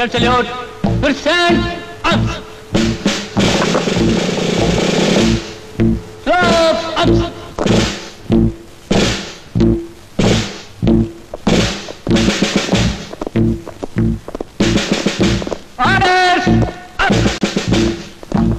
Under salute. Present. Up. Slopes up. Orders. Up.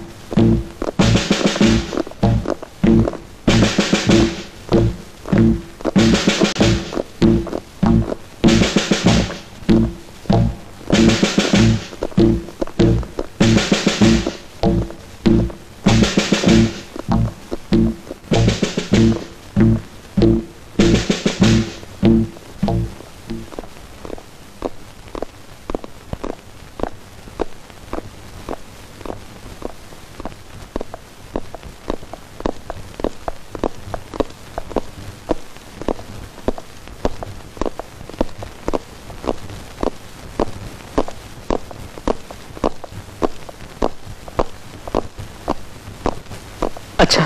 അച്ഛാ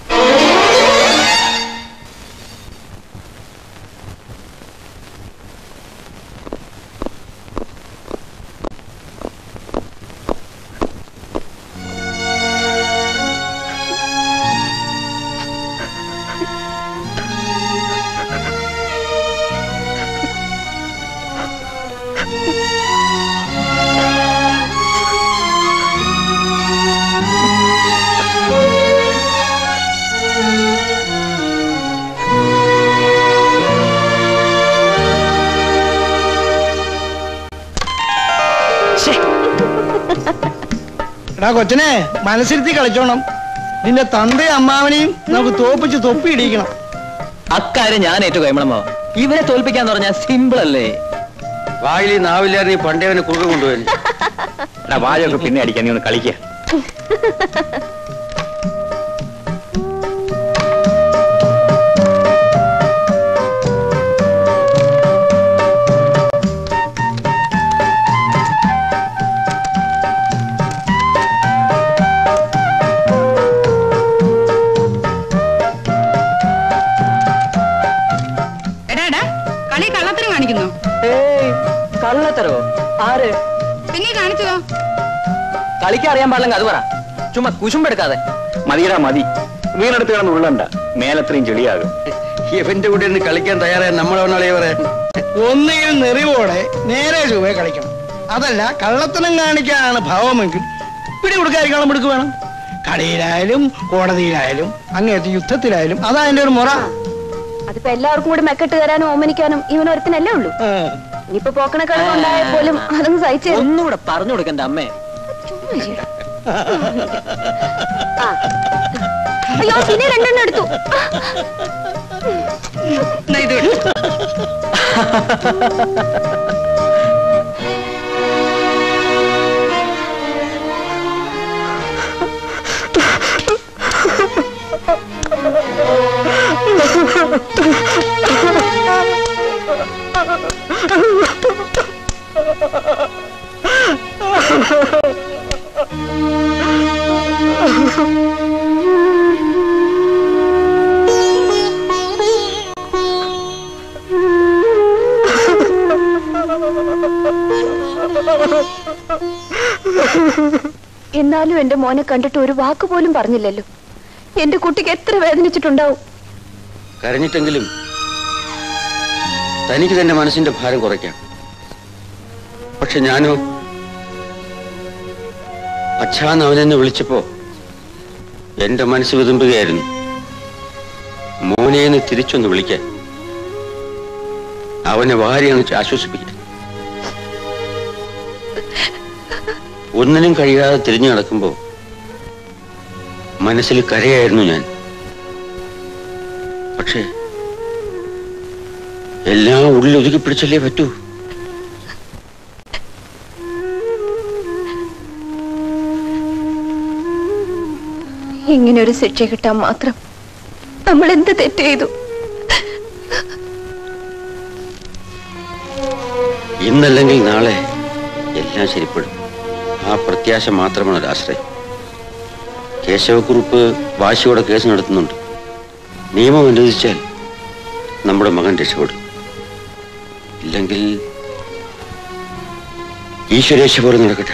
എടാ കൊച്ചനെ മനസ്സിരുത്തി കളിച്ചോണം നിന്റെ തന്തയും അമ്മാവനെയും നമുക്ക് തോപ്പിച്ച് തൊപ്പി ഇടിക്കണം അക്കാര്യം ഞാൻ ഏറ്റു കൈമളമോ ഇവരെ തോൽപ്പിക്കാന്ന് പറഞ്ഞാൽ സിമ്പിൾ അല്ലേ വായിൽ നാവില്ലാതെ നീ പണ്ടേ അവനെ കുറുകെ കൊണ്ടുപോയി എടാ വായൊക്കെ പിന്നെ അടിക്കാൻ നീ ഒന്ന് കളിക്കുക എടാ എടാ കളി കള്ളത്തരം കാണിക്കുന്നു ഏയ് കള്ളത്തരോ ആര് പിന്നെ കാണിച്ചതോ കളിക്കാൻ അറിയാൻ പാടില്ലെങ്കിൽ അത് പറ ചുമ്മാ കുശുമ്പെടുക്കാതെ മതിയടാ മതി വീണെടുത്ത് കിടന്ന് ഉള്ളണ്ട മേലത്രയും ചെളിയാകും ഇവന്റെ കൂടെ ഇരുന്ന് കളിക്കാൻ തയ്യാറായ നമ്മളവനാളെ പറയാൻ ഒന്നുകിൽ നെറിവോടെ നേരെ ചൊവ്വേ കളിക്കണം അതല്ല കള്ളത്തനം കാണിക്കാനാണ് ഭാവമെങ്കിൽ പിടി കൊടുക്കാതിരിക്കണം മിടുക്ക് വേണം കളിയിലായാലും കോടതിയിലായാലും അങ്ങേറ്റ യുദ്ധത്തിലായാലും അതാ എന്റെ ഒരു മുറ അതിപ്പോ എല്ലാവർക്കും കൂടി മെക്കെട്ട് തരാനും ഓമനിക്കാനും ഇവനൊരുത്തനല്ലേ ഉള്ളൂ ആ. ഇനിയിപ്പോ പോക്കണ കളി ഉണ്ടായ പോലും അതങ്ങ് സഹിച്ചു ഒന്നുകൂടെ പറഞ്ഞു കൊടുക്കണ്ട അമ്മേ അയ്യോ പിന്നെ രണ്ടെണ്ണം എടുത്തു എന്നാ ഇത് വിട്. എന്നാലും എന്റെ മോനെ കണ്ടിട്ട് ഒരു വാക്ക് പോലും പറഞ്ഞില്ലല്ലോ എന്റെ കുട്ടിക്ക് എത്ര വേദനിച്ചിട്ടുണ്ടാവും കരഞ്ഞിട്ടെങ്കിലും തനിക്ക് തന്റെ മനസ്സിന്റെ ഭാരം കുറയ്ക്കാം പക്ഷെ ഞാനോ അച്ഛാന്ന് അവനെന്നെ വിളിച്ചപ്പോ എന്റെ മനസ്സ് വിതുമ്പുകയായിരുന്നു മോനേന്ന് തിരിച്ചൊന്ന് വിളിക്കാൻ അവനെ വാരി അങ്ങ് ആശ്വസിപ്പിക്കാൻ ഒന്നിനും കഴിയാതെ തിരിഞ്ഞു നടക്കുമ്പോ മനസ്സിൽ കരയായിരുന്നു ഞാൻ പക്ഷേ എല്ലാം ഉള്ളിൽ ഒതുക്കി പിടിച്ചല്ലേ പറ്റൂ ഇങ്ങനെ ഒരു ശിക്ഷ കിട്ടാൻ മാത്രം നമ്മൾ എന്ത് തെറ്റ് ചെയ്തു ഇന്നല്ലെങ്കിൽ നാളെ എല്ലാം ശരിപ്പെടും ആ പ്രത്യാശ മാത്രമാണ് ഒരു ആശ്രയം കേശവക്കുറുപ്പ് വാശിയോടെ കേസ് നടത്തുന്നുണ്ട് നിയമം അനുവദിച്ചാൽ നമ്മുടെ മകൻ രക്ഷപ്പെടും ഇല്ലെങ്കിൽ ഈശ്വരേശ പോലെ നടക്കട്ടെ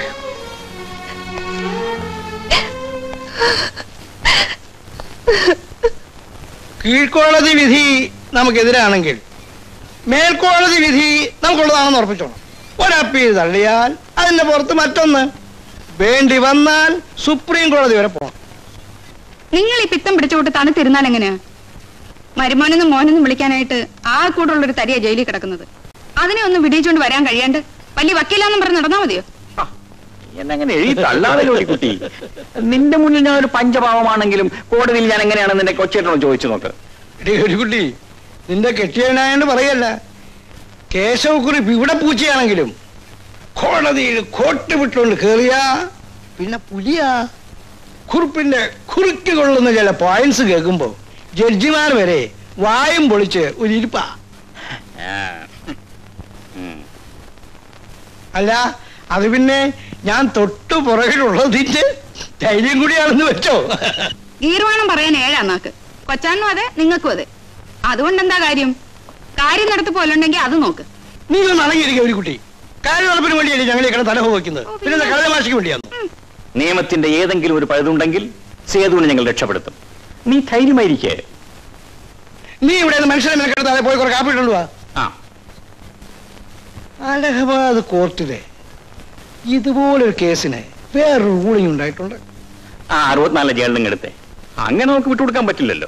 കീഴ്ക്കോടതി വിധി നമുക്കെതിരാണെങ്കിൽ മേൽക്കോടതി വിധി നമുക്കുള്ളതാണെന്ന് ഉറപ്പിച്ചോണം ഒരപ്പീൽ തള്ളിയാൽ അതിന്റെ പുറത്ത് മറ്റൊന്ന് വേണ്ടി വന്നാൽ സുപ്രീം കോടതി വരെ പോകണം നിങ്ങൾ ഈ പിത്തം പിടിച്ചുകൊണ്ട് തണുത്തിരുന്നാൽ എങ്ങനെയാ മരുമോനെന്നും മോനെന്നും വിളിക്കാനായിട്ട് ആ കൂടുള്ള ഒരു തരിയ ജയിലിൽ കിടക്കുന്നത് അതിനെ ഒന്ന് വിടിയിച്ചുകൊണ്ട് വരാൻ കഴിയാണ്ട് വലിയ വക്കീലാന്നും പറഞ്ഞ് നടന്നാ മതിയോ എന്നങ്ങനെ എഴുതി തള്ളാതെ കുട്ടി നിന്റെ മുന്നിൽ ഞാൻ ഒരു പഞ്ചപാവമാണെങ്കിലും കോടതിയിൽ ഞാൻ എങ്ങനെയാണ് നിന്റെ കൊച്ചേട്ടനോട് ചോദിച്ചു നോക്ക് എടീ ഒരു കുട്ടി നിന്റെ കെട്ടിയനായോണ്ട് പറയല്ല കേശവക്കുറിപ്പ് ഇവിടെ പൂച്ചയാണെങ്കിലും കോടതിയിൽ കോട്ട് വിട്ടുകൊണ്ട് കേറിയാ പിന്നെ പുലിയാ കുറിപ്പിന്റെ കുറുക്കി കൊള്ളുന്ന ചില പോയിന്റ്സ് കേൾക്കുമ്പോ ജഡ്ജിമാർ വരെ വായും പൊളിച്ച് ഒരു ഇരിപ്പാ അല്ല അത് പിന്നെ ഞാൻ തൊട്ടു പുറകിലുള്ളതിന്റെ ധൈര്യം കൂടിയാണെന്ന് വെച്ചോ ഗീർവാണം പറയാൻ ഏഴാ നാക്ക് കൊച്ചാനും അതെ നിങ്ങൾക്കും അതെ അതുകൊണ്ട് എന്താ കാര്യം കാര്യം നടത്തി പോലുണ്ടെങ്കിൽ അത് നോക്ക് നീ ഒന്ന് അടങ്ങിയിരിക്കുക ഒരു കുട്ടി കാര്യം നടപ്പിന് വേണ്ടിയല്ലേ ഞങ്ങൾ ഈ തലഹ വയ്ക്കുന്നത് പിന്നെ കളയമാശിക്ക് വേണ്ടിയാണ് നിയമത്തിന്റെ ഏതെങ്കിലും ഒരു പഴുതുണ്ടെങ്കിൽ സേതുവിനെ ഞങ്ങൾ രക്ഷപ്പെടുത്തും നീ ധൈര്യമായിരിക്കേ നീ ഇവിടെ നിന്ന് മനുഷ്യനെ മെനക്കെടുത്താതെ പോയി കുറെ കാപ്പി ഇട്ടുകൊണ്ട് വാ ആ അലഹബാദ് കോർട്ടിലെ ഇതുപോലൊരു കേസിന് വേറൊരു റൂളിംഗ് ഉണ്ടായിട്ടുണ്ട് ആ അറുപത്തിനാല് ജയിലിൽ എടുത്തേ അങ്ങനെ നമുക്ക് വിട്ടുകൊടുക്കാൻ പറ്റില്ലല്ലോ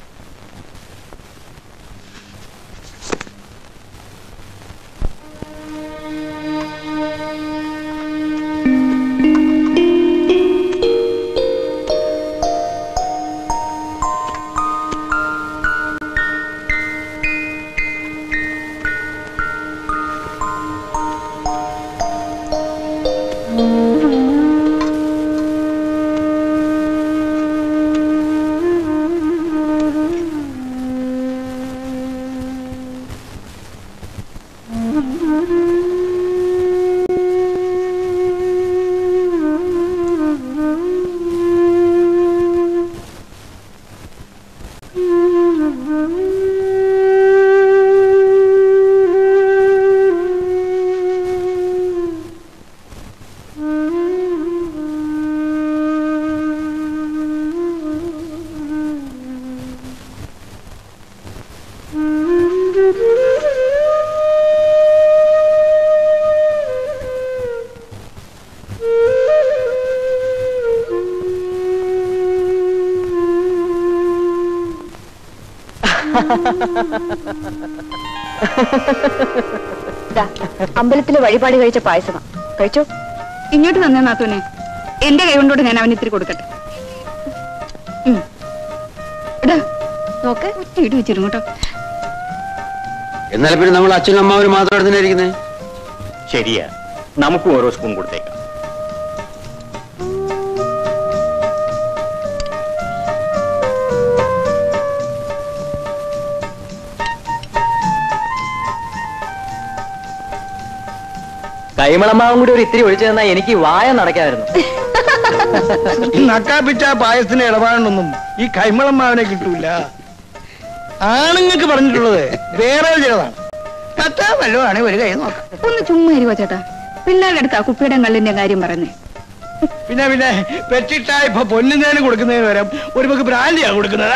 ദാ, അമ്പലത്തിലെ വഴിപാട് കഴിച്ച പായസമാ കഴിച്ചോ ഇങ്ങോട്ട് തന്നെ നാത്തൂനെ എന്റെ കൈ കൊണ്ടോട് ഞാൻ അവന് ഇത്തിരി കൊടുക്കട്ടെ ഉം. എടാ നോക്ക് ഒറ്റ ഇടി വെച്ചിരുന്നു കേട്ടോ എന്നാൽ പിന്നെ നമ്മൾ അച്ഛനും അമ്മാവനും മാത്രം തന്നെ ഇരിക്കുന്നത് ശരിയാ നമുക്കും ഓരോ സ്പൂൺ കൊടുത്തേക്കാം കൈമളമാവും കൂടി ഒരു ഇത്തിരി ഒഴിച്ചു തന്നാൽ എനിക്ക് വായ നടക്കായിരുന്നു ഈ നക്കാപ്പിച്ച പായസത്തിന് ഇടപാടൊന്നും ഈ കൈമളമ്മാവനെ കിട്ടൂല ആണുങ്ങൾക്ക് പറഞ്ഞിട്ടുള്ളത് വേറെ ചിലതാണ് മറ്റാ വല്ലതാണ് ഒരു കൈ നോക്കാം ഒന്ന് ചുമ്മാ ഇരിക്കോ ചേട്ടാ പിള്ളേരുടെ അടുത്ത് ആ കുപ്പിയുടെ കള്ളിന്റെ കാര്യം പറയുന്നേ പിന്നെ പിന്നെ പെറ്റിട്ട ഇപ്പൊ പൊന്നുന്നതിന് കൊടുക്കുന്നതിന് വരെ ഒരു പക്ക് ബ്രാൻഡിയാ കൊടുക്കുന്നത്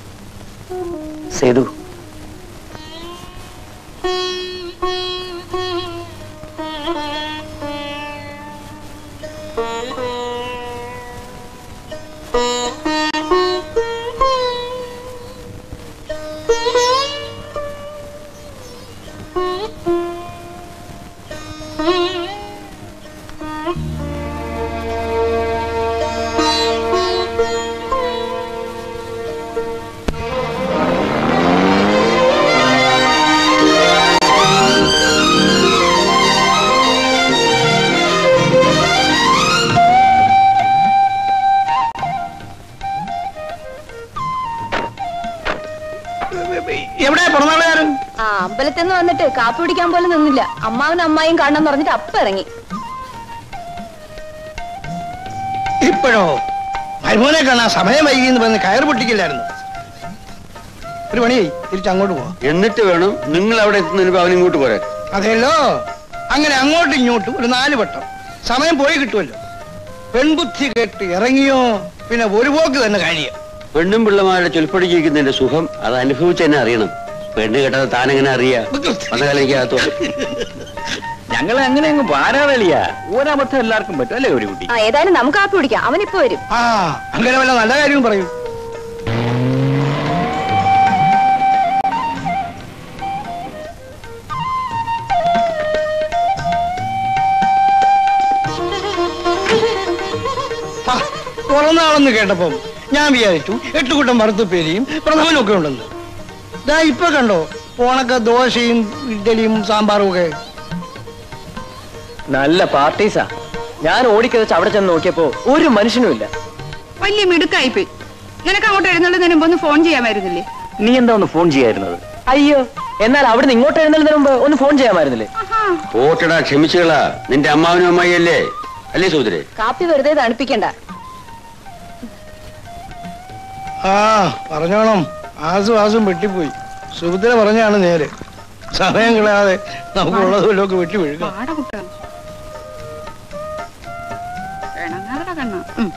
സേതു എവിടെ പിറന്നാളുകാരൻ ആ അമ്പലത്തിൽ നിന്ന് വന്നിട്ട് കാപ്പി കുടിക്കാൻ പോലും നിന്നില്ല അമ്മാവനും അമ്മായും കാണാൻ പറഞ്ഞിട്ട് അപ്പ ഇറങ്ങി ഇപ്പോഴോ മരുമോനെ കാണാൻ സമയം വൈകി എന്ന് പറഞ്ഞ് കയർ പൊട്ടിക്കില്ലായിരുന്നു ഒരു പണിയായി തിരിച്ച് അങ്ങോട്ട് പോവാം എന്നിട്ട് വേണം നിങ്ങൾ അവിടെ എത്തുന്നതിന് അവൻ ഇങ്ങോട്ട് പോരാൻ അതെല്ലോ അങ്ങനെ അങ്ങോട്ടും ഇങ്ങോട്ടും ഒരു നാല് വട്ടം സമയം പോയി കിട്ടുമല്ലോ പെൺബുദ്ധി കേട്ട് ഇറങ്ങിയോ പിന്നെ ഒരു പോക്ക് തന്നെ കാര്യം പെണ്ണും പിള്ളമാരുടെ ചൊൽപ്പടിക്കുന്നതിന്റെ സുഖം അത് അനുഭവിച്ച് തന്നെ അറിയണം പെണ്ണ് കേട്ടത് താനെങ്ങനെ അറിയാ വന്ന കാലം എനിക്ക് അകത്തു ഞങ്ങൾ അങ്ങനെ അങ്ങ് പാരാതളിയാ ഒരബദ്ധം എല്ലാവർക്കും പറ്റും അല്ലേ ഒരു കുട്ടി ആ ഏതായാലും നമുക്ക് കാപ്പി കുടിക്കാം അവൻ ഇപ്പൊ വരും ആ അങ്ങനെ വല്ല നല്ല കാര്യവും പറയൂ ആ, പിറന്നാളെന്ന് കേട്ടപ്പം ഞാൻ വിചാരിച്ചു എട്ട് കൂട്ടം വറുത്തുപ്പേരിയും പ്രഥമനും ഒക്കെ ഉണ്ടെന്ന് ദാ ഇപ്പൊ കണ്ടോ ഓണക്ക ദോശയും ഇഡ്ഡലിയും സാമ്പാറും ഒക്കെ നല്ല പാർട്ടീസാ ഞാൻ ഓടിക്കതച്ച് അവിടെ ചെന്ന് നോക്കിയപ്പോ ഒരു മനുഷ്യനും ഇല്ല വലിയ മിടുക്കായിപ്പോയി നിനക്ക് അങ്ങോട്ട് എഴുന്നള്ളുന്നതിന് മുമ്പ് ഒന്ന് ഫോൺ ചെയ്യാമായിരുന്നില്ലേ നീ എന്താ ഒന്ന് ഫോൺ ചെയ്യായിരുന്നത് അയ്യോ എന്നാൽ അവിടെ നിന്ന് ഇങ്ങോട്ട് എഴുന്നള്ളുന്നതിന് മുമ്പ് ഒന്ന് ഫോൺ ചെയ്യാമായിരുന്നില്ലേ ആഹാ പോട്ടടാ ക്ഷമിച്ചുകളാ നിന്റെ അമ്മാവനും അമ്മായി അല്ലേ അല്ലേ സൂതരെ കാപ്പി വെറുതെ തണുപ്പിക്കണ്ട ആ പറഞ്ഞോണം ആസും ആസും വെട്ടിപ്പോയി സുഭദ്ര പറഞ്ഞാണ് നേര് സമയം കളയാതെ നമുക്ക് ഉള്ളതുമല്ലൊക്കെ വെട്ടി വീഴുക പാട കുട്ട വേണങ്ങാറട കണ്ണ ഉം.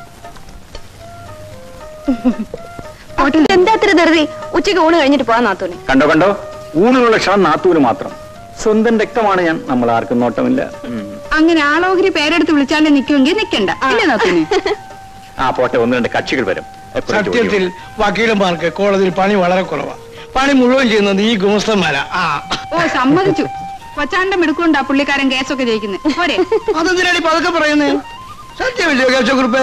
എന്താ ഇത്ര ധൃതി ഉച്ചയ്ക്ക് ഊണ് കഴിഞ്ഞിട്ട് പോവാൻ നാത്തൂനെ കണ്ടോ കണ്ടോ ഊണിനുള്ള ക്ഷണം നാത്തൂന് മാത്രം സ്വന്തം രക്തമാണ് ഞാൻ നമ്മൾ ആർക്കും നോട്ടമില്ല ഉം. അങ്ങനെ ആളോഹരി പേരെടുത്ത് വിളിച്ചാലേ നിൽക്കുമെങ്കിൽ നിൽക്കണ്ട ഇല്ലേ നാത്തൂന് ആ പോട്ടെ ഒന്ന് രണ്ട് കക്ഷികൾ വരും എപ്പോഴും സത്യത്തിൽ വക്കീലന്മാർക്ക് കോടതിയിൽ പണി വളരെ കുറവാണ് പണി മുഴുവൻ ചെയ്യുന്നത് ഈ ഗുമസ്തന്മാരാ ആ ഓ സമ്മതിച്ചു കൊച്ചാണ്ട മിടുക്കൊണ്ടാ പുള്ളിക്കാരൻ കേസൊക്കെ ജയിക്കുന്നത് പോരെ അതെന്തിനാണ് ഈ പതുക്കെ പറയുന്നേ സത്യമല്ലയോ കേശവക്കുറിപ്പ്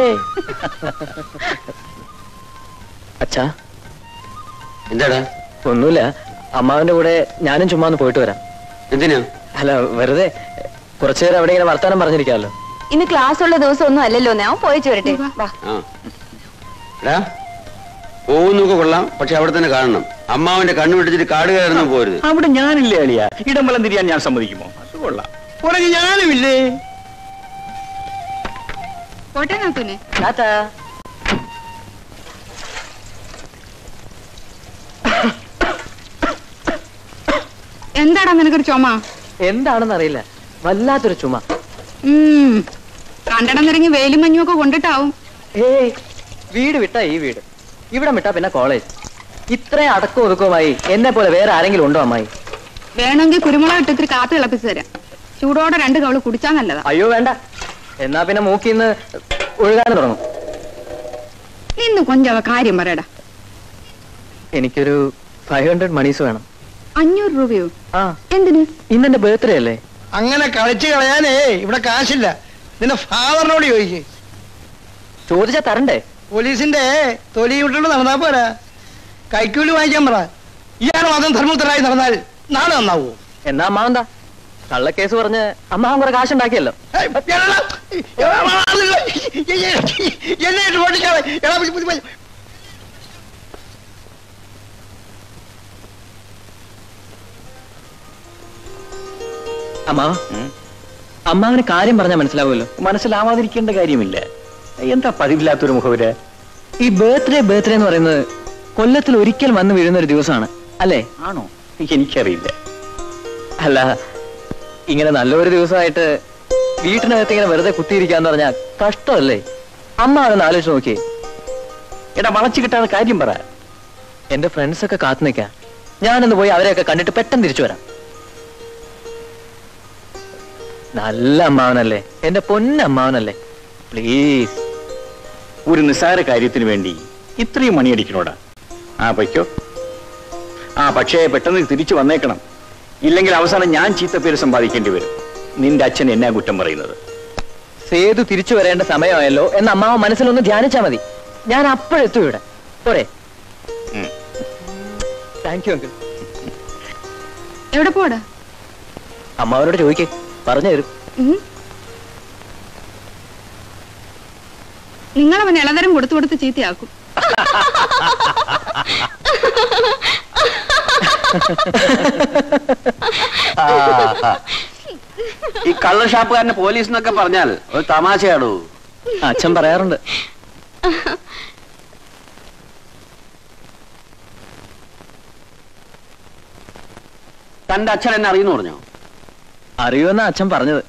അച്ഛാ എന്താടാ ഒന്നുമില്ല അമ്മാവന്റെ കൂടെ ഞാനും ചുമ്മാ ഒന്ന് പോയിട്ട് വരാം എന്തിനാ അല്ല വെറുതെ കുറച്ചു നേരം അവിടെ ഇങ്ങനെ വർത്താനം പറഞ്ഞിരിക്കാമല്ലോ ഇന്ന് ക്ലാസ് ഉള്ള ദിവസം ഒന്നും അല്ലല്ലോ ഞാൻ പോയിച്ചു വരട്ടെ വാ ആ എടാ പോകുന്നൊക്കെ കൊള്ളാം പക്ഷെ അവിടെ തന്നെ കാണണം അമ്മാവന്റെ കണ്ണു പിടിച്ചിട്ട് കാട് കയറുന്നു പോരുത് അവിടെ ഞാനില്ലേ അളിയ ഇടംബലം തിരിയാൻ ഞാൻ സമ്മതിക്കുമോ അത് കൊള്ളാം പുറകെ ഞാനുമില്ലേ പോട്ടെ നാത്തൂനെ എന്താടാ നിനക്കൊരു ചുമ എന്താണെന്ന് അറിയില്ല വല്ലാത്തൊരു ചുമ ഉം കണ്ടടം നിറങ്ങി വെയിലും മഞ്ഞും ഒക്കെ കൊണ്ടിട്ടാവും ഏയ് വീട് വിട്ടാ ഈ വീട് ഇവിടെ വിട്ടാ പിന്നെ കോളേജ് ഇത്രയും അടക്കവും ഒതുക്കവുമായി എന്നെ പോലെ വേറെ ആരെങ്കിലും ഉണ്ടോ അമ്മായി വേണമെങ്കിൽ കുരുമുളക് ഇട്ട് ഇത്തിരി കാപ്പി തിളപ്പിച്ച് തരാം ചൂടോടെ രണ്ട് കവള് കുടിച്ചാ നല്ലതാ അയ്യോ വേണ്ട എന്നാ പിന്നെ മൂക്കിന്ന് ഒഴുകാൻ തുടങ്ങും നിന്ന് കൊഞ്ചവ കാര്യം പറയടാ എനിക്കൊരു ഫൈവ് ഹൺഡ്രഡ് മണീസ് വേണം അഞ്ഞൂറ് രൂപയോ ആ എന്തിന് ഇന്നെന്റെ ബർത്ത്ഡേ അല്ലേ അങ്ങനെ കളിച്ച് കളയാനേ ഇവിടെ കാശില്ല നിന്റെ ഫാദറിനോട് ചോദിക്കേ ചോദിച്ചാ തരണ്ടേ പോലീസിന്റെ തൊലി വിട്ടിട്ട് നടന്നാ പോരാ കൈക്കൂലി വാങ്ങിക്കാൻ പറ ഇയാൾ മതം ധർമ്മത്തരായി നടന്നാൽ നാളെ നന്നാവോ എന്നാ അമ്മാവെന്താ കള്ളക്കേസ് പറഞ്ഞ് അമ്മാവൻ കുറെ കാശുണ്ടാക്കിയല്ലോ ഏയ്, എടാ, എടാ, എന്നെ ഇട്ട് ഓടിക്കാതെ. എടാ, പിടി, പിടി, പിടി. അമ്മാവ ഉം. അമ്മാവന് കാര്യം പറഞ്ഞാൽ മനസ്സിലാവുമല്ലോ മനസ്സിലാവാതിരിക്കേണ്ട കാര്യമില്ല എന്താ പതിവില്ലാത്തൊരു മുഖവര് ഈ ബർത്ത്ഡേ ബർത്ത്ഡേ എന്ന് പറയുന്നത് കൊല്ലത്തിൽ ഒരിക്കൽ വന്നു വീഴുന്ന ഒരു ദിവസമാണ് അല്ലേ ആണോ എനിക്കറിയില്ല അല്ല ഇങ്ങനെ നല്ലൊരു ദിവസമായിട്ട് വീട്ടിനകത്ത് ഇങ്ങനെ വെറുതെ കുത്തിയിരിക്കാന്ന് പറഞ്ഞാൽ കഷ്ടമല്ലേ അമ്മ അതൊന്ന് ആലോചിച്ച് നോക്കിയേ എടാ വളച്ചു കിട്ടാതെ കാര്യം പറ എന്റെ ഫ്രണ്ട്സ് ഒക്കെ കാത്തു നിൽക്കാം ഞാനൊന്ന് പോയി അവരെയൊക്കെ കണ്ടിട്ട് പെട്ടെന്ന് തിരിച്ചു വരാം നല്ല അമ്മാവനല്ലേ എന്റെ പൊന്നമ്മാവനല്ലേ പ്ലീസ് ഒരു നിസ്സാര കാര്യത്തിന് വേണ്ടി ഇത്രയും മണിയടിക്കണോടാ ആ പൊയ്ക്കോ ആ പക്ഷേ പെട്ടെന്ന് തിരിച്ചു വന്നേക്കണം ഇല്ലെങ്കിൽ അവസാനം ഞാൻ ചീത്തപ്പേര് സമ്പാദിക്കേണ്ടി വരും നിന്റെ അച്ഛൻ എന്നാ കുറ്റം പറയുന്നത് സേതു തിരിച്ചു വരേണ്ട സമയമായല്ലോ എന്ന് അമ്മാവൻ മനസ്സിലൊന്ന് ധ്യാനിച്ചാ മതി ഞാൻ അപ്പോഴെത്തും ഇവിടെ പോരെ ഉം. താങ്ക് യു അങ്കിൾ എവിടെ പോടാ അമ്മാവനോട് ചോദിക്കേ പറഞ്ഞു തരും ഉം. നിങ്ങളവൻ ഇളതരം കൊടുത്തു കൊടുത്ത് ചീത്തയാക്കും ഈ കള്ള് ഷാപ്പുകാരനെ പോലീസ് എന്നൊക്കെ പറഞ്ഞാൽ ഒരു തമാശയാടൂ അച്ഛൻ പറയാറുണ്ട് തന്റെ അച്ഛൻ എന്നെ അറിയുന്നു പറഞ്ഞോ അറിയുമെന്നാ അച്ഛൻ പറഞ്ഞത്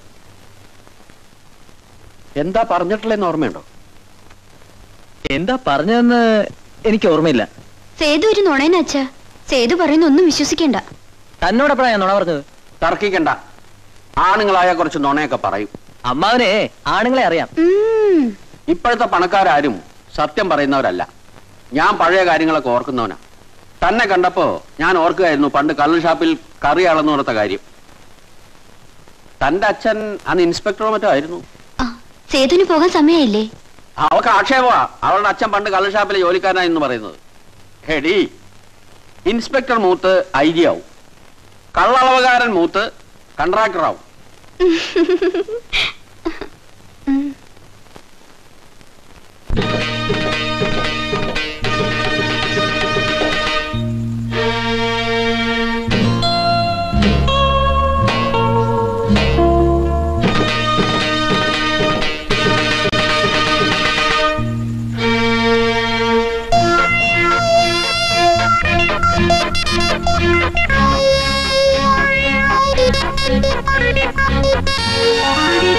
എന്താ പറഞ്ഞിട്ടുള്ളതെന്ന് ഓർമ്മയുണ്ടോ എന്താ പറഞ്ഞതെന്ന് എനിക്ക് ഓർമ്മയില്ല സേതു ഒരു നുണയന അച്ഛാ സേതു പറയുന്ന ഒന്നും വിശ്വസിക്കണ്ട തന്നോടെപ്പോഴാ ഞാൻ നുണ പറഞ്ഞത് തർക്കിക്കണ്ട ആണുങ്ങളായ കുറച്ച് നുണയൊക്കെ പറയും അമ്മാവനെ ആണുങ്ങളെ അറിയാം ഉം. ഇപ്പോഴത്തെ പണക്കാരും സത്യം പറയുന്നവരല്ല ഞാൻ പഴയ കാര്യങ്ങളൊക്കെ ഓർക്കുന്നവനാ തന്നെ കണ്ടപ്പോ ഞാൻ ഓർക്കുകയായിരുന്നു പണ്ട് കള്ള് ഷാപ്പിൽ കറി അളന്നു കൊടുത്ത കാര്യം തന്റെ അച്ഛൻ അന്ന് ഇൻസ്പെക്ടറോ മറ്റോ ആയിരുന്നു ആ, സേതുവിന് പോകാൻ സമയമായില്ലേ അവക്ക് ആക്ഷേപമാ അവളുടെ അച്ഛൻ പണ്ട് കള്ള് ഷാപ്പിലെ ജോലിക്കാരനായി എന്ന് പറയുന്നത് ഹെടി ഇൻസ്പെക്ടർ മൂത്ത് ഐ ജി ആവും കള്ളളവുകാരൻ മൂത്ത് കൺട്രാക്ടർ ആവും Thank you.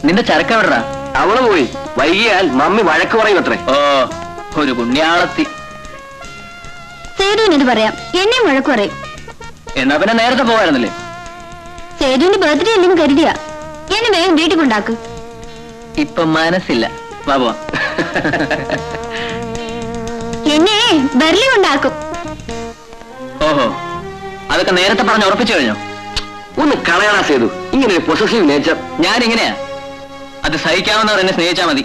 നിന്റെ ചരക്ക് എവിടെടാ അവള് പോയി വൈകിയാൽ മമ്മി വഴക്ക് പറയും അത്രേ ഓ ഒരു പുണ്യാളത്തി സേതുവിന് ഇത് പറയാം എന്നെ വഴക്കു പറയും എന്നാ പിന്നെ നേരത്തെ പോവായിരുന്നല്ലേ സേതുവിന്റെ ബർത്ത്ഡേ അല്ലെന്ന് കരുതിയാ എന്നെ വേഗം വീട്ടിൽ കൊണ്ടാക്ക് ഇപ്പൊ മനസ്സില്ല വാ പോവാം എന്നെ ബെർലി കൊണ്ടാക്കും ഓഹോ അതൊക്കെ നേരത്തെ പറഞ്ഞ് ഉറപ്പിച്ചു കഴിഞ്ഞോ ഒന്ന് കളയണ സേതു ഇങ്ങനെ ഒരു പൊസസീവ് നേച്ചർ ഞാൻ എങ്ങനെയാ അത് സഹിക്കാവുന്നവർ എന്നെ സ്നേഹിച്ചാ മതി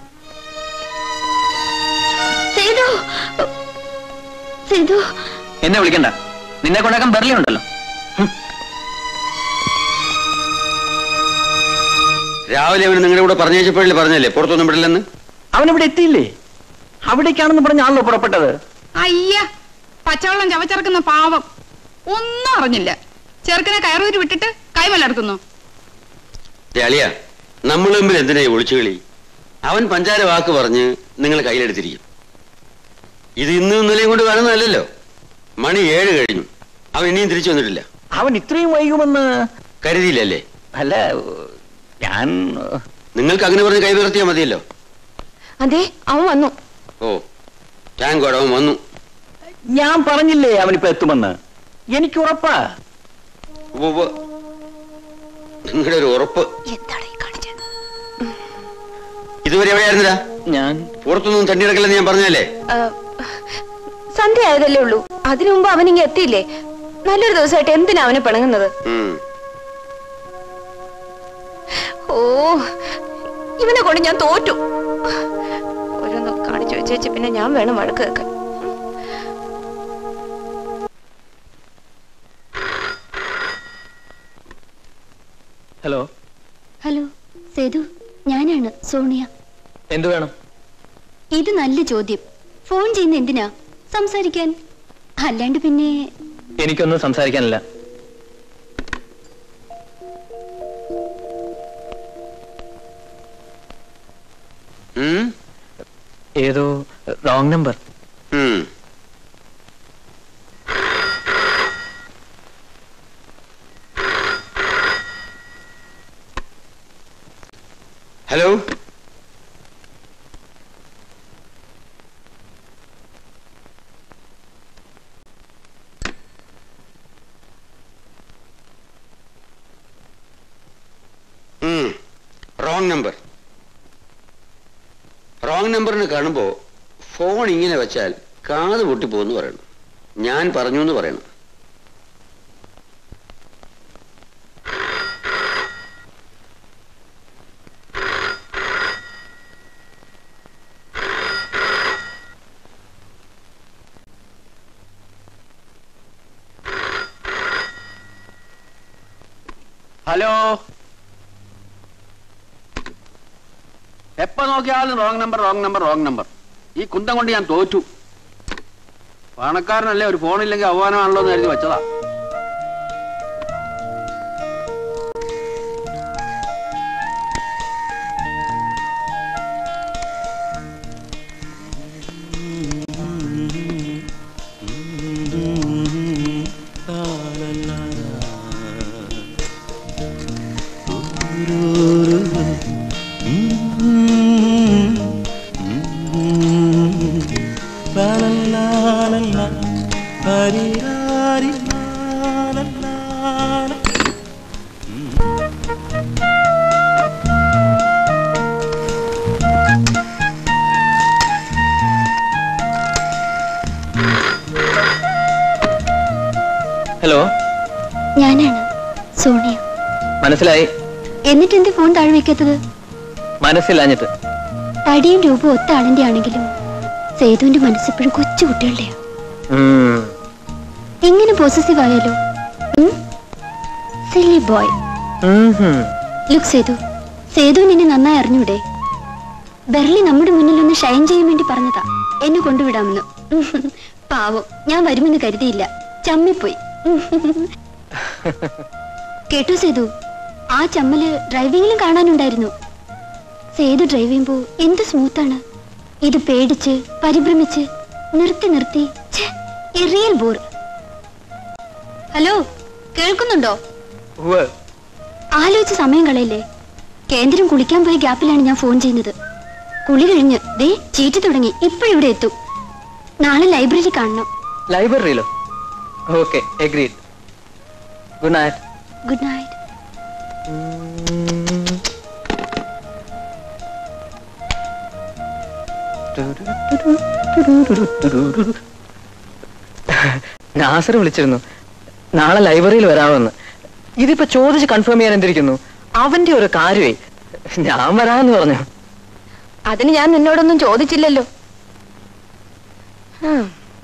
സേതു സേതു എന്നെ വിളിക്കണ്ട നിന്നെ കൊണ്ടാക്കാൻ ബെർലി ഉണ്ടല്ലോ രാവിലെ അവന് നിങ്ങളുടെ കൂടെ പറഞ്ഞേച്ചപ്പോഴല്ലേ പറഞ്ഞല്ലേ പുറത്തൊന്നും വിടില്ലെന്ന് അവൻ ഇവിടെ എത്തിയില്ലേ അവിടേക്കാണെന്ന് പറഞ്ഞാണല്ലോ പുറപ്പെട്ടത് അയ്യ പച്ചവെള്ളം ചവച്ചിറക്കുന്ന പാവം ഒന്നും അറിഞ്ഞില്ല ചെറുക്കനെ കയറൂരി വിട്ടിട്ട് കൈമലർക്കുന്നു അളിയ നമ്മൾ തമ്മിൽ എന്തിനാ ഈ ഒളിച്ചുകളി അവൻ പഞ്ചാര വാക്ക് പറഞ്ഞ് നിങ്ങൾ കയ്യിലെടുത്തിരിക്കും ഇത് ഇന്നും ഇന്നലെയും കൊണ്ട് കാണുന്നതല്ലല്ലോ മണി ഏഴ് കഴിഞ്ഞു അവൻ ഇനിയും തിരിച്ചു വന്നിട്ടില്ല അവൻ ഇത്രയും വൈകുമെന്ന് കരുതിയില്ലല്ലേ അല്ല ഞാൻ നിങ്ങൾക്ക് അങ്ങനെ പറഞ്ഞ് കൈ വിറത്തിയാൽ മതിയല്ലോ അതെ അവൻ വന്നു ഓ താങ്ക് ഗോഡ് അവൻ വന്നു ഞാൻ പറഞ്ഞില്ലേ അവനിപ്പോ എത്തുമെന്ന് എനിക്ക് ഉറപ്പാ ഉവ്വ്. നിങ്ങളുടെ ഒരു ഉറപ്പ് എന്താണ് ഈ കാണിച്ചത് ഇതുവരെ എവിടെയായിരുന്നില്ല ഞാൻ പുറത്തൊന്നും തണ്ണി കിടക്കില്ലെന്ന് ഞാൻ പറഞ്ഞല്ലേ ആ, സന്ധ്യ ആയതല്ലേ ഉള്ളൂ അതിനു മുമ്പ് അവൻ ഇങ്ങ് എത്തിയില്ലേ നല്ലൊരു ദിവസമായിട്ട് എന്തിനാ അവനെ പിണങ്ങുന്നത് ഉം. ഓ ഇവനെ കൊണ്ട് ഞാൻ തോറ്റു ഓരോന്ന് കാണിച്ചു വെച്ചേച്ച് പിന്നെ ഞാൻ വേണം വഴക്ക് കേൾക്കാൻ ഹലോ ഹലോ സേതു ഞാനാണ് സോണിയ എന്തു വേണം ഇത് നല്ല ചോദ്യം ഫോൺ ചെയ്യുന്ന എന്തിനാ സംസാരിക്കാൻ അല്ലാണ്ട് പിന്നെ എനിക്കൊന്നും സംസാരിക്കാനില്ല ഉം? ഏതോ റോങ് നമ്പർ ഉം. ഹലോ റോങ് നമ്പർ റോങ് നമ്പറിന് കാണുമ്പോ ഫോൺ ഇങ്ങനെ വെച്ചാൽ കാത് പൊട്ടിപ്പോന്ന് പറയണം ഞാൻ പറഞ്ഞു എന്ന് പറയണം ഹലോ എപ്പോ നോക്കിയാലും wrong number wrong number wrong number ഈ കുന്തം കൊണ്ട് ഞാൻ തോറ്റു പണക്കാരനല്ലേ ഒരു ഫോണില്ലെങ്കിൽ അവമാനമാണല്ലോ എന്ന് കരുതി വെച്ചതാ ഹലോ ഞാനാണ് സോണിയ മനസ്സിലായി എന്നിട്ട് എന്റെ ഫോൺ താഴെ വെക്കാത്തത് മനസ്സിലാഞ്ഞിട്ട് തടിയും രൂപവും ഒത്ത ആളിന്റെ ആണെങ്കിലും സേതുവിന്റെ മനസ്സിപ്പോഴും കൊച്ചു കുട്ടികളുടെയാ ഉം. എങ്ങനെ പോസസീവ് ആയാലോ സില്ലി ബോയ് ഉം ഹും. ലുക്ക് സേതു സേതുവിന് എന്നെ നന്നായി അറിഞ്ഞൂടെ ബെർലി നമ്മുടെ മുന്നിൽ ഒന്ന് ഷൈൻ ചെയ്യാൻ വേണ്ടി പറഞ്ഞതാ എന്നെ കൊണ്ടുവിടാമെന്ന് പാവം ഞാൻ വരുമെന്ന് കരുതിയില്ല ചമ്മിപ്പോയി കേട്ടോ സേതു ആ ചമ്മല് ഡ്രൈവിംഗിലും കാണാനുണ്ടായിരുന്നു സേതു ഡ്രൈവ് ചെയ്യുമ്പോ എന്ത് സ്മൂത്താണ് ഇത് പേടിച്ച് പരിഭ്രമിച്ച് നിർത്തി നിർത്തി റിയൽ ബോർ ഹലോ കേൾക്കുന്നുണ്ടോ ഉവ്വ്. ആലോചിച്ച് സമയം കളയില്ലേ കേന്ദ്രം കുളിക്കാൻ പോയ ഗ്യാപ്പിലാണ് ഞാൻ ഫോൺ ചെയ്യുന്നത് കുളി കഴിഞ്ഞ് ദേ ചീറ്റ് തുടങ്ങി ഇപ്പോഴിവിടെ എത്തും നാളെ ലൈബ്രറി കാണണം ലൈബ്രറിയിലോ okay agreed good night good night Nasar വിളിച്ചിരുന്നു നാളെ ലൈബ്രറിയിൽ വരാമെന്ന് ഇതിപ്പോ ചോദിച്ച് കൺഫേം ചെയ്യാൻ എന്തിരിക്കുന്നു അവന്റെ ഒരു കാര്യമേ ഞാൻ വരാമെന്ന് പറഞ്ഞു അതിന് ഞാൻ നിന്നോടൊന്നും ചോദിച്ചില്ലല്ലോ ആ,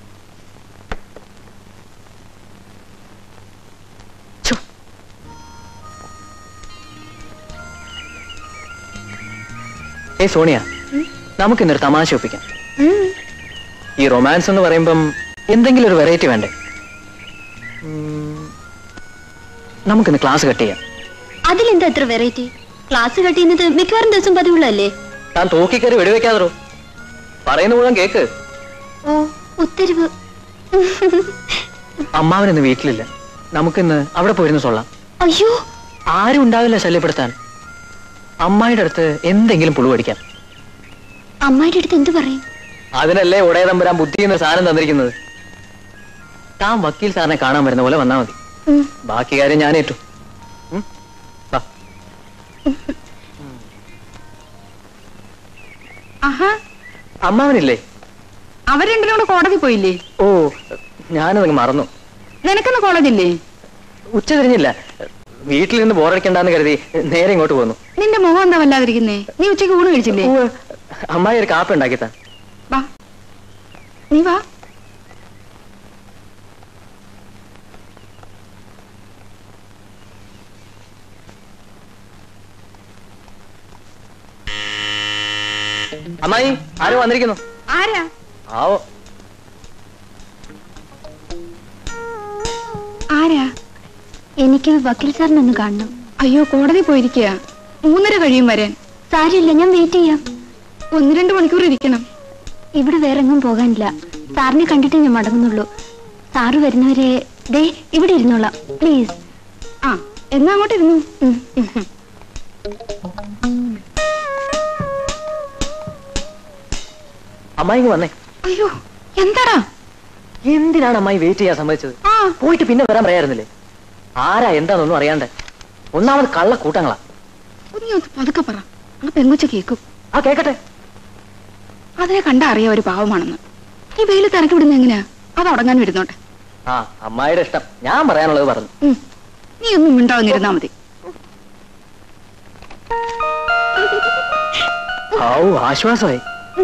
ഏയ് സോണിയ നമുക്ക് ഇന്നൊരു തമാശ ഒപ്പിക്കാം ഉം. ഈ റൊമാൻസ് എന്ന് പറയുമ്പം എന്തെങ്കിലും ഒരു വെറൈറ്റി വേണ്ടേ ഉം, നമുക്കിന്ന് ക്ലാസ് കട്ട് ചെയ്യാം അതിലെന്താ ഇത്ര വെറൈറ്റി ക്ലാസ് കട്ട് ചെയ്യുന്നത് മിക്കവാറും ദിവസം പതിവുള്ളല്ലേ താൻ തോക്കിക്കറി വെടിവെക്കാതോ പറയുന്ന മുഴുവൻ കേക്ക് ഓ ഉത്തരവ് അമ്മാവൻ ഇന്ന് വീട്ടിലില്ല നമുക്കിന്ന് അവിടെ പോയിരുന്നു സൊള്ളാം അയ്യോ ആരും ഉണ്ടാവില്ല ശല്യപ്പെടുത്താൻ അമ്മായിയുടെ അടുത്ത് എന്തെങ്കിലും പുളു പഠിക്കാം അമ്മായിയുടെ അടുത്ത് എന്ത് പറയും അതിനല്ലേ ഉടയ തമ്പുരാൻ ബുദ്ധി എന്ന സാധനം തന്നിരിക്കുന്നത് താൻ വക്കീൽ സാറിനെ കാണാൻ വരുന്ന പോലെ വന്നാ മതി ഉം. ബാക്കി കാര്യം ഞാൻ ഏറ്റു ഉം? വാ. ആഹാ അമ്മാവനില്ലേ അവർ രണ്ടിനും കൂടെ കോടതി പോയില്ലേ ഓ ഞാനതങ്ങ് മറന്നു നിനക്കൊന്ന് കോളേജില്ലേ ഉച്ച തിരിഞ്ഞില്ല വീട്ടിൽ നിന്ന് ബോറടിക്കണ്ടെന്ന് കരുതി നേരെ ഇങ്ങോട്ട് പോന്നു നിന്റെ മുഖം എന്താ വല്ലാതിരിക്കുന്നേ നീ ഉച്ചയ്ക്ക് ഊണ് കഴിച്ചില്ലേ ഉവ്വ്. അമ്മായി ഒരു കാപ്പി ഉണ്ടാക്കി താൻ വാ നീ വാ അമ്മായി ആരോ വന്നിരിക്കുന്നു ആരാ ആവോ ആരാ എനിക്ക് വക്കീൽ സാറിനെ ഒന്ന് കാണണം അയ്യോ കോടതി പോയിരിക്കുക മൂന്നര കഴിയും വരാൻ സാരില്ല ഞാൻ വെയിറ്റ് ചെയ്യാം ഒന്ന് രണ്ട് മണിക്കൂർ ഇരിക്കണം ഇവിടെ വേറെ എങ്ങും പോകാനില്ല സാറിനെ കണ്ടിട്ടേ ഞാൻ മടങ്ങുന്നുള്ളൂ സാറ് വരുന്നവരെ ദേ ഇവിടെ ഇരുന്നോളാം പ്ലീസ് ആ എന്നാ അങ്ങോട്ട് ഇരുന്നു അമ്മായി ഇങ്ങ് വന്നേ അയ്യോ എന്താടാ എന്തിനാണ് അമ്മായി വെയിറ്റ് ചെയ്യാൻ സമ്മതിച്ചത് ആ പോയിട്ട് പിന്നെ വരാൻ പറയായിരുന്നില്ലേ ആരാ എന്താണെന്നൊന്നും അറിയാണ്ട് ഒന്നാമത് കള്ള കൂട്ടങ്ങളാ നീ ഒന്ന് പതുക്കെ പറ ആ പെങ്കുച്ച കേക്കും ആ കേക്കട്ടെ അതിനെ കണ്ടാ അറിയാം ഒരു പാവമാണെന്ന് ഈ വെയിൽ തിരക്കി വിടുന്ന എങ്ങനെയാ അത് അടങ്ങാൻ വരുന്നോട്ടെ ആ അമ്മായിയുടെ ഇഷ്ടം ഞാൻ പറയാനുള്ളത് പറഞ്ഞു ഉം. നീ ഒന്നും മിണ്ടാവുന്നിരുന്നാ മതി ഔ ആശ്വാസമായി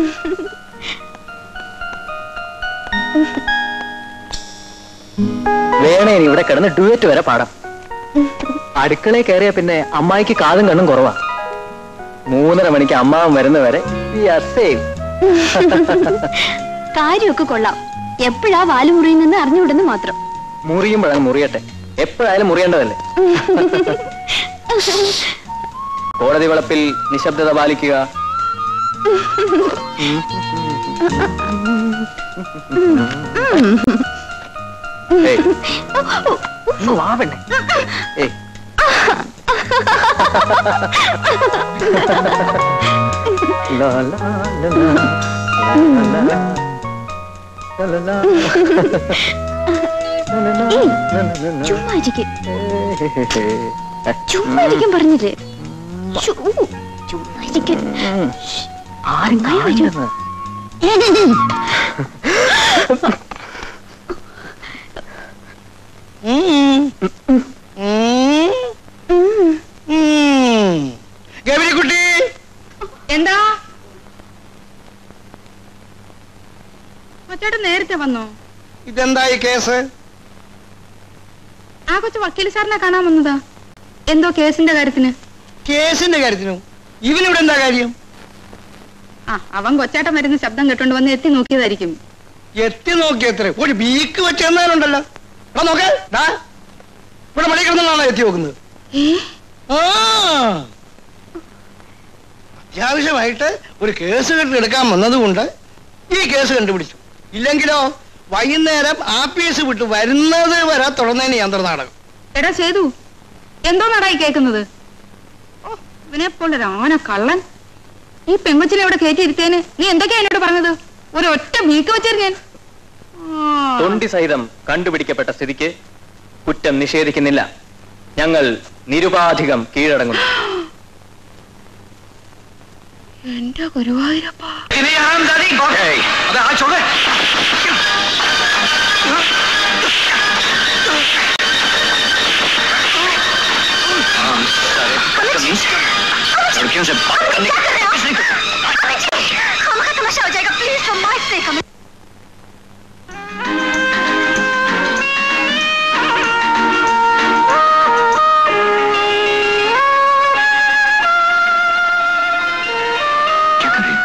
വേണേ ഇനി ഇവിടെ കിടന്ന് ഡുവറ്റ് വരെ പാടാം അടുക്കളയിൽ കയറിയ പിന്നെ അമ്മായിക്ക് കാതും കണ്ണും കുറവാ മൂന്നര മണിക്ക് അമ്മാവൻ വരുന്നവരെ ഈ അസേം കാര്യമൊക്കെ കൊള്ളാം എപ്പോഴാ വാല് മുറിയുന്നെന്ന് അറിഞ്ഞുവിടുന്നു മാത്രം മുറിയുമ്പോഴങ്ങ് മുറിയട്ടെ എപ്പോഴായാലും മുറിയേണ്ടതല്ലേ കോടതി വളപ്പിൽ നിശബ്ദത പാലിക്കുക ഏയ്, ഒന്ന് വാ പെണ്ണെ. ഏയ്. ലാ, ലാ, ലാ, ലാ, ലാ, ലാ, ലാ. ലാ, ലാ, ലാ. ലാ, ലാ, ലാ, ഏയ്, ലാ, ലാ, ലാ. ചുമ്മാ ഇരിക്ക്. ചുമ്മാ ഇരിക്കാൻ പറഞ്ഞില്ലേ ശ്ശോ, ചുമ്മാ ഇരിക്ക്. ആരും കാണുന്നെന്ന്. ഗൗരിക്കുട്ടി എന്താ കൊച്ചേട്ടൻ നേരത്തെ വന്നോ ഇതെന്തായി കേസ് ആ കൊച്ചു വക്കീൽ സാറിനെ കാണാൻ വന്നതാ എന്തോ കേസിന്റെ കാര്യത്തിന് കേസിന്റെ കാര്യത്തിനും ഇവനിവിടെ എന്താ കാര്യം ആ അവൻ കൊച്ചേട്ടൻ വരുന്ന ശബ്ദം കേട്ടോണ്ട് വന്ന് എത്തി നോക്കിയതായിരിക്കും എത്തി നോക്കിയത്ര ഒരു ബീക്ക് വെച്ചെന്നാലുണ്ടല്ലോ എടാ നോക്ക് ദാ ഇവിടെ മണി കിടന്നാണോ എത്തി നോക്കുന്നത് ആ അത്യാവശ്യമായിട്ട് ഒരു കേസ് കെട്ടി എടുക്കാൻ വന്നതുകൊണ്ട് ഈ കേസ് കണ്ടുപിടിച്ചു ഇല്ലെങ്കിലോ വൈകുന്നേരം ആപ്പീസ് വിട്ട് വരുന്നത് വരെ തുടർന്നതിന് യന്ത്ര നാടകം എടാ സേതു എന്തോ നടായി കേക്കുന്നത് ഇവനെ പോലൊരു ആന കള്ളൻ ഈ പെങ്കൊച്ചിനെ ഇവിടെ കയറ്റിയിരുത്തേന് നീ എന്തൊക്കെയാ എന്നോട് പറഞ്ഞത് ഒരു ഒറ്റ വീക്ക് വെച്ചിരുന്നു ഞാൻ ആ. തൊണ്ടി സഹിതം കണ്ടുപിടിക്കപ്പെട്ട സ്ഥിതിക്ക് കുറ്റം നിഷേധിക്കുന്നില്ല ഞങ്ങൾ നിരുപാധികം കീഴടങ്ങുന്നു എന്റെ ഗുരുവായൂരപ്പ लड़कियों से बात करने खामखा तमाशा हो जाएगा प्लीज फॉर माय सेक हमें क्या कर रही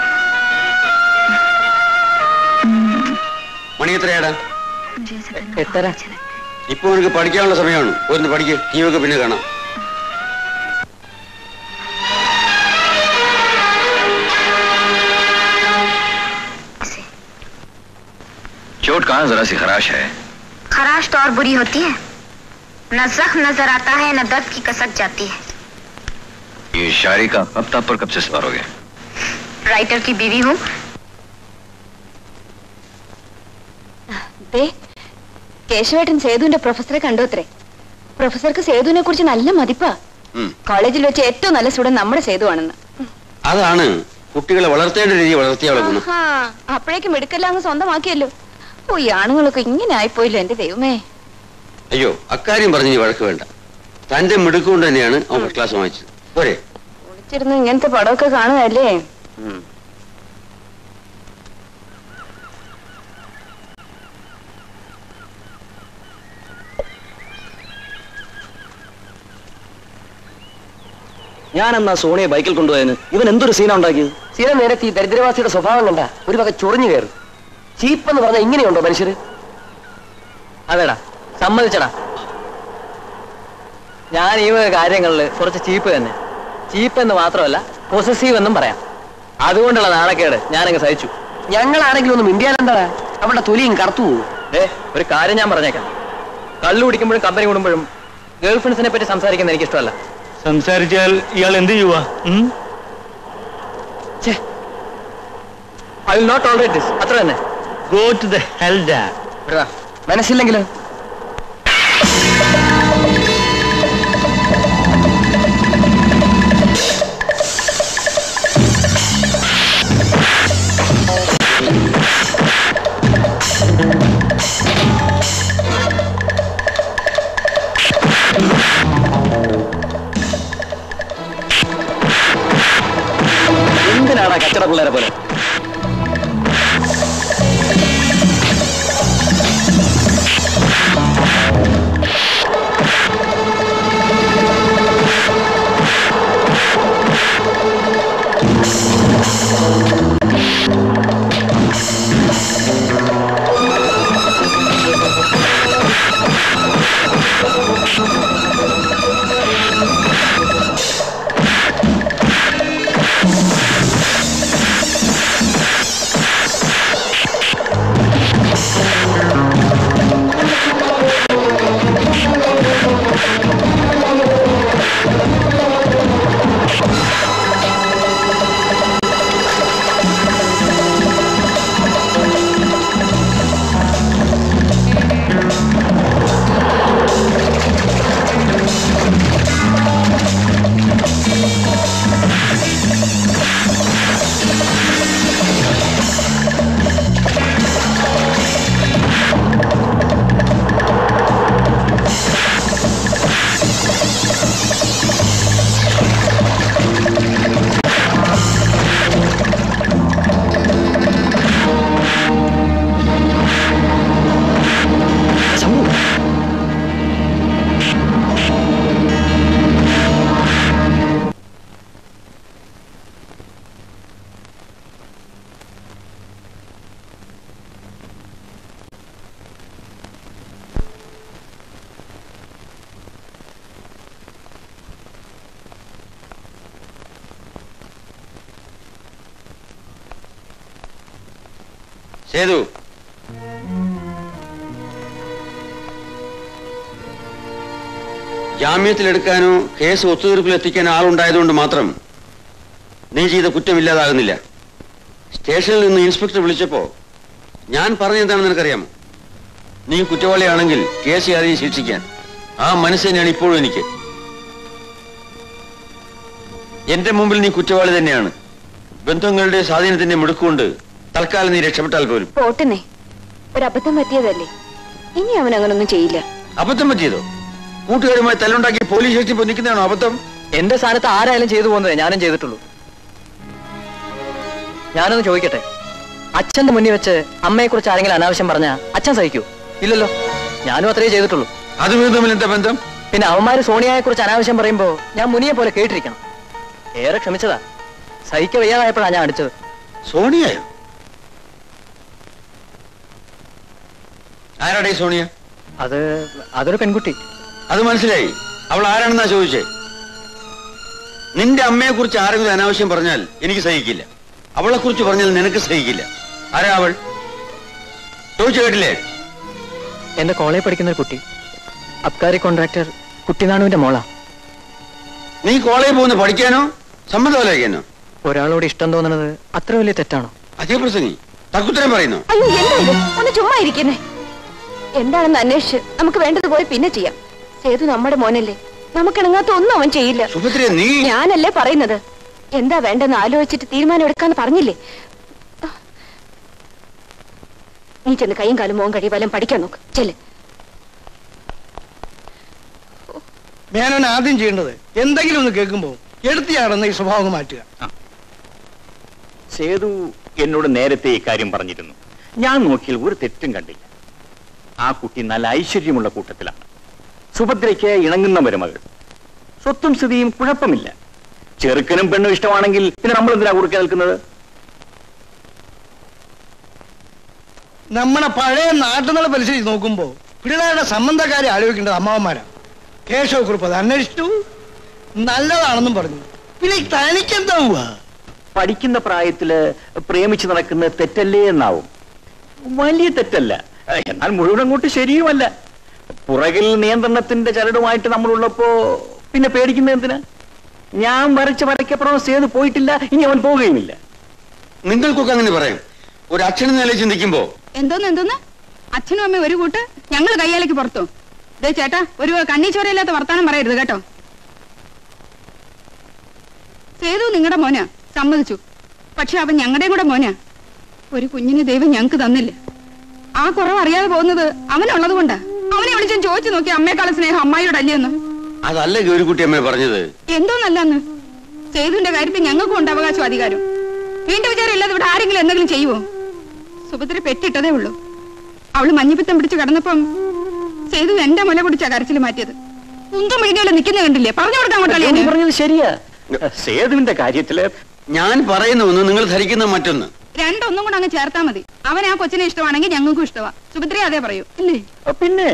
മണി എത്രയാടാ मुझे ऐसा करना എത്ര ഇപ്പൊ എനിക്ക് പഠിക്കാനുള്ള സമയമാണ് ഒന്ന് പഠിക്ക് ടി ഒക്കെ പിന്നെ കാണാം चोट कहाँ जरा सी खराश है खराश तो और बुरी होती है न जख्म नजर आता है न दर्द की कसक जाती है ये शायरी का हफ्ता पर कब से सवार हो गया राइटर की बीवी हूँ ദേ കേശവേട്ടൻ സേതുവിന്റെ പ്രൊഫസറെ കണ്ടു അത്രേ പ്രൊഫസർക്ക് സേതുവിനെ കുറിച്ച് നല്ല മതിപ്പാ ഉം. കോളേജിൽ വെച്ച് ഏറ്റവും നല്ല സ്റ്റുഡന്റ് നമ്മുടെ സേതുവാണെന്ന് അതാണ് കുട്ടികളെ വളർത്തേണ്ട രീതി വളർത്തിയാളെ ഗുണം ആഹാ, അപ്പോഴേക്കും എടുക്കെല്ലാം അങ്ങ് സ്വന്തമാക്കിയല്ലോ ഓ ഈ ആണുങ്ങളൊക്കെ ഇങ്ങനെ ആയിപ്പോയില്ലോ എന്റെ ദൈവമേ അയ്യോ അക്കാര്യം പറഞ്ഞ് നീ വഴക്ക് വേണ്ട തന്റെ മിടുക്കൊണ്ട് തന്നെയാണ് അവൻ ഫസ്റ്റ് ക്ലാസ് വാങ്ങിച്ചത് പോരെ ഒളിച്ചിരുന്ന് ഇങ്ങനത്തെ പടമൊക്കെ കാണുകയല്ലേ ഞാൻ എന്നാ സോണിയെ ബൈക്കിൽ കൊണ്ടുപോയതിന് ഇവൻ എന്തൊരു സീന ഉണ്ടാക്കിയത് സ്ഥിര നേരത്തെ ഈ ദരിദ്രവാസിയുടെ സ്വഭാവം കണ്ട ഒരു വക ചൊറിഞ്ഞു കയറും ചീപ്പ് എന്ന് പറഞ്ഞാൽ ഇങ്ങനെയുണ്ടോ മനുഷ്യര് അതെടാ സമ്മതിച്ചടാ ഞാൻ ഈ വക കാര്യങ്ങളിൽ കുറച്ച് ചീപ്പ് തന്നെ ചീപ്പ് എന്ന് മാത്രമല്ല പൊസസീവ് എന്നും പറയാം അതുകൊണ്ടുള്ള നാണക്കേട് ഞാനങ്ങ് സഹിച്ചു ഞങ്ങളാണെങ്കിലും ഒന്നും ഇന്ത്യയിലെന്താ അവളുടെ തൊലിയും കറുത്തു പോകും ഏ ഒരു കാര്യം ഞാൻ പറഞ്ഞേക്കാം കള്ളു കുടിക്കുമ്പോഴും കമ്പനി കൂടുമ്പോഴും ഗേൾ ഫ്രണ്ട്സിനെ പറ്റി സംസാരിക്കുന്നത് എനിക്ക് ഇഷ്ടമല്ല സംസാരിച്ചാൽ ഇയാൾ എന്ത് ചെയ്യുവാ I will not tolerate this അത്ര തന്നെ ഗോ ടു ദ ഹെൽ വിടടാ. മനസ്സില്ലെങ്കിലോ എന്തിനാടാ കച്ചട പിള്ളേരെ പോലെ സേതു ജാമ്യത്തിലെടുക്കാനോ കേസ് ഒത്തുതീർപ്പിൽ എത്തിക്കാനോ ആളുണ്ടായതുകൊണ്ട് മാത്രം നീ ചെയ്ത കുറ്റമില്ലാതാകുന്നില്ല സ്റ്റേഷനിൽ നിന്ന് ഇൻസ്പെക്ടർ വിളിച്ചപ്പോ ഞാൻ പറഞ്ഞെന്താണെന്ന് നിനക്കറിയാമോ നീ കുറ്റവാളിയാണെങ്കിൽ കേസ് ആരെയും ശിക്ഷിക്കാൻ ആ മനസ്സ് തന്നെയാണ് ഇപ്പോഴും എനിക്ക് എന്റെ മുമ്പിൽ നീ കുറ്റവാളി തന്നെയാണ് ബന്ധങ്ങളുടെ സ്വാധീനത്തിന്റെ മുടുക്കുകൊണ്ട് തൽക്കാലം നീ രക്ഷപ്പെട്ടാൽ പോലും പോട്ടുന്നേ ഒരു അബദ്ധം പറ്റിയതല്ലേ ഇനി അവൻ അങ്ങനൊന്നും ചെയ്യില്ല അബദ്ധം പറ്റിയതോ കൂട്ടുകാരുമായി തല്ലുണ്ടാക്കി പോലീസ് സ്റ്റേഷനിൽ പോയി നിൽക്കുന്നതാണോ അബദ്ധം എന്റെ സ്ഥാനത്ത് ആരായാലും ചെയ്തു പോകുന്നത് ഞാനും ചെയ്തിട്ടുള്ളൂ ഞാനൊന്ന് ചോദിക്കട്ടെ അച്ഛന്റെ മുന്നിൽ വെച്ച് അമ്മയെ കുറിച്ച് ആരെങ്കിലും അനാവശ്യം പറഞ്ഞാ അച്ഛൻ സഹിക്കൂ ഇല്ലല്ലോ ഞാനും അത്രേ ചെയ്തിട്ടുള്ളൂ അതും തമ്മിൽ എന്താ ബന്ധം പിന്നെ അവന്മാര് സോണിയയെ കുറിച്ച് അനാവശ്യം പറയുമ്പോ ഞാൻ മുനിയെ പോലെ കേട്ടിരിക്കണം ഏറെ ക്ഷമിച്ചതാ സഹിക്ക വയ്യാതായപ്പോഴാണ് ഞാൻ അടിച്ചത് സോണിയയോ ആരാടേ സോണിയ അത് അതൊരു പെൺകുട്ടി അത് മനസ്സിലായി അവൾ ആരാണെന്നാ ചോദിച്ചേ നിന്റെ അമ്മയെ കുറിച്ച് ആരെങ്കിലും അനാവശ്യം പറഞ്ഞാൽ എനിക്ക് സഹിക്കില്ല അവളെ കുറിച്ച് പറഞ്ഞാൽ നിനക്ക് സഹിക്കില്ല ആരാ അവൾ ചോദിച്ചു കേട്ടില്ലേ എന്റെ കോളേജിൽ പഠിക്കുന്ന ഒരു കുട്ടി അബ്കാരി കോൺട്രാക്ടർ കുട്ടിനാണുവിന്റെ മോളാ നീ കോളേജിൽ പോകുന്ന പഠിക്കാനോ സമ്മതമല്ലായിക്കാനോ ഒരാളോട് ഇഷ്ടം തോന്നുന്നത് അത്ര വലിയ തെറ്റാണോ അതേ പ്രസംഗി തക്കുത്തരം പറയുന്നു അയ്യോ എന്താ ഇത് ഒന്ന് ചുമ്മാ ഇരിക്കുന്നേ എന്താണെന്ന് അന്വേഷിച്ച് നമുക്ക് വേണ്ടതുപോലെ പിന്നെ ചെയ്യാം സേതു നമ്മുടെ മോനല്ലേ നമുക്കിണങ്ങാത്ത ഒന്നും അവൻ ചെയ്യില്ല സുഭദ്ര നീ ഞാനല്ലേ പറയുന്നത് എന്താ വേണ്ടെന്ന് ആലോചിച്ചിട്ട് തീരുമാനം എടുക്കാന്ന് പറഞ്ഞില്ലേ നീ ചെന്ന് കൈയും കാലും മോൻ കഴിയും വല്ലതും പഠിക്കാൻ നോക്ക് ചെല്ല് മേനോൻ ആദ്യം ചെയ്യേണ്ടത് എന്തെങ്കിലും ഒന്ന് കേൾക്കുമ്പോൾ എടുത്തിയാടുന്ന ഈ സ്വഭാവം മാറ്റുക സേതു എന്നോട് നേരത്തെ ഇക്കാര്യം പറഞ്ഞിരുന്നു ഞാൻ നോക്കിയാൽ ഒരു തെറ്റും കണ്ടില്ല ആ കുട്ടി നല്ല ഐശ്വര്യമുള്ള കൂട്ടത്തിലാണ് സുഭദ്രയ്ക്ക് ഇണങ്ങുന്ന മരുമകൾ സ്വത്തും സ്ഥിതിയും കുഴപ്പമില്ല ചെറുക്കനും പെണ്ണും ഇഷ്ടമാണെങ്കിൽ പിന്നെ നമ്മൾ എന്തിനാ കുറുക്കെ നിൽക്കുന്നത് നമ്മുടെ പഴയ നാട്ടുനില പരിശീലിച്ച് നോക്കുമ്പോ പിള്ളേരുടെ സംബന്ധക്കാരെ ആലോചിക്കേണ്ടത് അമ്മാവന്മാരാണ് കേശവ കുറിപ്പ് അത് അന്വേഷിച്ചു നല്ലതാണെന്നും പറഞ്ഞു പിന്നെ തനിക്കെന്താ പോവാ പഠിക്കുന്ന പ്രായത്തില് പ്രേമിച്ച് നടക്കുന്നത് തെറ്റല്ലേ എന്നാവും വലിയ തെറ്റല്ല എന്നാൽ മുഴുവൻ അങ്ങോട്ട് ശരിയുമല്ല പുറകിൽ നിയന്ത്രണത്തിന്റെ ചരടുമായിട്ട് നമ്മളുള്ളപ്പോ പിന്നെ പേടിക്കുന്നത് എന്തിനാ ഞാൻ വരച്ച വരയ്ക്കപ്പുറം സേതു പോയിട്ടില്ല ഇനി അവൻ പോവുകയുമില്ല നിങ്ങൾക്കൊക്കെ അങ്ങനെ പറയാം ഒരു അച്ഛനെ നില ചിന്തിക്കുമ്പോ എന്തോന്ന് എന്തോന്ന് അച്ഛനും അമ്മയും ഒരു കൂട്ട് ഞങ്ങൾ കയ്യാലേക്ക് പുറത്തു ദേ ചേട്ടാ ഒരു കണ്ണീ ചോരയില്ലാത്ത വർത്താനം പറയരുത് കേട്ടോ സേതു നിങ്ങളുടെ മോനാ സമ്മതിച്ചു പക്ഷെ അവൻ ഞങ്ങളുടെയും കൂടെ മോനാ ഒരു കുഞ്ഞിനെ ദൈവം ഞങ്ങൾക്ക് തന്നില്ല ആ കുറവ് അറിയാതെ പോകുന്നത് അവനുള്ളത് കൊണ്ടാ അവനെ വിളിച്ചും ചോദിച്ചു നോക്കി അമ്മയെക്കാളും സ്നേഹം അമ്മായിയോടല്ലേന്ന് അതല്ല ഗൗരിക്കുട്ടി അമ്മ പറഞ്ഞത് എന്തോന്നല്ലെന്ന് സേതുവിന്റെ കാര്യത്തിൽ ഞങ്ങൾക്കും ഉണ്ട് അവകാശം അധികാരം വീണ്ടും വിചാരം ഇല്ലാതെ ഇവിടെ ആരെങ്കിലും എന്തെങ്കിലും ചെയ്യുവോ സുഭദ്ര പെട്ടിട്ടതേ ഉള്ളൂ അവള് മഞ്ഞപ്പിത്തം പിടിച്ച് കിടന്നപ്പം സേതു എന്റെ മുല പിടിച്ചാ കരച്ചിൽ മാറ്റിയത് കുന്തും വീടിയോടെ നിൽക്കുന്ന കണ്ടില്ലേ പറഞ്ഞു കൊടുക്കാൻ ഗൗരി അങ്ങോട്ടല്ലേ പറഞ്ഞത് ശരിയാ സേതുവിന്റെ കാര്യത്തില് ഞാൻ പറയുന്ന ഒന്ന് നിങ്ങൾ ധരിക്കുന്ന മറ്റൊന്ന് രണ്ടൊന്നും കൂടെ അങ്ങ് ചേർത്താ മതി അവൻ ആ കൊച്ചിനെ ഇഷ്ടമാണെങ്കിൽ ഞങ്ങൾക്കും ഇഷ്ടമാ സുഭദ്ര അതേ പറയൂ ഇല്ലേ അ, പിന്നെ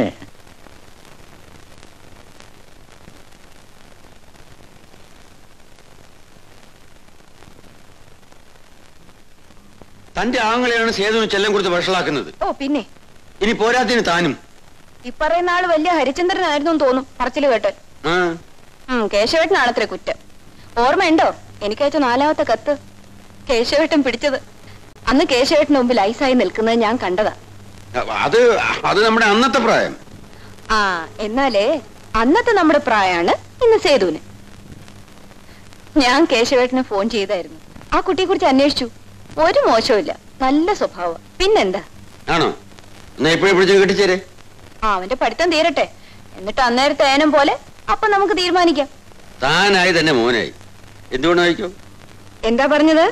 തന്റെ ആങ്ങളെയാണ് സേതുവിന് ചെല്ലം കൊടുത്ത് വഷളാക്കുന്നത് ഓ പിന്നെ ഇനി പോരാത്തിന് താനും ഈ പറയുന്ന ആള് വലിയ ഹരിചന്ദ്രനായിരുന്നു എന്ന് തോന്നും പറച്ചില് കേട്ട് ആ ഉം കേശവേട്ടനാണത്രേ കുറ്റം ഓർമ്മയുണ്ടോ എനിക്കയച്ച നാലാമത്തെ കത്ത് കേശവേട്ടൻ പിടിച്ചത് അന്ന് കേശവേട്ടന് മുമ്പിൽ ഐസായി നിൽക്കുന്നത് ഞാൻ കണ്ടതാ അത് അത് നമ്മുടെ അന്നത്തെ പ്രായം ആ എന്നാലേ അന്നത്തെ നമ്മുടെ പ്രായാണ് ഇന്ന് സേതുവിന് ഞാൻ കേശവേട്ടന് ഫോൺ ചെയ്തായിരുന്നു ആ കുട്ടിയെ കുറിച്ച് അന്വേഷിച്ചു ഒരു മോശമില്ല നല്ല സ്വഭാവം പിന്നെന്താ ആണോ എന്നാ എപ്പോഴും പിടിച്ച് കെട്ടിച്ചേരെ ആ അവന്റെ പഠിത്തം തീരട്ടെ എന്നിട്ട് അന്നേരത്തെ ഏനം പോലെ അപ്പൊ നമുക്ക് തീരുമാനിക്കാം താനായി തന്നെ മോനായി എന്തുകൊണ്ടായിരിക്കും എന്താ പറഞ്ഞത്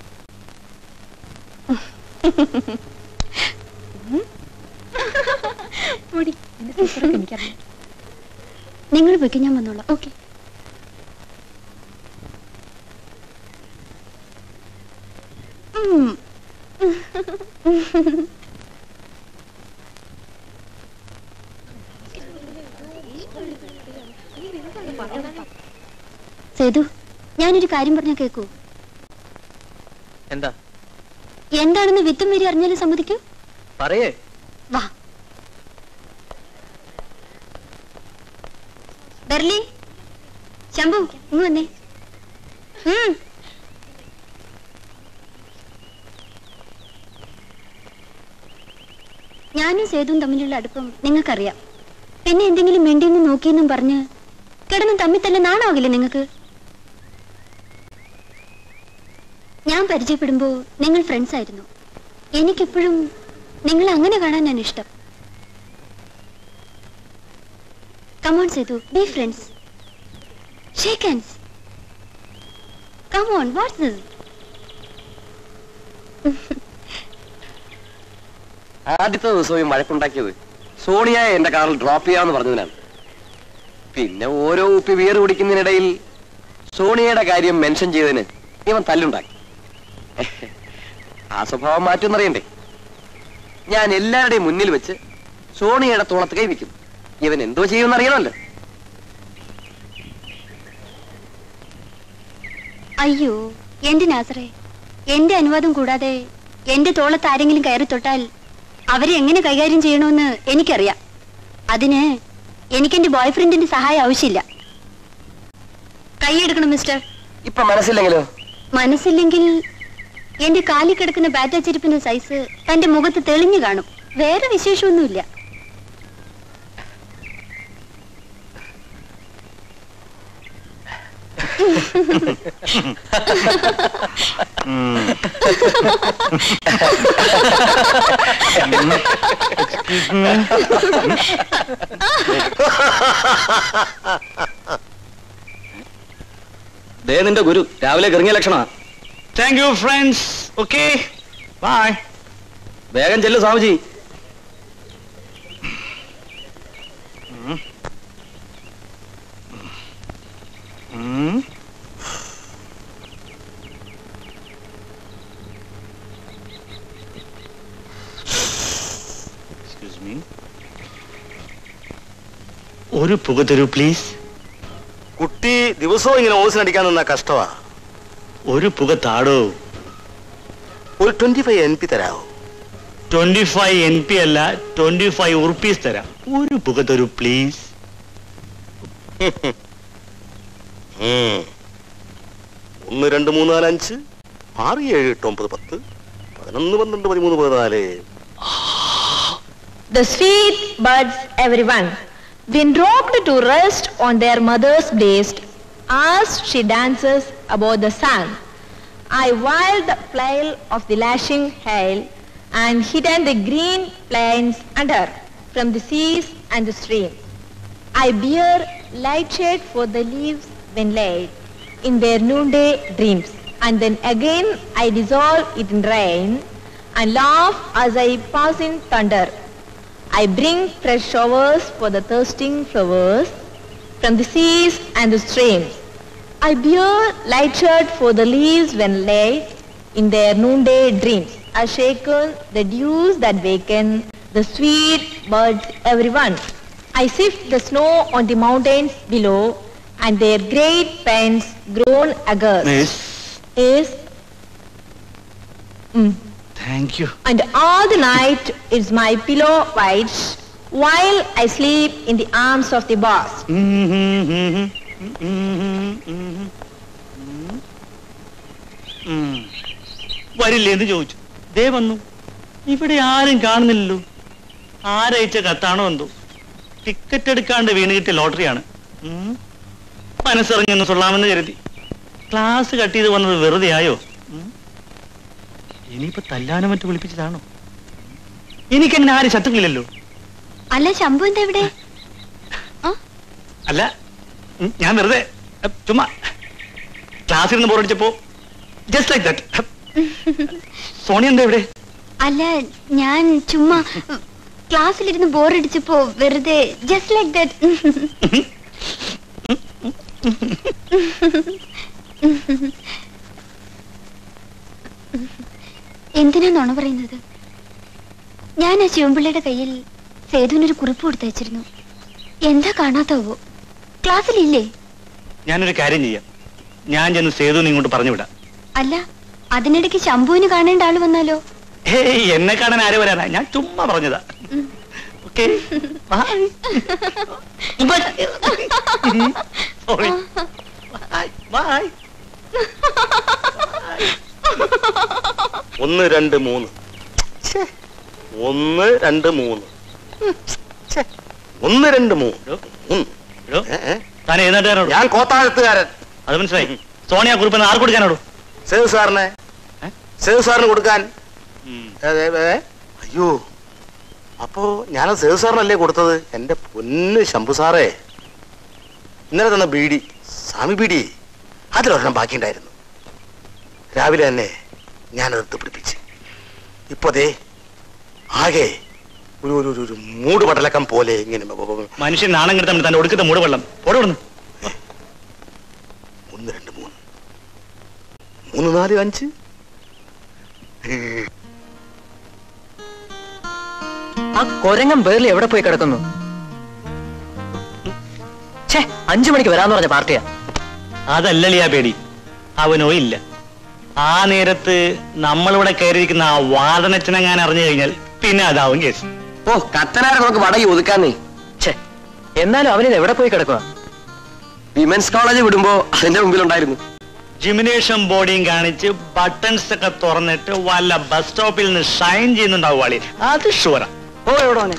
നിങ്ങൾ പോയിക്കോ ഞാൻ വന്നോളാം ഓക്കെ സേതു ഞാനൊരു കാര്യം പറഞ്ഞാൽ കേക്കൂ എന്താ എന്താണെന്ന് വിത്തും വരി അറിഞ്ഞാലും സമ്മതിക്കൂ പറയേ വാ ബെർലി ശംഭു ഇങ്ങ് വന്നേ ഉം. ഞാനും സേതുവും തമ്മിലുള്ള അടുപ്പം നിങ്ങൾക്കറിയാം പിന്നെ എന്തെങ്കിലും മിണ്ടിയെന്ന് നോക്കിയെന്നും പറഞ്ഞ് കിടന്ന് തമ്മിൽ തന്നെ നാണമാകില്ലേ നിങ്ങൾക്ക് ഞാൻ പരിചയപ്പെടുമ്പോ നിങ്ങൾ ഫ്രണ്ട്സ് ആയിരുന്നു എനിക്കെപ്പോഴും നിങ്ങൾ അങ്ങനെ കാണാനാണ് ഇഷ്ടം come on Sethu be friends shake hands come on what's this ആദ്യത്തെ ദിവസവും വഴക്കുണ്ടാക്കിയത് സോണിയയെ എന്റെ കാറിൽ ഡ്രോപ്പ് ചെയ്യാന്ന് പറഞ്ഞതിനാണ് പിന്നെ ഓരോ ഉപ്പി വീറ് കുടിക്കുന്നതിനിടയിൽ സോണിയയുടെ കാര്യം മെൻഷൻ ചെയ്തതിന് ഇവൻ തല്ലുണ്ടാക്കി ആ സ്വഭാവം മാറ്റുമെന്നറിയണ്ടേ ഞാൻ എല്ലാവരുടെയും മുന്നിൽ വെച്ച് സോണിയയുടെ തോളത്ത് കൈവയ്ക്കും ഇവൻ എന്തോ ചെയ്യുമെന്ന് അറിയണമല്ലോ അയ്യോ എന്റെ നാസറേ എന്റെ അനുവാദം കൂടാതെ എന്റെ തോളത്ത് ആരെങ്കിലും കയറി തൊട്ടാൽ അവരെ എങ്ങനെ കൈകാര്യം ചെയ്യണമെന്ന് എനിക്കറിയാം അതിന് എനിക്കെന്റെ ബോയ്ഫ്രണ്ടിന്റെ സഹായം ആവശ്യമില്ല കൈയെടുക്കണം മിസ്റ്റർ ഇപ്പൊ മനസ്സില്ലെങ്കിലോ മനസ്സില്ലെങ്കിൽ എന്റെ കാലിൽ കിടക്കുന്ന ബാറ്റ ചെരുപ്പിന്റെ സൈസ് തന്റെ മുഖത്ത് തെളിഞ്ഞു കാണും വേറെ വിശേഷമൊന്നുമില്ല ദേ നിന്റെ ഗുരു രാവിലെ ഇറങ്ങിയ ലക്ഷണ thank you friends okay bye വേഗം ചെല്ലു സ്വാമിജി എക്സ്ക്യൂസ് മീ ഒരു പുക തരൂ പ്ലീസ് കുട്ടി ദിവസവും ഇങ്ങനെ ഓസിനടിക്കാൻ നിന്നാ കഷ്ടമാ ഒരു പുക താടോ ഒരു ട്വന്റി ഫൈവ് എൻ പി തരാവോ ട്വന്റി ഫൈവ് എൻ പി അല്ല ട്വന്റി ഫൈവ് ഉറുപ്പീസ് തരാം ഒരു പുക തരൂ പ്ലീസ് ഉം. ഒന്ന് രണ്ട് മൂന്ന് നാല് അഞ്ച് ആറ് ഏഴ് എട്ട് ഒമ്പത് പത്ത് പതിനൊന്ന് പന്ത്രണ്ട് പതിമൂന്ന് പതിനാല് The sweet buds, everyone, been dropped to rest on their mother's breast as she dances above the sun. I wild the flail of the lashing hail and hidden the green plains under from the seas and the stream. I bear light shade for the leaves when laid in their noonday dreams. And then again I dissolve it in rain and laugh as I pass in thunder. I bring fresh showers for the thirsting flowers from the seas and the streams. I bear light shade for the leaves when laid in their noonday dreams. I shaken the dews that waken the sweet birds everyone. I sift the snow on the mountains below and their great pens grown aghast. Miss Is mm. Thank you and all the night is my pillow white while I sleep in the arms of the boss. വരില്ലേ എന്ന് ചോദിച്ചു ദേ വന്നു ഇവിടെ ആരും കാണുന്നില്ലല്ലോ ആരയച്ച കത്താണോ എന്തോ ticket എടുക്കാണ്ട് വീണ് കിട്ടിയ ലോട്ടറിയാണ് ഉം. മനസ്സറിഞ്ഞൊന്ന് കൊള്ളാമെന്ന് കരുതി ക്ലാസ് കട്ട് ചെയ്ത് വന്നത് വെറുതെ ആയോ ഉം. ഇനിയിപ്പോ തല്ലാനും മറ്റു വിളിപ്പിച്ചതാണോ എനിക്കെങ്ങനെ ആരും ശത്രുക്കളില്ലല്ലോ അല്ല ശംഭു എന്താ ഇവിടെ അല്ല ഉം, ഞാൻ വെറുതെ അ, ചുമ്മാ ക്ലാസ്സിൽ നിന്ന് ബോറടിച്ചപ്പോ ജസ്റ്റ് ലൈക്ക് ദാറ്റ് സോണി എന്താ ഇവിടെ അല്ല ഞാൻ ചുമ്മാ ക്ലാസ്സിലിരുന്ന് ബോറടിച്ചപ്പോ വെറുതെ ജസ്റ്റ് ലൈക്ക് ദാറ്റ് എന്തിനാ നുണ പറയുന്നത് ഞാൻ ആ ശിവൻപിള്ളയുടെ കയ്യിൽ സേതുവിനൊരു കുറിപ്പ് കൊടുത്തയച്ചിരുന്നു എന്താ കാണാത്താവോ ക്ലാസ്സിലില്ലേ ഞാനൊരു കാര്യം ചെയ്യാം ഞാൻ ചെന്ന് സേതുവിനെ ഇങ്ങോട്ട് പറഞ്ഞു വിടാം അല്ല അതിനിടയ്ക്ക് ശംഭുവിന് കാണേണ്ട ആള് വന്നാലോ ഹേയ് എന്നെ കാണാൻ ആര് വരാനാ ഞാൻ ചുമ്മാ പറഞ്ഞതാ ഓക്കെ സോറി ബൈ ഒന്ന് രണ്ട് മൂന്ന് ഛേ, ഒന്ന് രണ്ട് മൂന്ന് ഛെ, ഒന്ന് രണ്ട് മൂന്ന് ഉം. ഏ, ഏ? താൻ ഏതാണ്ടാണോ ഞാൻ കോത്താഴത്തുകാരൻ അത് മനസ്സിലായി സോണിയ കുറിപ്പ് ആർക്ക് കൊടുക്കാനോടോ സേവ് സാറിനെ സേവ് സാറിന് കൊടുക്കാൻ ഏ, ഏ, ഏ? അയ്യോ അപ്പോ ഞാനത് സേവ് സാറിനല്ലേ കൊടുത്തത് എന്റെ പൊന്ന് ശംഭു സാറേ ഇന്നലെ തന്ന ബീഡി സ്വാമി ബീഡി അതിലൊരെണ്ണം ബാക്കിയുണ്ടായിരുന്നു രാവിലെ തന്നെ ഞാനതെടുത്ത് പിടിപ്പിച്ച് ഇപ്പൊ ദേ ആകെ ഒരു ഒരു ഒരു- ഒരു മൂട് പടലക്കം പോലെ ഇങ്ങനെ ബ- ബ- ബ- മനുഷ്യൻ നാണം കിടത്താൻ തന്റെ ഒടുക്കത്തെ മൂട് വെള്ളം ഓടുന്നു ഒന്ന് രണ്ട് മൂന്ന് മൂന്ന് നാല് അഞ്ച് ആ കൊരങ്ങൻ ബേർലി എവിടെ പോയി കിടക്കുന്നു ഛേ അഞ്ചു മണിക്ക് വരാന്ന് പറഞ്ഞ പാർട്ടിയാ അതല്ലളിയാ പേടി അവനോ ഇല്ല ആ നേരത്ത് നമ്മളിവിടെ കയറിയിരിക്കുന്ന ആ വാദനച്ചനങ്ങാൻ അറിഞ്ഞു കഴിഞ്ഞാൽ പിന്നെ അതാവും കേസ് ഓ കത്തനാരെ നമുക്ക് വടകി ഒതുക്കാന്നേ ഛേ എന്നാലും അവനിത് എവിടെ പോയി കിടക്കുക വിമൻസ് കോളേജ് വിടുമ്പോ അതിന്റെ മുമ്പിലുണ്ടായിരുന്നു ജിമിനേഷൻ ബോഡിയും കാണിച്ച് ബട്ടൺസ് ഒക്കെ തുറന്നിട്ട് വല്ല ബസ് സ്റ്റോപ്പിൽ നിന്ന് ഷൈൻ ചെയ്യുന്നുണ്ടാവും വാളി അത് ഷുവറാ ഓ എവിടെ അവനെ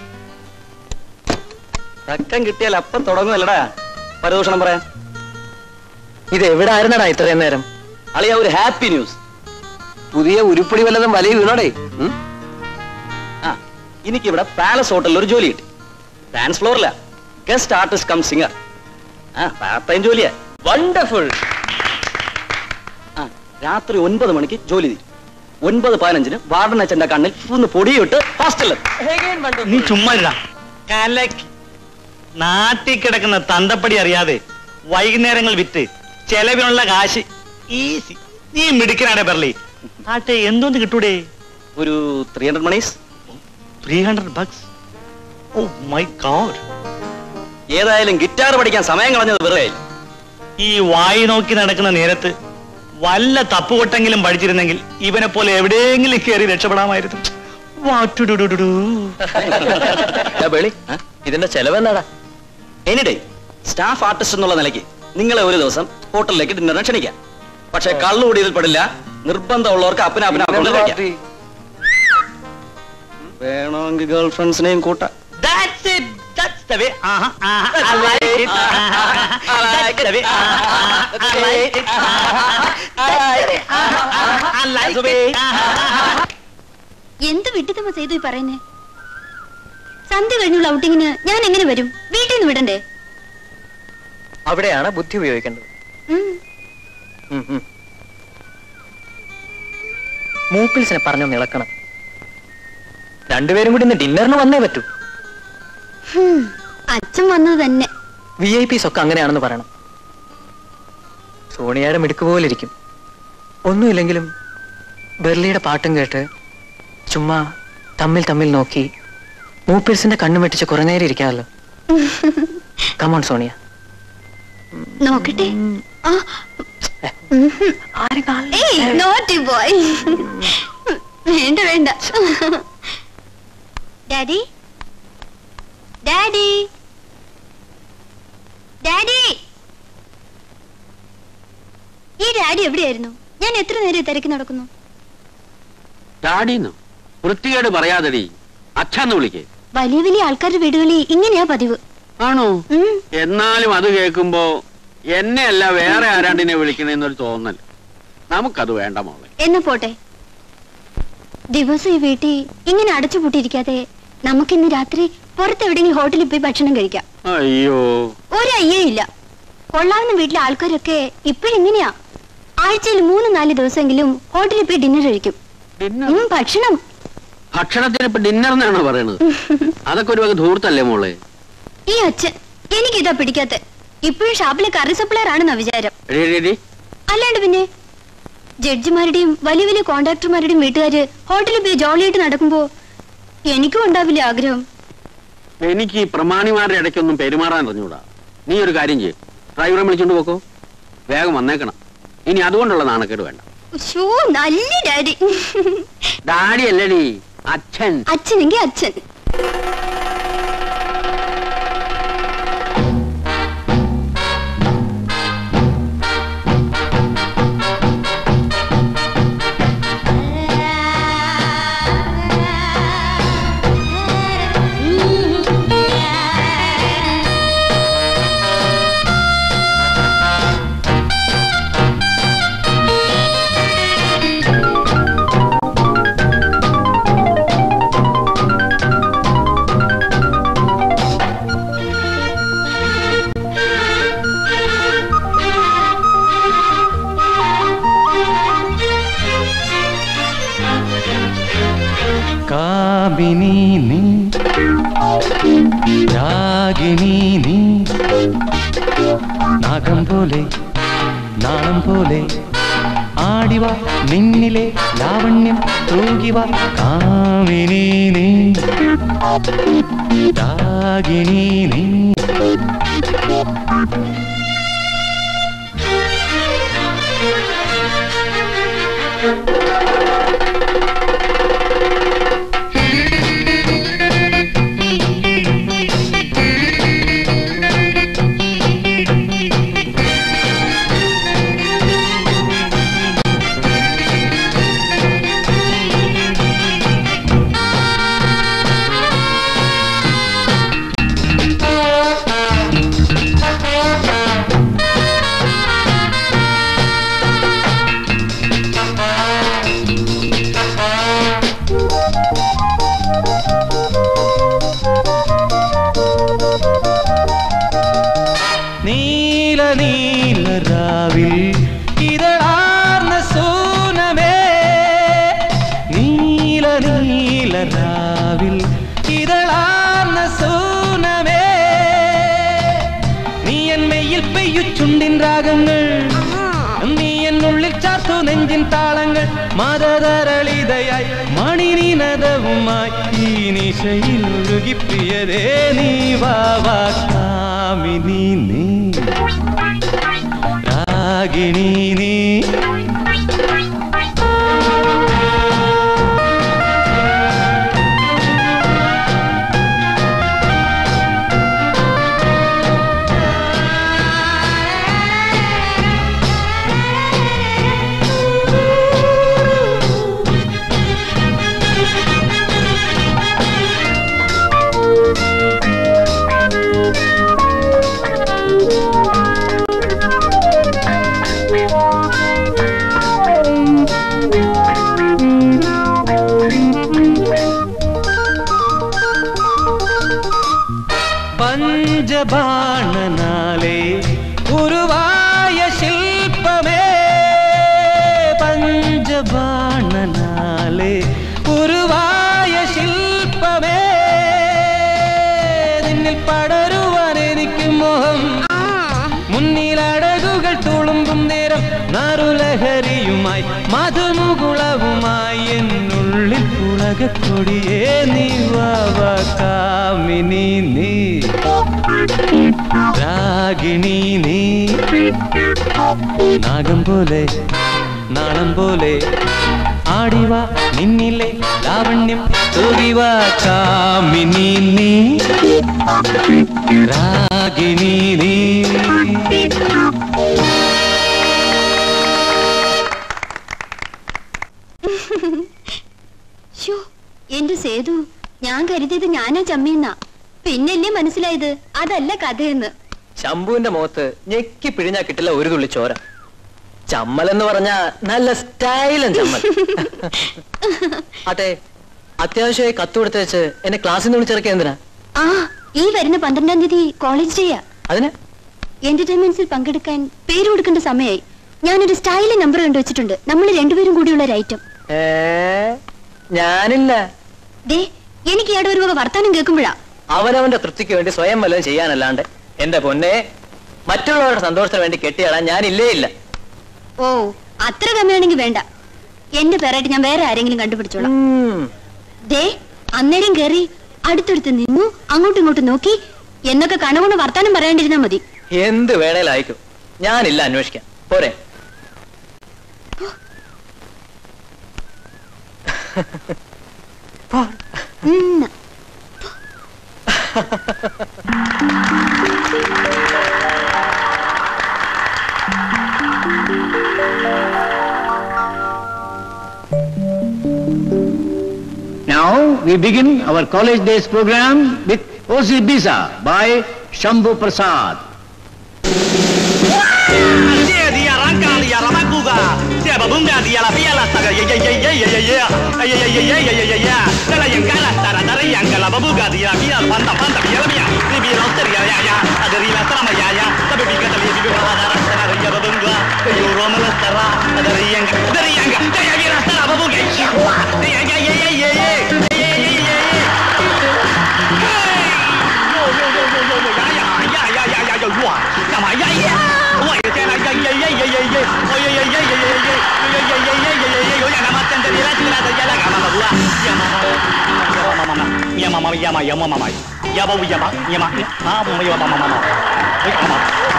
തക്കം കിട്ടിയാൽ അപ്പം തുടങ്ങുമല്ലടാ പരദൂഷണം പറയാൻ ഇത് എവിടെ ആയിരുന്നടാ ഇത്രയും നേരം അളിയ ഒരു ഹാപ്പി ന്യൂസ് പുതിയ ഉരുപ്പടി വല്ലതും വലിയ വീണോടെ ഉം? ആ എനിക്കിവിടെ പാലസ് ഹോട്ടലിൽ ഒരു ജോലി കിട്ടി ഡാൻസ് ഫ്ലോറില ഗസ്റ്റ് ആർട്ടിസ്റ്റ് കം സിംഗർ ആ പാർട്ട് ടൈം ജോലിയാ വണ്ടർഫുൾ ആ രാത്രി ഒൻപത് മണിക്ക് ജോലി തീരും ഒൻപത് പതിനഞ്ചിന് വാർഡൻ അച്ഛന്റെ കണ്ണിൽ ഒന്ന് പൊടിയിട്ട് ഹോസ്റ്റലിൽ നീ ചുമ്മാ ഇരുടാ. കലക്കി നാട്ടിൽ കിടക്കുന്ന തന്തപ്പടി അറിയാതെ വൈകുന്നേരങ്ങൾ വിറ്റ് ചെലവിനുള്ള കാശ് ഈസി നീ മിടുക്കനാടെ പെർലി ആട്ടെ എന്തോന്ന് കിട്ടൂടെ ഒരു three hundred moneys three hundred bucks oh my god ഏതായാലും ഗിറ്റാർ പഠിക്കാൻ സമയം കളഞ്ഞത് വെറുതെ ആയില്ല. ഈ വായി നോക്കി നടക്കുന്ന നേരത്ത് വല്ല തപ്പുകൊട്ടെങ്കിലും പഠിച്ചിരുന്നെങ്കിൽ ഇവനെ പോലെ എവിടെയെങ്കിലും കയറി രക്ഷപ്പെടാമായിരുന്നു What to do do do do? ഏ, ബേളി ആ, ഇതിന്റെ ചെലവെന്നാടാ എനിഡേ സ്റ്റാഫ് ആർട്ടിസ്റ്റ് എന്നുള്ള നിലയ്ക്ക് നിങ്ങളെ ഒരു ദിവസം ഹോട്ടലിലേക്ക് ഡിന്നറിന് ക്ഷണിക്കാം പക്ഷെ കള്ളുകൂടി ഇതിൽ പെടില്ല നിർബന്ധമുള്ളവർക്ക് അപ്പന അപ്പന അക്കൗണ്ടിൽ വയ്ക്കാം വേണമെങ്കിൽ ഗേൾ ഫ്രണ്ട്സിനെയും കൂട്ടാം That's it. That's the way. Uh-huh, uh-huh. I like it. Uh-huh. That's the way. Uh-huh. I like it. Uh-huh. That's the way. Uh-huh. I like it. Uh-huh. എന്ത് വിട്ടിത്തമ്മ ചെയ്തു ഈ പറയുന്നേ സന്ധ്യ കഴിഞ്ഞുള്ള ഔട്ടിങ്ങിന് ഞാൻ എങ്ങനെ വരും വീട്ടിൽ നിന്ന് വിടണ്ടേ അവിടെയാണ് ബുദ്ധി ഉപയോഗിക്കേണ്ടത് ഉം. ഉം, ഉം. മൂപ്പിൽസിനെ പറഞ്ഞൊന്ന് ഇളക്കണം രണ്ടുപേരും കൂടി ഇന്ന് ഡിന്നറിന് വന്നേ പറ്റൂ ഹും. അച്ഛൻ വന്നത് തന്നെ വി ഐ പിസ് ഒക്കെ അങ്ങനെയാണെന്ന് പറയണം സോണിയയുടെ മിടുക്ക് പോലെ ഇരിക്കും ഒന്നുമില്ലെങ്കിലും ബെർലിയുടെ പാട്ടും കേട്ട് ചുമ്മാ തമ്മിൽ തമ്മിൽ നോക്കി മൂപ്പിൽസിന്റെ കണ്ണും വെട്ടിച്ച് കുറെ നേരം ഇരിക്കാമല്ലോ കമോൺ സോണിയ നോക്കട്ടെ ആ. ഉം. ഏയ് നോട്ടി ബോയ് വേണ്ട വേണ്ട ഡാഡി ഡാഡി ഡാഡി ഈ ഡാഡി എവിടെയായിരുന്നു ഞാൻ എത്ര നേരം തിരക്കി നടക്കുന്നു ഡാഡിന്നോ വൃത്തികേട് പറയാതെടി അച്ഛന്ന് വിളിക്കേ വലിയ വലിയ ആൾക്കാരുടെ വീടുകളിൽ ഇങ്ങനെയാ പതിവ് ആണോ ഉം. എന്നാലും അത് കേൾക്കുമ്പോ എന്നെ അല്ല വേറെ ആരാണ്ടിനെ വിളിക്കണെന്നൊരു തോന്നൽ നമുക്കത് വേണ്ട മോളെ എന്നാ പോട്ടെ ദിവസം ഈ വീട്ടിൽ ഇങ്ങനെ അടച്ചുപൂട്ടിയിരിക്കാതെ നമുക്കിന്ന് രാത്രി പുറത്തെവിടെയെങ്കിലും ഹോട്ടലിൽ പോയി ഭക്ഷണം കഴിക്കാം അയ്യോ ഒരു അയ്യേ ഇല്ല കൊള്ളാവുന്ന വീട്ടിലെ ആൾക്കാരൊക്കെ ഇപ്പോഴിങ്ങനെയാ ആഴ്ചയിൽ മൂന്ന് നാല് ദിവസമെങ്കിലും ഹോട്ടലിൽ പോയി ഡിന്നർ കഴിക്കും ഉം, ഭക്ഷണം ഭക്ഷണത്തിന് ഇപ്പൊ ഡിന്നർ എന്നാണോ പറയണത് അതൊക്കെ ഒരു വക ധൂർത്തല്ലേ മോളെ ഈ അച്ഛൻ എനിക്കിതാ പിടിക്കാത്ത ഇപ്പോഴും ഷാപ്പിലെ കറി സപ്ലയർ ആണെന്നാ വിചാരം എടീ, എടീ, എടീ. അല്ലാണ്ട് പിന്നെ ജഡ്ജിമാരുടെയും വലിയ വലിയ കോൺട്രാക്ടർമാരുടെയും വീട്ടുകാര് ഹോട്ടലിൽ പോയി ജോളിയായിട്ട് നടക്കുമ്പോ എനിക്കും ഉണ്ടാവില്ല ആഗ്രഹം എനിക്ക് ഈ പ്രമാണിമാരുടെ ഇടയ്ക്കൊന്നും പെരുമാറാൻ അറിഞ്ഞൂടാ നീ ഒരു കാര്യം ചെയ്യും ഡ്രൈവറെ വിളിച്ചോണ്ട് പോക്കോ വേഗം വന്നേക്കണം ഇനി അതുകൊണ്ടുള്ള നാണക്കേട് വേണ്ട ഷോ നല്ല ഡാഡി ഡാഡി അല്ലടി അച്ഛൻ അച്ഛനെങ്കിൽ അച്ഛൻ കാമിനി നീ രാഗിണി നീ നാഗം പോലെ നാളം പോലെ ആടിവ നിന്നിലെ ലാവണ്യം തൂകിവ കാമിനി നീ രാഗിണി നീ നീല നീല രാവിൽ ഇതളാർന്ന സൂനമേ നീല നീല രാവിൽ ഇതളാർന്ന സൂനമേ നീ എന്മയിൽ പെയ്യു ചുണ്ടിൻ രാഗങ്ങൾ നീ എന്നുള്ളിൽ ചാർത്തു നെഞ്ചിൻ താളങ്ങൾ മതതരളിതയായി മണിനിനദവുമായി ഈ നിശയിൽ ഒഴുകി പ്രിയരേ നീ വാവാ കാമിനി നീ രാഗിണി നീ പഞ്ചബാണനാലേ ഉരുവായ ശില്പമേ പഞ്ചബാണനാലേ ഉരുവായ ശില്പമേ നിന്നിൽ പടരുവാൻ എനിക്ക് മോഹം മുന്നിലടകുകൾ തുളുമ്പും നേരം നറുലഹരിയുമായി മധുമുകുളവുമായി എന്നുള്ളിൽ പുളകക്കൊടിയേ നീ വാവ കാമിനി നീ രാഗിണി നീ നാഗം പോലെ നാളം പോലെ ആടിവ നിന്നിലെ ലാവണ്യം തൂകിവ കാമിനി നീ രാഗിണി നീ ശ്ശോ, എന്റെ സേതു ഞാൻ കരുതിയത് ഞാനാ ചമ്മിയെന്നാ പിന്നല്ലേ മനസ്സിലായത് അതല്ല കഥയെന്ന് ശംഭുവിന്റെ മുഖത്ത് ഞെക്കി പിഴിഞ്ഞാ കിട്ടില്ല ഒരു തുള്ളി ചോര ചമ്മൽ എന്ന് പറഞ്ഞാ നല്ല സ്റ്റൈലൻ ചമ്മൽ ആട്ടെ അത്യാവശ്യമായി കത്ത് കൊടുത്ത് വെച്ച് എന്നെ ക്ലാസ്സിൽ നിന്ന് വിളിച്ചിറക്കിയ എന്തിനാ ആ ഈ വരുന്ന പന്ത്രണ്ടാം തീയതി കോളേജ് ഡേയാ അതിന് എന്റർടൈൻമെന്റ്സിൽ പങ്കെടുക്കാൻ പേര് കൊടുക്കേണ്ട സമയമായി ഞാനൊരു സ്റ്റൈലിൽ നമ്പർ കണ്ടുവച്ചിട്ടുണ്ട് നമ്മൾ രണ്ടുപേരും കൂടിയുള്ള ഒരു ഐറ്റം ഏ ഞാനില്ല ദേ എനിക്ക് ഇയാടെ ഒരു വക വർത്താനം കേൾക്കുമ്പോഴാ അവനവന്റെ തൃപ്തിക്ക് വേണ്ടി സ്വയം വല്ലതും ചെയ്യാനല്ലാണ്ട് എന്റെ പൊന്നെ മറ്റുള്ളവരുടെ സന്തോഷത്തിന് വേണ്ടി കെട്ടിയാടാൻ ഞാനില്ലേ ഇല്ല ഓ അത്ര കമ്മിയാണെങ്കിൽ വേണ്ട എന്റെ പേരായിട്ട് ഞാൻ വേറെ ആരെങ്കിലും കണ്ടുപിടിച്ചോളാം ദേ അന്നേരം കേറി അടുത്തടുത്ത് നിന്നു അങ്ങോട്ടും ഇങ്ങോട്ടും നോക്കി എന്നൊക്കെ കണകൊണ്ട് വർത്താനം പറയാണ്ടിരുന്നാ മതി എന്ത് വേണേലും അയക്കും ഞാനില്ല അന്വേഷിക്കാൻ പോരെ ഉം. Now we begin our college days program with Osi Bisa by Shambhu Prasad. dia dia rangka dia ramakuga dia babunga dia la pia la saga ye ye ye ye ye ye ye ye ye ye ye ye ye ye ye dala yang kala tara tara yang kala babuga dia pia panta panta pia la pia ni bi no ter ya ya ya ada ri la sama ya ya tapi bi kata bi bi ada ra sana ya babunga yo roma la tara ada ri yang ada ri yang ya ya bi la tara babunga ya ya ye ye ye ye ye ye ye ye yama yama mama. Yaba yama yama yama yama mama mama. Yama.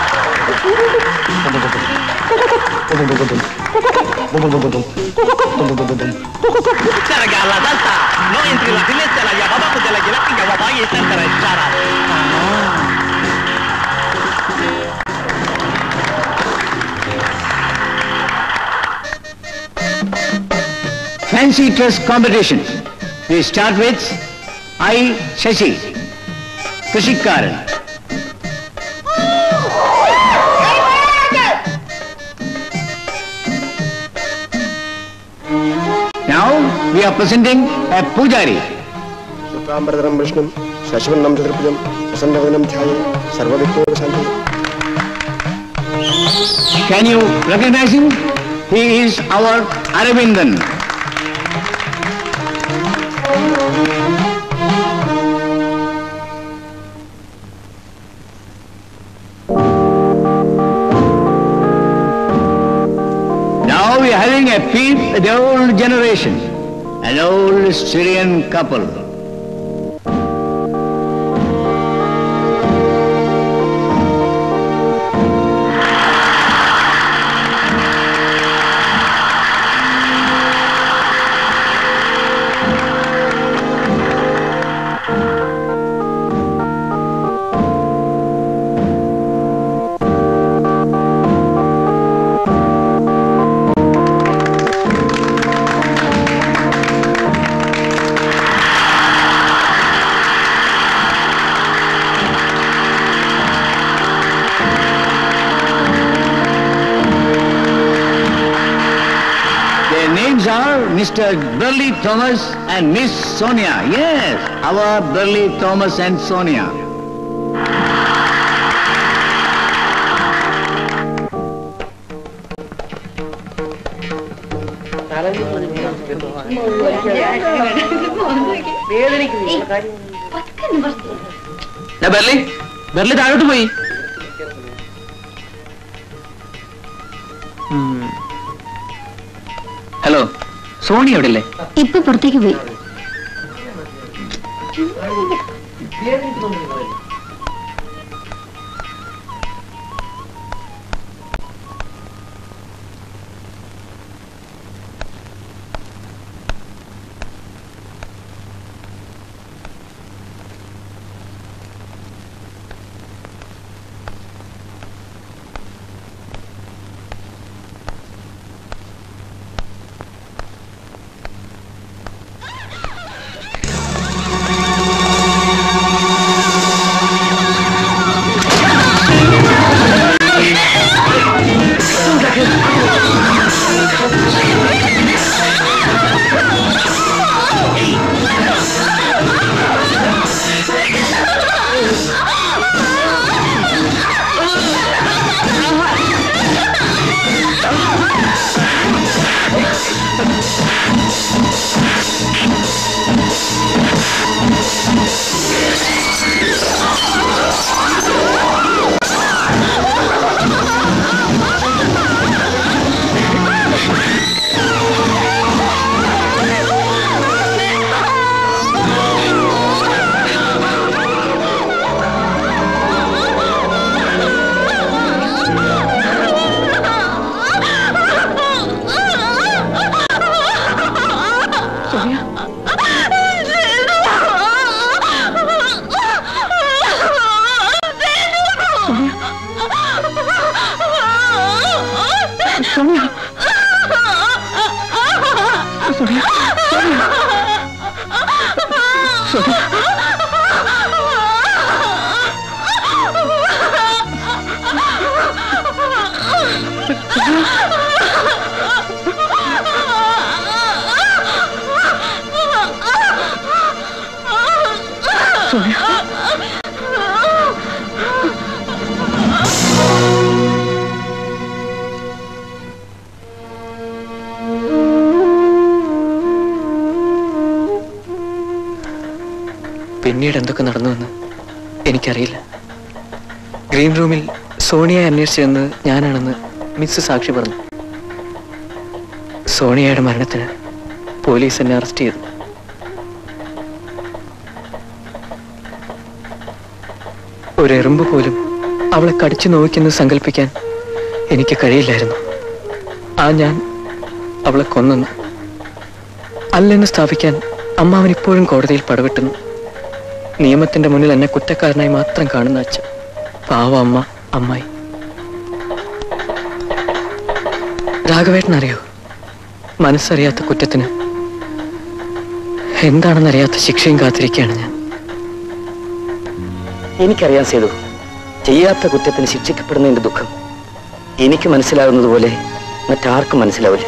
Cara la salta. No entre la finestra la llamaba de la gelatina que va a ir a la cara. Fancy dress competition. We start with I, Shashi, Krishikaran. Now we are presenting a Pujari. ശുക്ലാംബരതരം വിഷ്ണു ശശിവണ്ണം ചതുർഭുജം പ്രസന്നവനം ധ്യായം സർവവിഘ്നോപശാന്തി Can you recognize him? He is our Aravindan. Now we are having a peep at the old generation, an old Syrian couple. Their names are Mr. Burley Thomas and Miss Sonia. Yes, our Burley Thomas and Sonia. Burley Burley താഴോട്ട് പോയി hello Sony എവിടെ അല്ലേ ഇപ്പൊ പുറത്തേക്ക് പോയി പിന്നീട് എന്തൊക്കെ നടന്നുവെന്ന് എനിക്കറിയില്ല ഗ്രീൻ റൂമിൽ സോണിയയെ അന്വേഷിച്ചതെന്ന് ഞാനാണെന്ന് മിസ് സാക്ഷി പറഞ്ഞു സോണിയയുടെ മരണത്തിന് പോലീസ് എന്നെ അറസ്റ്റ് ചെയ്തു ഒരു എറുമ്പ് പോലും അവളെ കടിച്ചു നോവിക്കുന്നത് സങ്കല്പിക്കാൻ എനിക്ക് കഴിയില്ലായിരുന്നു ആ ഞാൻ അവളെ കൊന്നു അല്ലെന്ന് സ്ഥാപിക്കാൻ അമ്മാവൻ ഇപ്പോഴും കോടതിയിൽ പടവെട്ടുന്നു നിയമത്തിന്റെ മുന്നിൽ എന്നെ കുറ്റക്കാരനായി മാത്രം കാണുന്ന അച്ഛൻ പാവ അമ്മ അമ്മായി രാഘവേട്ടൻ അറിയോ മനസ്സറിയാത്ത കുറ്റത്തിന് എന്താണെന്നറിയാത്ത ശിക്ഷയും കാത്തിരിക്കുകയാണ് ഞാൻ എനിക്കറിയാൻ സേതു ചെയ്യാത്ത കുറ്റത്തിന് ശിക്ഷിക്കപ്പെടുന്നതിന്റെ ദുഃഖം എനിക്ക് മനസ്സിലാകുന്നത് പോലെ മറ്റാർക്കും മനസ്സിലാവില്ല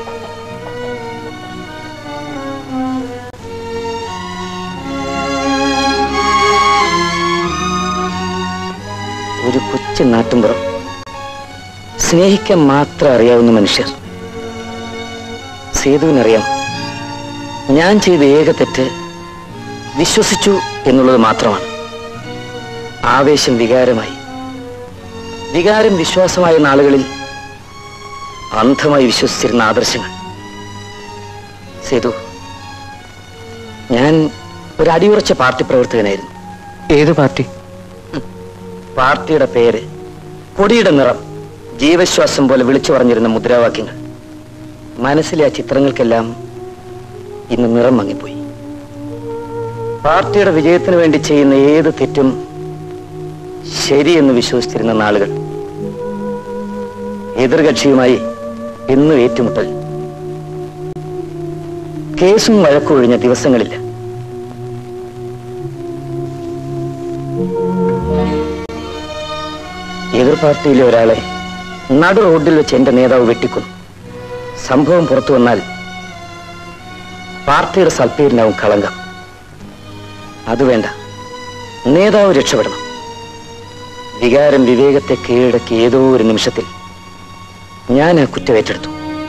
ഒരു കൊച്ചു നാട്ടുമ്പുറം സ്നേഹിക്കാൻ മാത്രം അറിയാവുന്ന മനുഷ്യർ സേതുവിനറിയാം ഞാൻ ചെയ്ത ഏക തെറ്റ് വിശ്വസിച്ചു എന്നുള്ളത് മാത്രമാണ് ആവേശം വികാരമായി വികാരം വിശ്വാസമായ നാളുകളിൽ അന്ധമായി വിശ്വസിച്ചിരുന്ന ആദർശങ്ങൾ സേതു ഞാൻ ഒരു അടിയുറച്ച പാർട്ടി പ്രവർത്തകനായിരുന്നു ഏത് പാർട്ടി പാർട്ടിയുടെ പേര് കൊടിയുടെ നിറം ജീവശ്വാസം പോലെ വിളിച്ചു പറഞ്ഞിരുന്ന മുദ്രാവാക്യങ്ങൾ മനസ്സിലെ ആ ചിത്രങ്ങൾക്കെല്ലാം ഇന്ന് നിറം മങ്ങിപ്പോയി പാർട്ടിയുടെ വിജയത്തിന് വേണ്ടി ചെയ്യുന്ന ഏത് തെറ്റും ശരിയെന്ന് വിശ്വസിച്ചിരുന്ന നാളുകൾ എതിർകക്ഷിയുമായി എന്നും ഏറ്റുമുട്ടൽ കേസും വഴക്കൊഴിഞ്ഞ ദിവസങ്ങളില്ല എതിർ പാർട്ടിയിലെ ഒരാളെ നടു റോഡിൽ വെച്ച് എന്റെ നേതാവ് വെട്ടിക്കൊന്നു സംഭവം പുറത്തു വന്നാൽ പാർട്ടിയുടെ സൽപ്പേരിനാവും കളങ്കം അത് വേണ്ട നേതാവ് രക്ഷപ്പെടണം വികാരം വിവേകത്തെ കീഴടക്കി ഏതോ ഒരു നിമിഷത്തിൽ ഞാൻ ആ കുറ്റമേറ്റെടുത്തു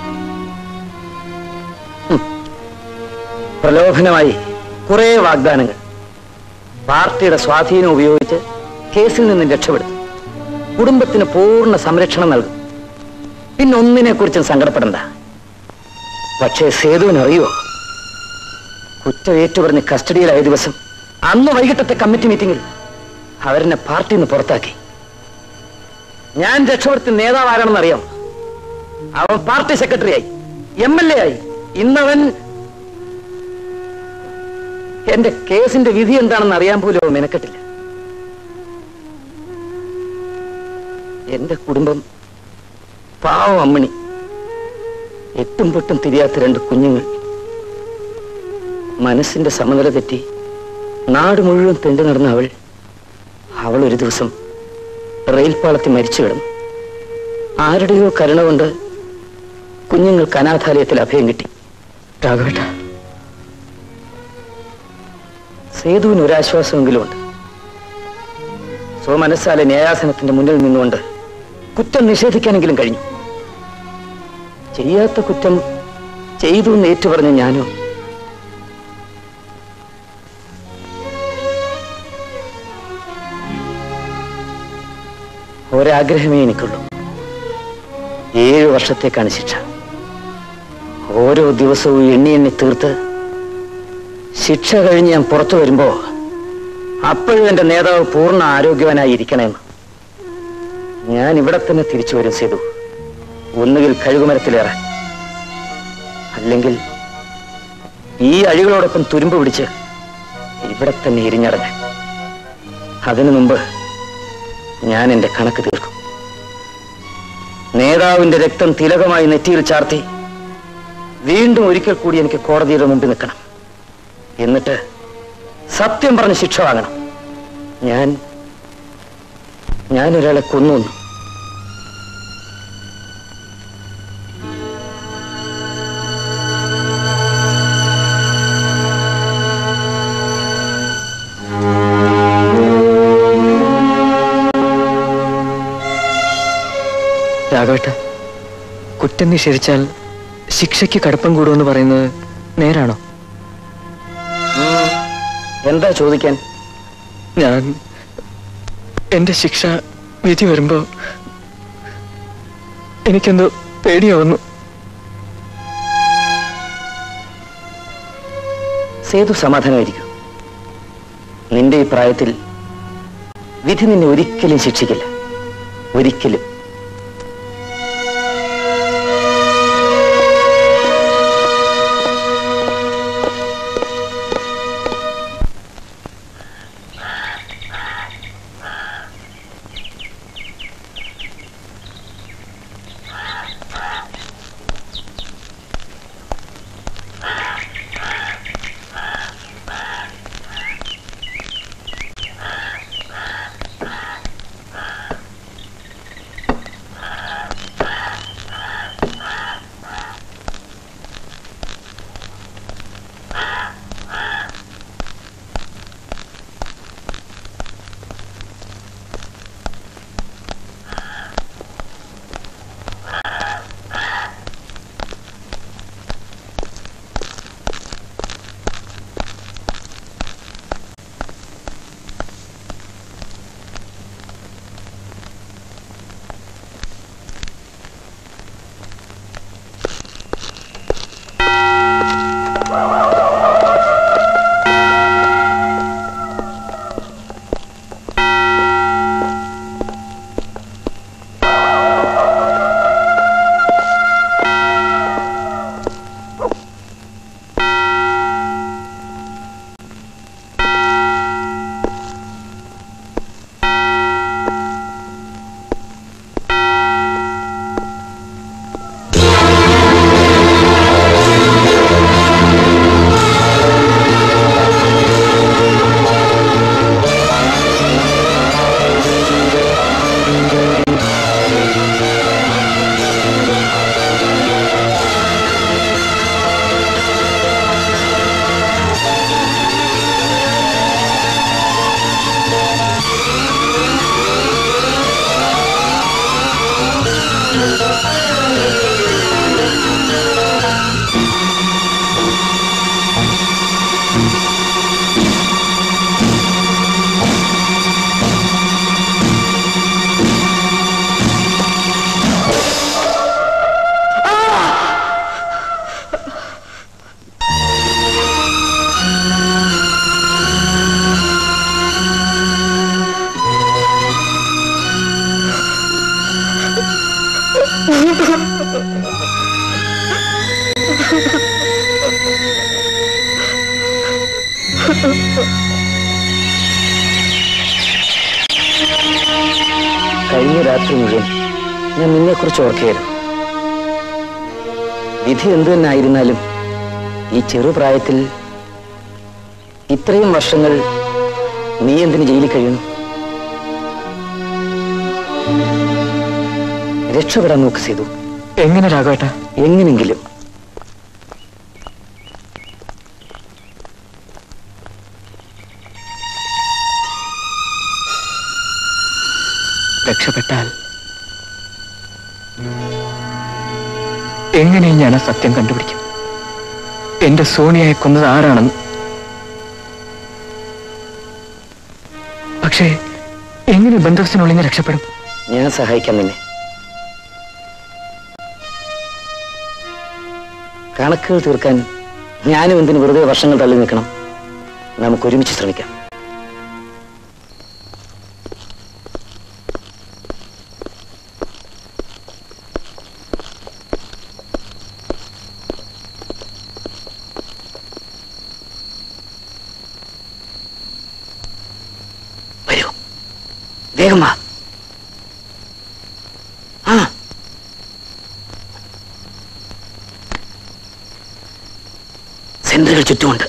ഹും. പ്രലോഭനമായി കുറെ വാഗ്ദാനങ്ങൾ പാർട്ടിയുടെ സ്വാധീനം ഉപയോഗിച്ച് കേസിൽ നിന്നും രക്ഷപ്പെടുത്തും കുടുംബത്തിന് പൂർണ്ണ സംരക്ഷണം നൽകും പിന്നെ ഒന്നിനെ കുറിച്ചും സങ്കടപ്പെടണ്ട പക്ഷേ സേതുവിനറിയോ കുറ്റം ഏറ്റുപറഞ്ഞ് കസ്റ്റഡിയിലായ ദിവസം അന്ന് വൈകിട്ടത്തെ കമ്മിറ്റി മീറ്റിംഗിൽ അവരെന്നെ പാർട്ടിയിൽ നിന്ന് പുറത്താക്കി ഞാൻ രക്ഷപ്പെടുത്തിയ നേതാവ് ആരാണെന്ന് അറിയാം അവൻ പാർട്ടി സെക്രട്ടറിയായി എം എൽ എ ആയി ഇന്നവൻ എന്റെ കേസിന്റെ വിധി എന്താണെന്ന് അറിയാൻ പോലും അവൻ മെനക്കെട്ടില്ല എന്റെ കുടുംബം പാവം അമ്മണി എട്ടും പൊട്ടും തിരിയാത്ത രണ്ട് കുഞ്ഞുങ്ങൾ മനസ്സിന്റെ സമനില തെറ്റി നാട് മുഴുവൻ തെണ്ടു നടന്ന അവൾ അവൾ ഒരു ദിവസം റെയിൽപാളത്തിൽ മരിച്ചു കിടന്നു ആരുടെയോ കരുണ കൊണ്ട് കുഞ്ഞുങ്ങൾക്ക് അനാഥാലയത്തിൽ അഭയം കിട്ടി രാഘവേട്ട സേതുവിന് ഒരാശ്വാസമെങ്കിലും ഉണ്ട് സ്വമനസ്സാലെ ന്യായാസനത്തിന്റെ മുന്നിൽ നിന്നുകൊണ്ട് കുറ്റം നിഷേധിക്കാനെങ്കിലും കഴിഞ്ഞു ചെയ്യാത്ത കുറ്റം ചെയ്തു എന്ന് ഏറ്റുപറഞ്ഞ ഞാനോ ഒരാഗ്രഹമേ എനിക്കുള്ളൂ ഏഴു വർഷത്തേക്കാണ് ശിക്ഷ ഓരോ ദിവസവും എണ്ണി എണ്ണി തീർത്ത് ശിക്ഷ കഴിഞ്ഞ് ഞാൻ പുറത്തു വരുമ്പോ അപ്പോഴും എന്റെ നേതാവ് പൂർണ്ണ ആരോഗ്യവാനായി ഇരിക്കണമെന്ന് ഞാൻ ഇവിടെ തന്നെ തിരിച്ചു വരും സേതു ഒന്നുകിൽ കഴുകുമരത്തിലേറാൻ അല്ലെങ്കിൽ ഈ അഴികളോടൊപ്പം തുരുമ്പ് പിടിച്ച് ഇവിടെ തന്നെ എരിഞ്ഞടങ്ങാൻ അതിനു മുമ്പ് ഞാൻ എന്റെ കണക്ക് തീർക്കും നേതാവിന്റെ രക്തം തിലകമായി നെറ്റിയിൽ ചാർത്തി വീണ്ടും ഒരിക്കൽ കൂടി എനിക്ക് കോടതിയുടെ മുമ്പിൽ നിൽക്കണം എന്നിട്ട് സത്യം പറഞ്ഞ് ശിക്ഷ വാങ്ങണം ഞാൻ ഞാൻ ഒരാളെ കൊന്നു എന്ന്. രാഘവേട്ട കുറ്റം നിഷേധിച്ചാൽ ശിക്ഷയ്ക്ക് കടുപ്പം കൂടുമെന്ന് പറയുന്നത് നേരാണോ ഉം. എന്താ ചോദിക്കാൻ ഞാൻ എന്റെ ശിക്ഷ വിധി വരുമ്പോ എനിക്കെന്തോ പേടിയാവുന്നു സേതു സമാധാനമായിരിക്കും നിന്റെ ഈ പ്രായത്തിൽ വിധി നിന്നെ ഒരിക്കലും ശിക്ഷിക്കില്ല ഒരിക്കലും കഴിഞ്ഞ രാത്രി മുഴുവൻ ഞാൻ നിന്നെക്കുറിച്ച് ഓർക്കുകയായിരുന്നു വിധി എന്തു തന്നെ ആയിരുന്നാലും ഈ ചെറുപ്രായത്തിൽ ഇത്രയും വർഷങ്ങൾ നീ എന്തിന് ജയിലിൽ കഴിയണം രക്ഷപ്പെടാൻ നോക്ക് ചെയ്തു എങ്ങനെ രാഘവേട്ട എങ്ങനെങ്കിലും രക്ഷപ്പെട്ടാൽ എങ്ങനെയും ഞാൻ ആ സത്യം കണ്ടുപിടിക്കും എന്റെ സോണിയയെ കൊന്നത് ആരാണെന്ന് പക്ഷേ എങ്ങനെ ബന്ധവസ്ഥനുള്ളിൽ നിന്ന് രക്ഷപ്പെടും ഞാൻ സഹായിക്കാം നിന്നെ കണക്കുകൾ തീർക്കാൻ ഞാനും എന്തിന് വെറുതെ വർഷങ്ങൾ തള്ളി നിൽക്കണം നമുക്ക് ഒരുമിച്ച് ശ്രമിക്കാം വരൂ വേഗം വാ ആ സെന്ററുകൾ ചുറ്റുമുണ്ട്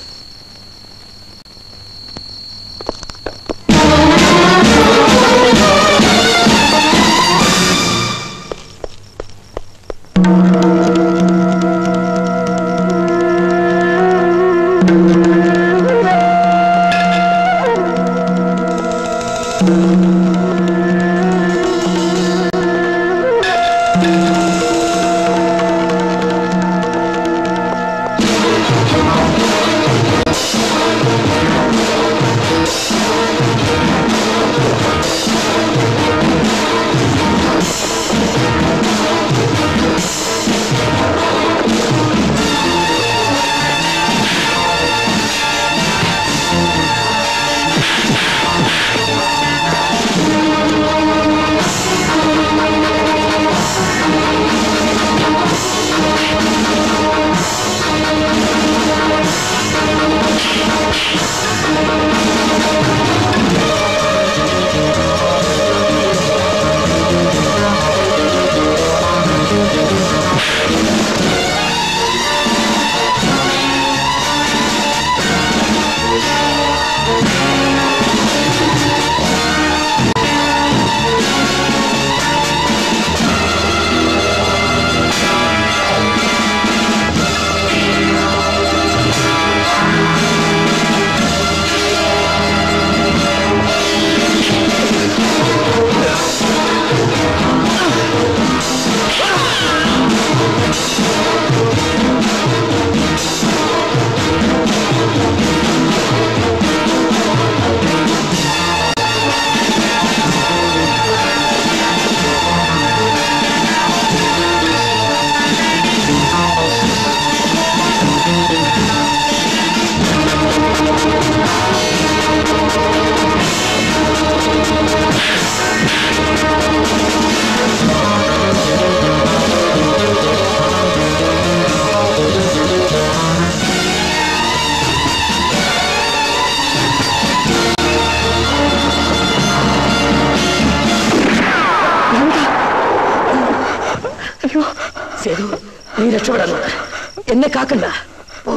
നീ രക്ഷപ്പെടണം എന്നെ കാക്കണ്ട ഓ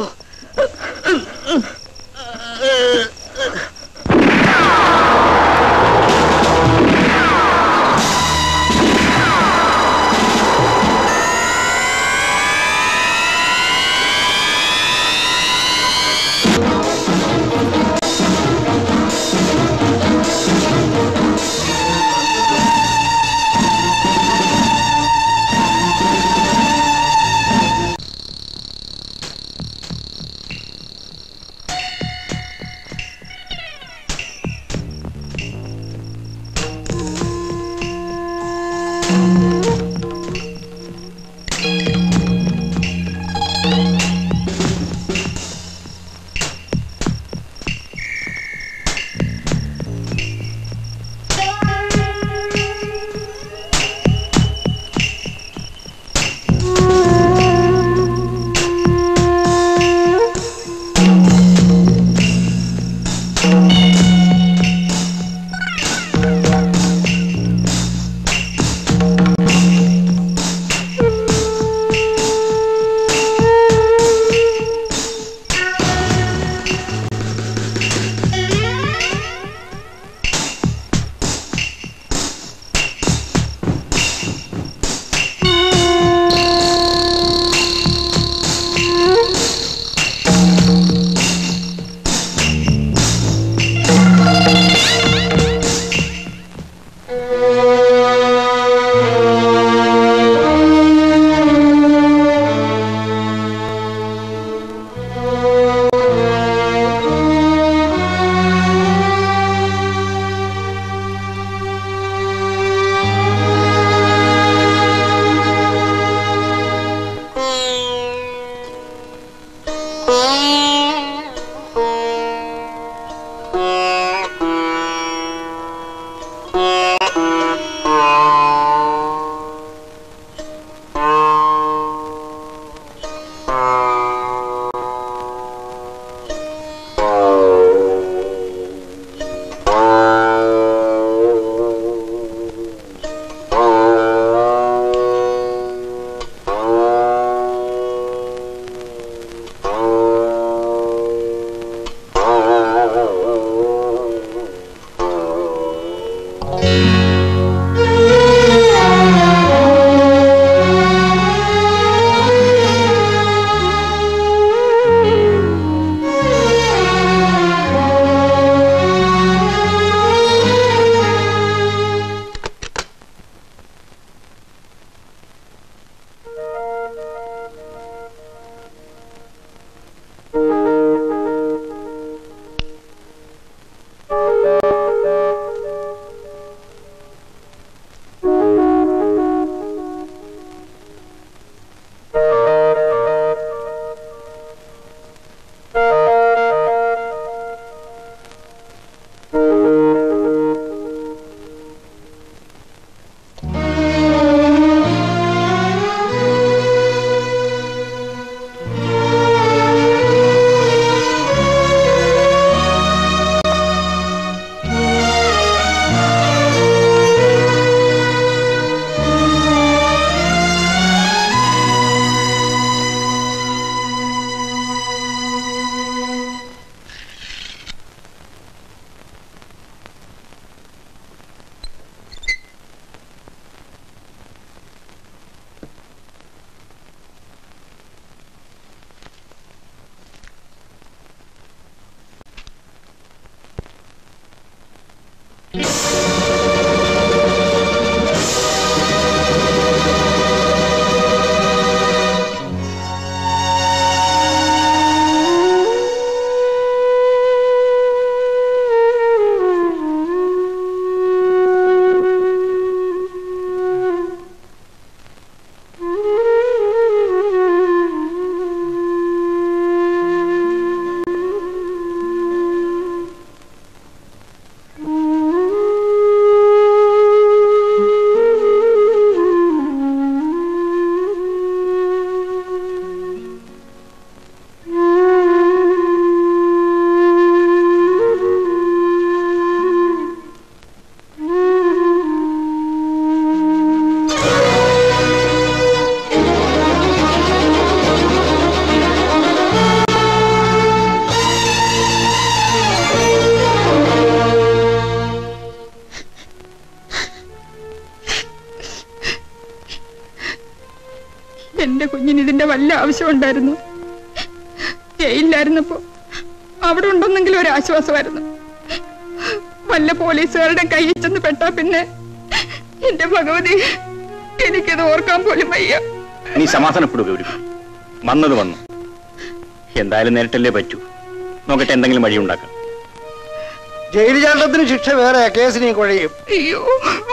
വല്ല ആവശ്യമുണ്ടായിരുന്നു ജയിലിലായിരുന്നപ്പോ അവിടെ ഉണ്ടെന്നെങ്കിലും ഒരു ആശ്വാസമായിരുന്നു വല്ല പോലീസുകാരുടെ കയ്യിൽ ചെന്ന് പെട്ടാ പിന്നെ എന്റെ ഭഗവതി എനിക്കത് ഓർക്കാൻ പോലും വയ്യ നീ സമാധാനപ്പെടുക ഒരു വന്നത് വന്നു എന്തായാലും നേരിട്ടല്ലേ പറ്റൂ നോക്കട്ടെ എന്തെങ്കിലും വഴിയുണ്ടാക്കാം ജയിൽ ചാട്ടത്തിന് ശിക്ഷ വേറെ കേസിനെ കുഴയും അയ്യോ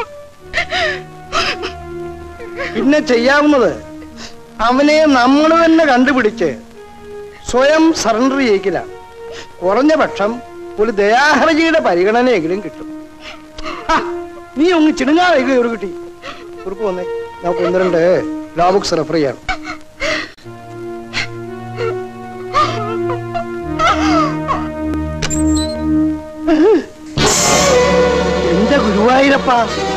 പിന്നെ ചെയ്യാവുന്നത് അവനെ നമ്മൾ തന്നെ കണ്ടുപിടിച്ച് സ്വയം സറണ്ടർ ചെയ്യിക്കലാണ് കുറഞ്ഞ പക്ഷം ഒരു ദയാഹർജിയുടെ പരിഗണനയെങ്കിലും കിട്ടും ഹാ, നീ ഒന്ന് ചിടുങ്ങാതെ ഒരു കിട്ടി കുറിപ്പ് വന്നേ നമുക്ക് ഒന്ന് രണ്ട് ലോ ബുക്സ് റെഫർ ചെയ്യാം എന്റെ ഗുരുവായൂരപ്പ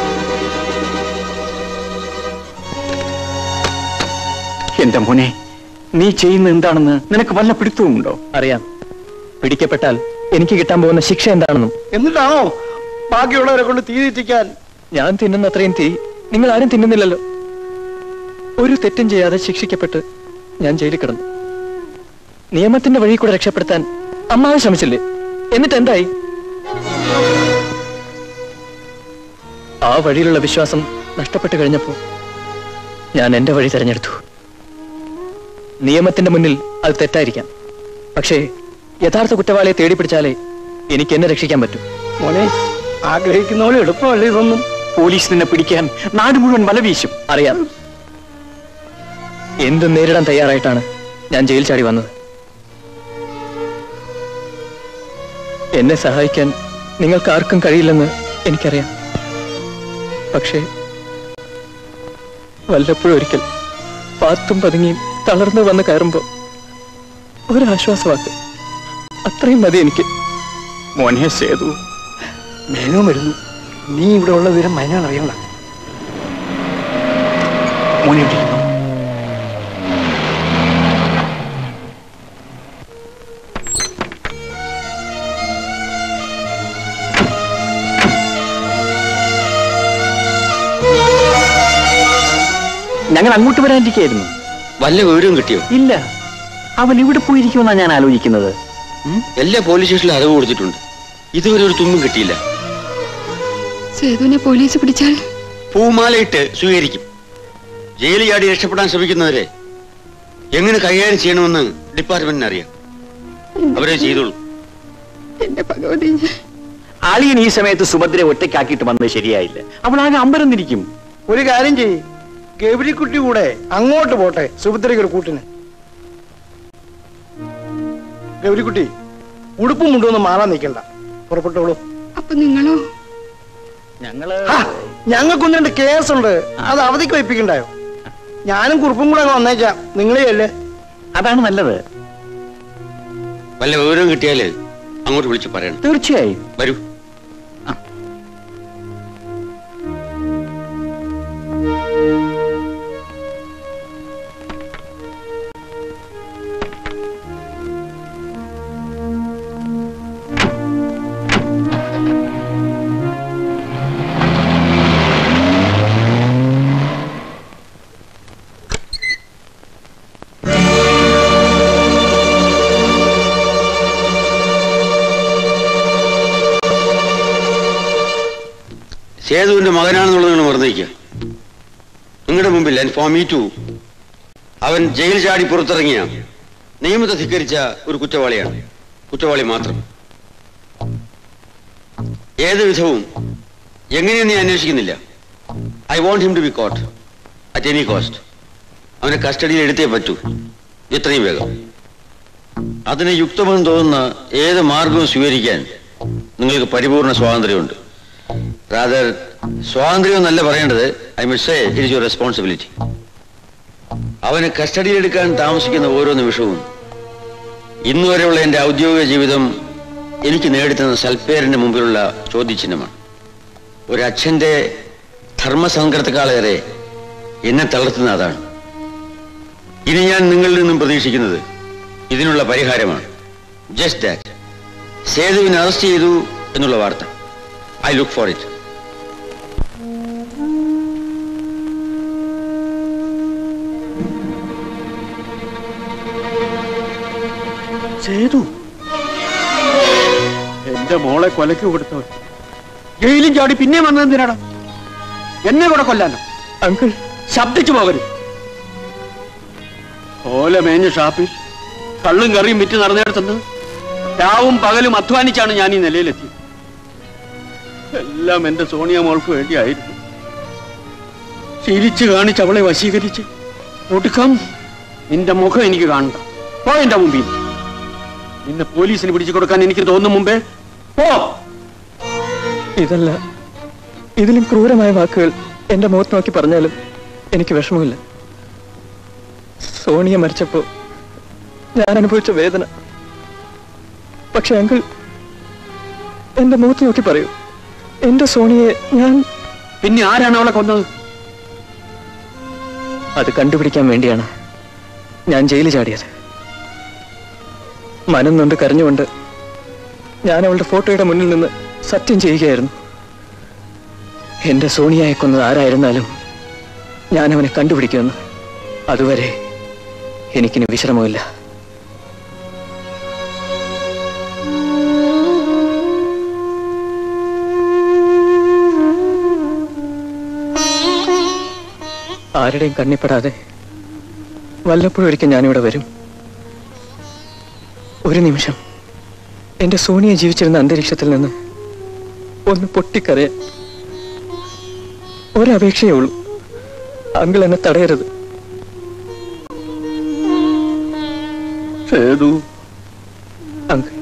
എന്റെ മോനെ നീ ചെയ്യുന്ന എന്താണെന്ന് നിനക്ക് വല്ല പിടുത്തവുമുണ്ടോ അറിയാം പിടിക്കപ്പെട്ടാൽ എനിക്ക് കിട്ടാൻ പോകുന്ന ശിക്ഷ എന്താണെന്നും എന്നിട്ടാണോ ബാക്കിയുള്ളവരെ കൊണ്ട് തീ തെറ്റിക്കാൻ ഞാൻ തിന്നുന്ന അത്രയും തീ നിങ്ങൾ ആരും തിന്നുന്നില്ലല്ലോ ഒരു തെറ്റും ചെയ്യാതെ ശിക്ഷിക്കപ്പെട്ട് ഞാൻ ജയിലിൽ കിടന്നു നിയമത്തിന്റെ വഴി കൂടെ രക്ഷപ്പെടുത്താൻ അമ്മാവ് ശ്രമിച്ചില്ലേ എന്നിട്ട് എന്തായി ആ വഴിയിലുള്ള വിശ്വാസം നഷ്ടപ്പെട്ടു കഴിഞ്ഞപ്പോ ഞാൻ എന്റെ വഴി തിരഞ്ഞെടുത്തു നിയമത്തിന്റെ മുന്നിൽ അത് തെറ്റായിരിക്കാം പക്ഷേ യഥാർത്ഥ കുറ്റവാളിയെ തേടി പിടിച്ചാലേ എനിക്ക് എന്നെ രക്ഷിക്കാൻ പറ്റും മോനെ ആഗ്രഹിക്കുന്ന പോലെ എളുപ്പമല്ലേ ഇതൊന്നും പോലീസ് നിന്നെ പിടിക്കാൻ നാട് മുഴുവൻ വല വീശും അറിയാം എന്ത് നേരിടാൻ തയ്യാറായിട്ടാണ് ഞാൻ ജയിൽ ചാടി വന്നത് എന്നെ സഹായിക്കാൻ നിങ്ങൾക്ക് ആർക്കും കഴിയില്ലെന്ന് എനിക്കറിയാം പക്ഷേ വല്ലപ്പോഴും ഒരിക്കൽ പാത്തും പതുങ്ങിയും തളർന്നു വന്ന് കയറുമ്പോ ഒരാശ്വാസവാക്ക് അത്രയും മതി എനിക്ക് മോനെ സേതു മേനോ വരുന്നു നീ ഇവിടെ ഉള്ള വിവരം മൈനാൻ അറിയണ്ട മോനെ ഇവിടെ ഇരുന്നോ. ഞങ്ങൾ അങ്ങോട്ട് വരാനിരിക്കായിരുന്നു വല്ല വിവരവും കിട്ടിയോ ഇല്ല അവൻ ഇവിടെ പോയിരിക്കുമെന്നാണ് ഞാൻ ആലോചിക്കുന്നത് എല്ലാ പോലീസ് സ്റ്റേഷനിലും അറിവ് കൊടുത്തിട്ടുണ്ട് ഇതുവരെ ഒരു തുമ്പും കിട്ടിയില്ല സേതുവിനെ പോലീസ് പിടിച്ചാൽ പൂമാലയിട്ട് സ്വീകരിക്കും ജയിലിൽ ചാടി രക്ഷപ്പെടാൻ ശ്രമിക്കുന്നവരെ എങ്ങനെ കൈകാര്യം ചെയ്യണമെന്ന് ഡിപ്പാർട്ട്മെന്റിന് അറിയാം അവരെ ചെയ്തോളൂ എന്റെ ഭഗവതി ആളിയൻ ഈ സമയത്ത് സുഭദ്രയെ ഒറ്റയ്ക്കാക്കിയിട്ട് വന്നത് ശരിയായില്ല അവൾ ആകെ അമ്പരന്നിരിക്കും ഒരു കാര്യം ചെയ്യ് ഗൗരിക്കുട്ടി കൂടെ അങ്ങോട്ട് പോട്ടെ സുഭദ്രയ്ക്ക് ഒരു കൂട്ടിന് ഗൗരിക്കുട്ടി ഉടുപ്പും മുണ്ടൊന്നും മാറാൻ നിൽക്കണ്ട പുറപ്പെട്ടോളൂ അപ്പൊ നിങ്ങളോ ഞങ്ങള് ഞങ്ങൾക്കൊന്ന് രണ്ട് കേസുണ്ട് അത് അവധിക്ക് വയ്പ്പിക്കണ്ടായോ ഞാനും കുറുപ്പും കൂടെ അങ്ങ് വന്നേക്കാം നിങ്ങളേ അല്ലേ അതാണ് നല്ലത് വല്ല വിവരവും കിട്ടിയാല് അങ്ങോട്ട് വിളിച്ച് പറയണം തീർച്ചയായും വരൂ സേതുവിന്റെ മകനാണെന്നുള്ളത് നിങ്ങൾ മറന്നേക്കുക നിങ്ങളുടെ മുമ്പിൽ ആൻഡ് ഫോർ മീ ടു അവൻ ജയിൽ ചാടി പുറത്തിറങ്ങിയ നിയമത്തെ ധിക്കരിച്ച ഒരു കുറ്റവാളിയാണ് കുറ്റവാളി മാത്രം ഏത് വിധവും എങ്ങനെയും നീ അന്വേഷിക്കുന്നില്ല I want him to be caught at any cost അവനെ കസ്റ്റഡിയിൽ എടുത്തേ പറ്റൂ എത്രയും വേഗം അതിന് യുക്തമെന്ന് തോന്നുന്ന ഏത് മാർഗവും സ്വീകരിക്കാൻ നിങ്ങൾക്ക് പരിപൂർണ സ്വാതന്ത്ര്യമുണ്ട് റാദർ സ്വാതന്ത്ര്യം എന്നല്ല പറയേണ്ടത് I must say it is your responsibility അവന് കസ്റ്റഡിയിലെടുക്കാൻ താമസിക്കുന്ന ഓരോ നിമിഷവും ഇന്നു വരെയുള്ള എൻ്റെ ഔദ്യോഗിക ജീവിതം എനിക്ക് നേടിത്തന്ന സൽപ്പേരിന്റെ മുമ്പിലുള്ള ചോദ്യചിഹ്നമാണ് ഒരു അച്ഛന്റെ ധർമ്മസങ്കടത്തെക്കാളേറെ എന്നെ തളർത്തുന്ന അതാണ് ഇനി ഞാൻ നിങ്ങളിൽ നിന്നും പ്രതീക്ഷിക്കുന്നത് ഇതിനുള്ള പരിഹാരമാണ് ജസ്റ്റ് ദാറ്റ് സേതുവിനെ അറസ്റ്റ് ചെയ്തു എന്നുള്ള വാർത്ത I look for it Sethu എന്റെ മോളെ കൊലക്ക് കൊടുത്തവൻ ജയിലും ചാടി പിന്നെ വന്നതെന്തിനാടാ എന്നെ കൂടെ കൊല്ലാനോ അങ്കിൾ ശബ്ദിച്ചു പോകരുത് ഓല മേഞ്ഞ ഷാപ്പിൽ കള്ളും കറിയും വിറ്റ് നടന്നിടത്തുനിന്ന് രാവും പകലും അധ്വാനിച്ചാണ് ഞാൻ ഈ നിലയിലെത്തിയത് എല്ലാം എന്റെ സോണിയ മോൾക്ക് വേണ്ടിയായിരുന്നു ചിരിച്ചു കാണിച്ച് അവളെ വശീകരിച്ച് ഒടുക്കം നിന്റെ മുഖം എനിക്ക് കാണണ്ട പോ എന്റെ മുമ്പിൽ നിന്ന്. നിന്നെ പോലീസിന് പിടിച്ചു കൊടുക്കാൻ എനിക്ക് തോന്നും മുമ്പേ പോ ഇതല്ല ഇതിലും ക്രൂരമായ വാക്കുകൾ എന്റെ മുഖത്ത് നോക്കി പറഞ്ഞാലും എനിക്ക് വിഷമമില്ല സോണിയ മരിച്ചപ്പോ ഞാൻ അനുഭവിച്ച വേദന പക്ഷെ അങ്കിൾ എന്റെ മുഖത്ത് നോക്കി പറയൂ എന്റെ സോണിയെ ഞാൻ പിന്നെ ആരാണ് അവളെ കൊന്നത് അത് കണ്ടുപിടിക്കാൻ വേണ്ടിയാണ് ഞാൻ ജയിലിൽ ചാടിയത് മനം നൊണ്ട് കരഞ്ഞുകൊണ്ട് ഞാൻ അവളുടെ ഫോട്ടോയുടെ മുന്നിൽ നിന്ന് സത്യം ചെയ്യുകയായിരുന്നു എന്റെ സോണിയായെ കൊന്നത് ആരായിരുന്നാലും ഞാൻ അവനെ കണ്ടുപിടിക്കുമെന്ന് അതുവരെ എനിക്കിനി വിശ്രമമില്ല ആരുടെയും കണ്ണിപ്പെടാതെ വല്ലപ്പോഴും ഒരിക്കൽ ഞാനിവിടെ വരും ഒരു നിമിഷം എന്റെ സോണിയെ ജീവിച്ചിരുന്ന അന്തരീക്ഷത്തിൽ നിന്ന് ഒന്ന് പൊട്ടിക്കരയാൻ ഒരപേക്ഷയേ ഉള്ളൂ അങ്കിൾ എന്നെ തടയരുത് സേതു അങ്കിൾ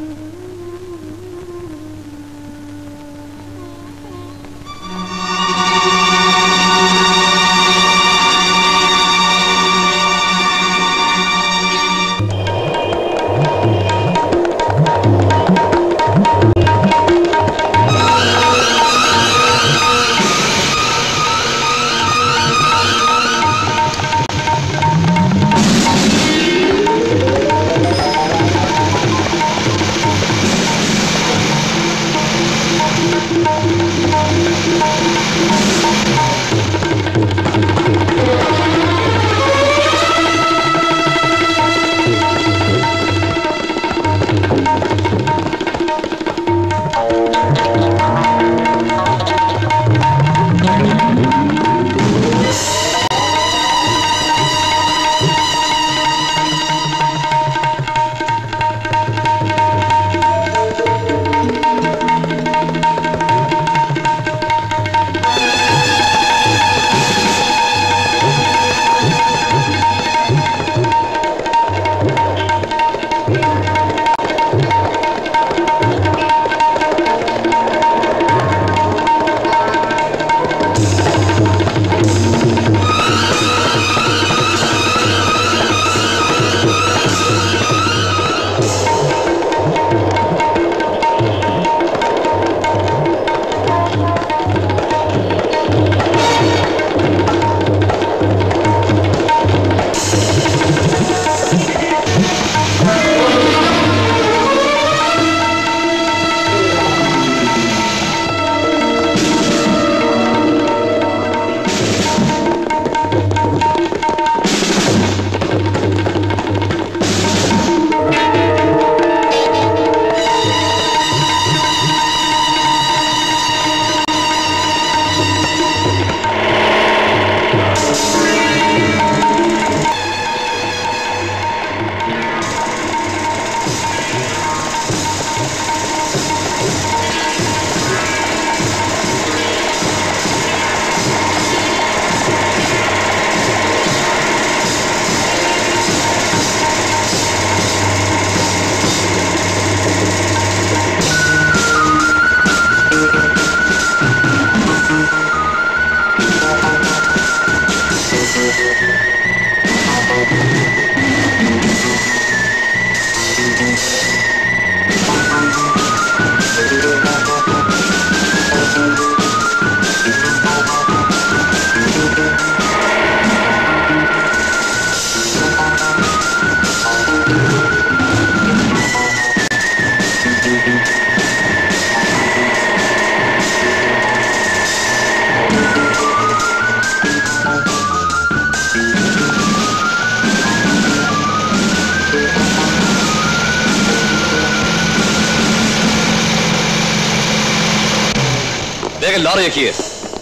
ലോറി വെക്കിയേ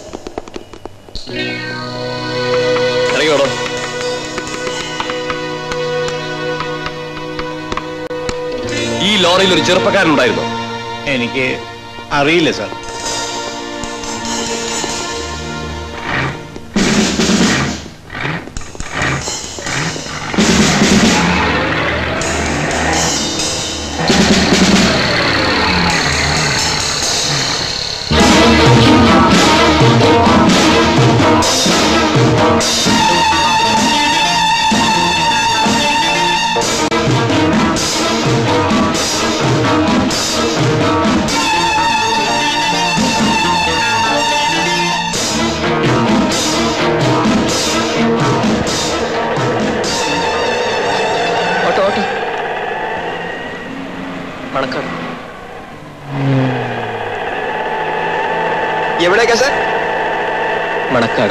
ഇറങ്ങിയോടോ ഈ ലോറിയിൽ ഒരു ചെറുപ്പക്കാരനുണ്ടായിരുന്നു എനിക്ക് അറിയില്ല സാർ ഓട്ടോ ഓട്ടോ മണക്കാട് എവിടേക്കാ സാർ മണക്കാട്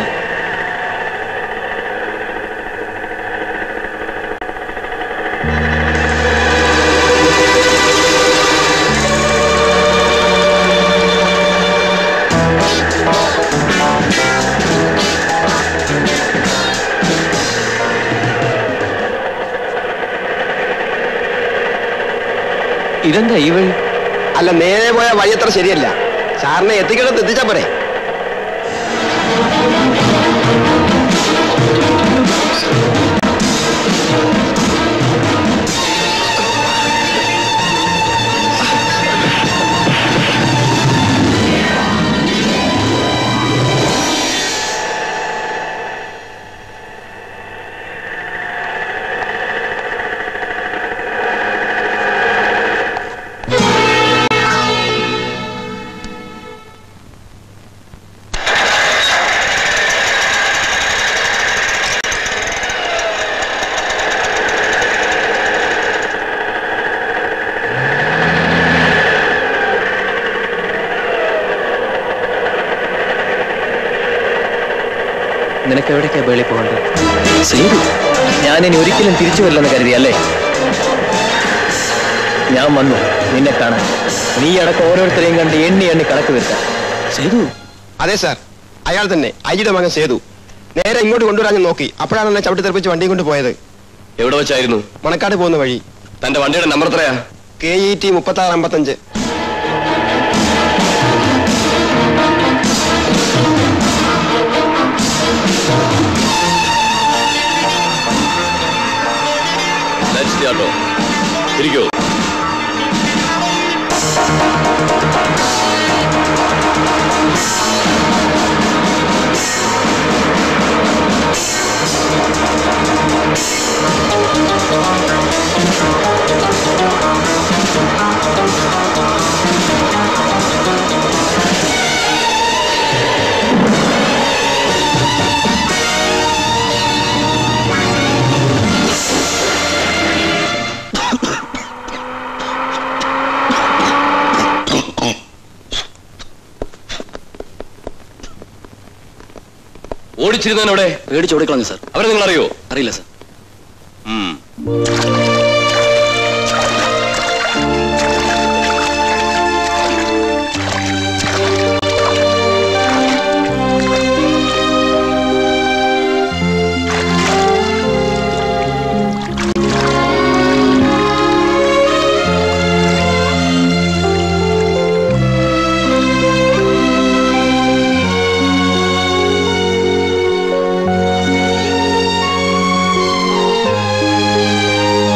ഇതെന്താ ഈ വഴി അല്ല നേരെ പോയ വഴി അത്ര ശരിയല്ല സാറിനെ എത്തിക്കണം എത്തിച്ചാ പോരെ നിനക്ക് എവിടേക്കാ വേളി പോകേണ്ടത് സേതു ഞാൻ ഇനി ഒരിക്കലും തിരിച്ചു വരില്ലെന്ന് കരുതിയല്ലേ ഞാൻ വന്നു നിന്നെ കാണാൻ നീ അടക്കം ഓരോരുത്തരെയും കണ്ട് എണ്ണി എണ്ണി കണക്ക് വരുത്താം സേതു അതെ സാർ അയാൾ തന്നെ അജിയുടെ മകൻ സേതു നേരെ ഇങ്ങോട്ട് കൊണ്ടുവരാൻ ഞാൻ നോക്കി അപ്പോഴാണ് എന്നെ ചവിട്ടി തെറിപ്പിച്ച് വണ്ടിയും കൊണ്ട് പോയത് എവിടെ വെച്ചായിരുന്നു മണക്കാട് പോകുന്ന വഴി തന്റെ വണ്ടിയുടെ നമ്പർ എത്രയാ കെ ഇ ടി മുപ്പത്തി ആറ് അമ്പത്തഞ്ച് ലെറ്റ്സ് ദി ഓട്ടോ ഇരിക്കൂ ഓടിച്ചിരുന്നവനവിടെ പേടിച്ചോടിക്കളഞ്ഞു സാർ അവരെ നിങ്ങൾ അറിയോ അറിയില്ല സാർ ഉം. ആ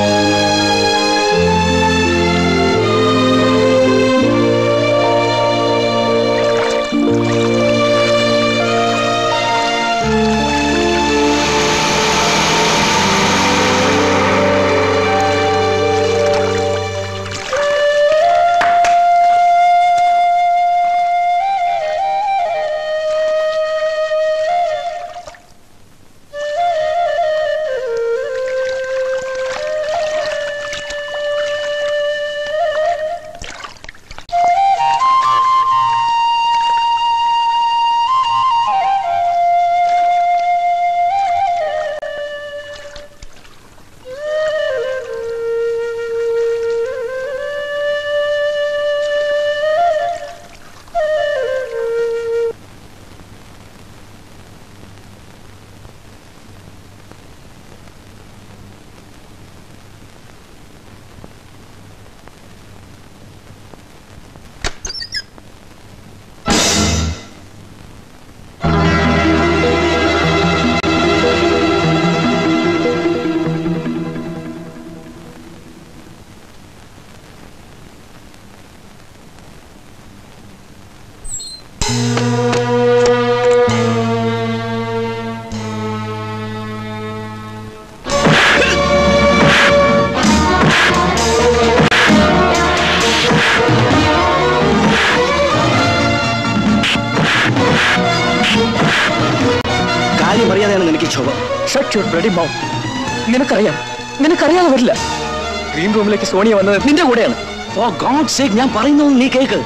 Shobha shut your bloody mouth നിനക്കറിയാം നിനക്കറിയാതെ വരില്ല ഗ്രീൻ റൂമിലേക്ക് സോണിയ വന്നത് നിന്റെ കൂടെയാണ് ഫോർ ഗോഡ് സേക്ക് ഞാൻ പറയുന്നത് നീ കേക്ക്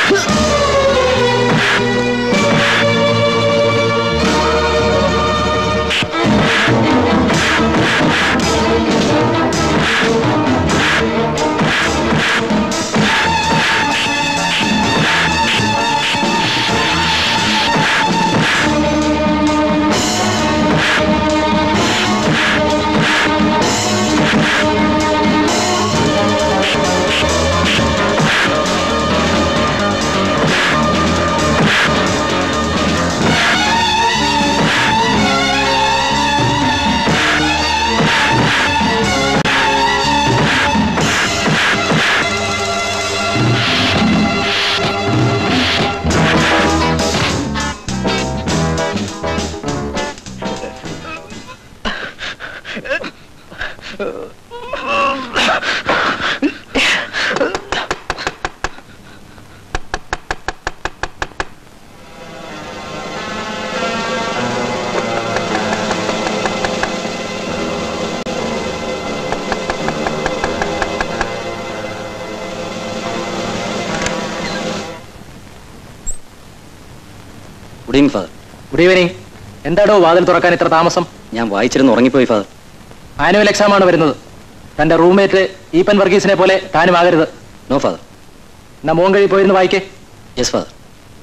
good evening father good evening എന്താടോ വാതിൽ തുറക്കാൻ ഇത്ര താമസം ഞാൻ വായിച്ചിരുന്ന് ഉറങ്ങിപ്പോയി ഫാദർ ആനുവൽ എക്സാം ആണ് വരുന്നത് തന്റെ റൂംമേറ്റ് ഈപ്പൻ വർഗീസിനെ പോലെ താനും ആകരുത് നോ ഫാദർ എന്നാ മോൻ കഴി പോയിരുന്ന് വായിക്കേ യെസ് ഫാദർ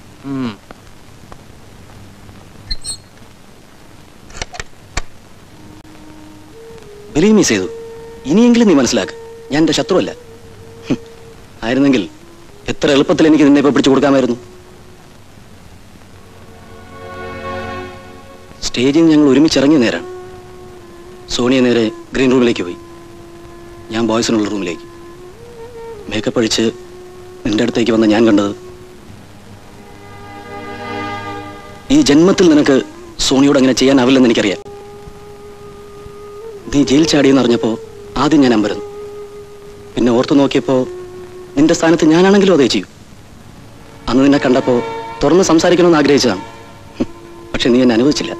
ബിലീവ് മീ ചെയ്തു ഇനിയെങ്കിലും നീ മനസ്സിലാക്ക് ഞാൻ എന്റെ ശത്രുവല്ല ഹും. ആയിരുന്നെങ്കിൽ എത്ര എളുപ്പത്തിൽ എനിക്ക് നിന്നെ ഇപ്പൊ പിടിച്ചു കൊടുക്കാമായിരുന്നു സ്റ്റേജിൽ നിന്ന് ഞങ്ങൾ ഒരുമിച്ചിറങ്ങിയ നേരാണ് സോണിയ നേരെ ഗ്രീൻ റൂമിലേക്ക് പോയി ഞാൻ ബോയ്സിനുള്ള റൂമിലേക്ക് മേക്കപ്പ് അടിച്ച് നിന്റെ അടുത്തേക്ക് വന്ന ഞാൻ കണ്ടത് ഈ ജന്മത്തിൽ നിനക്ക് സോണിയോട് അങ്ങനെ ചെയ്യാനാവില്ലെന്ന് എനിക്കറിയാം നീ ജയിൽ ചാടിയെന്ന് അറിഞ്ഞപ്പോ ആദ്യം ഞാൻ അമ്പരുന്നു പിന്നെ ഓർത്തു നോക്കിയപ്പോ നിന്റെ സ്ഥാനത്ത് ഞാനാണെങ്കിലും അതേ ചെയ്യും അന്ന് നിന്നെ കണ്ടപ്പോ തുറന്ന് സംസാരിക്കണമെന്ന് ആഗ്രഹിച്ചതാണ് ഹും. പക്ഷെ നീ എന്നെ അനുവദിച്ചില്ല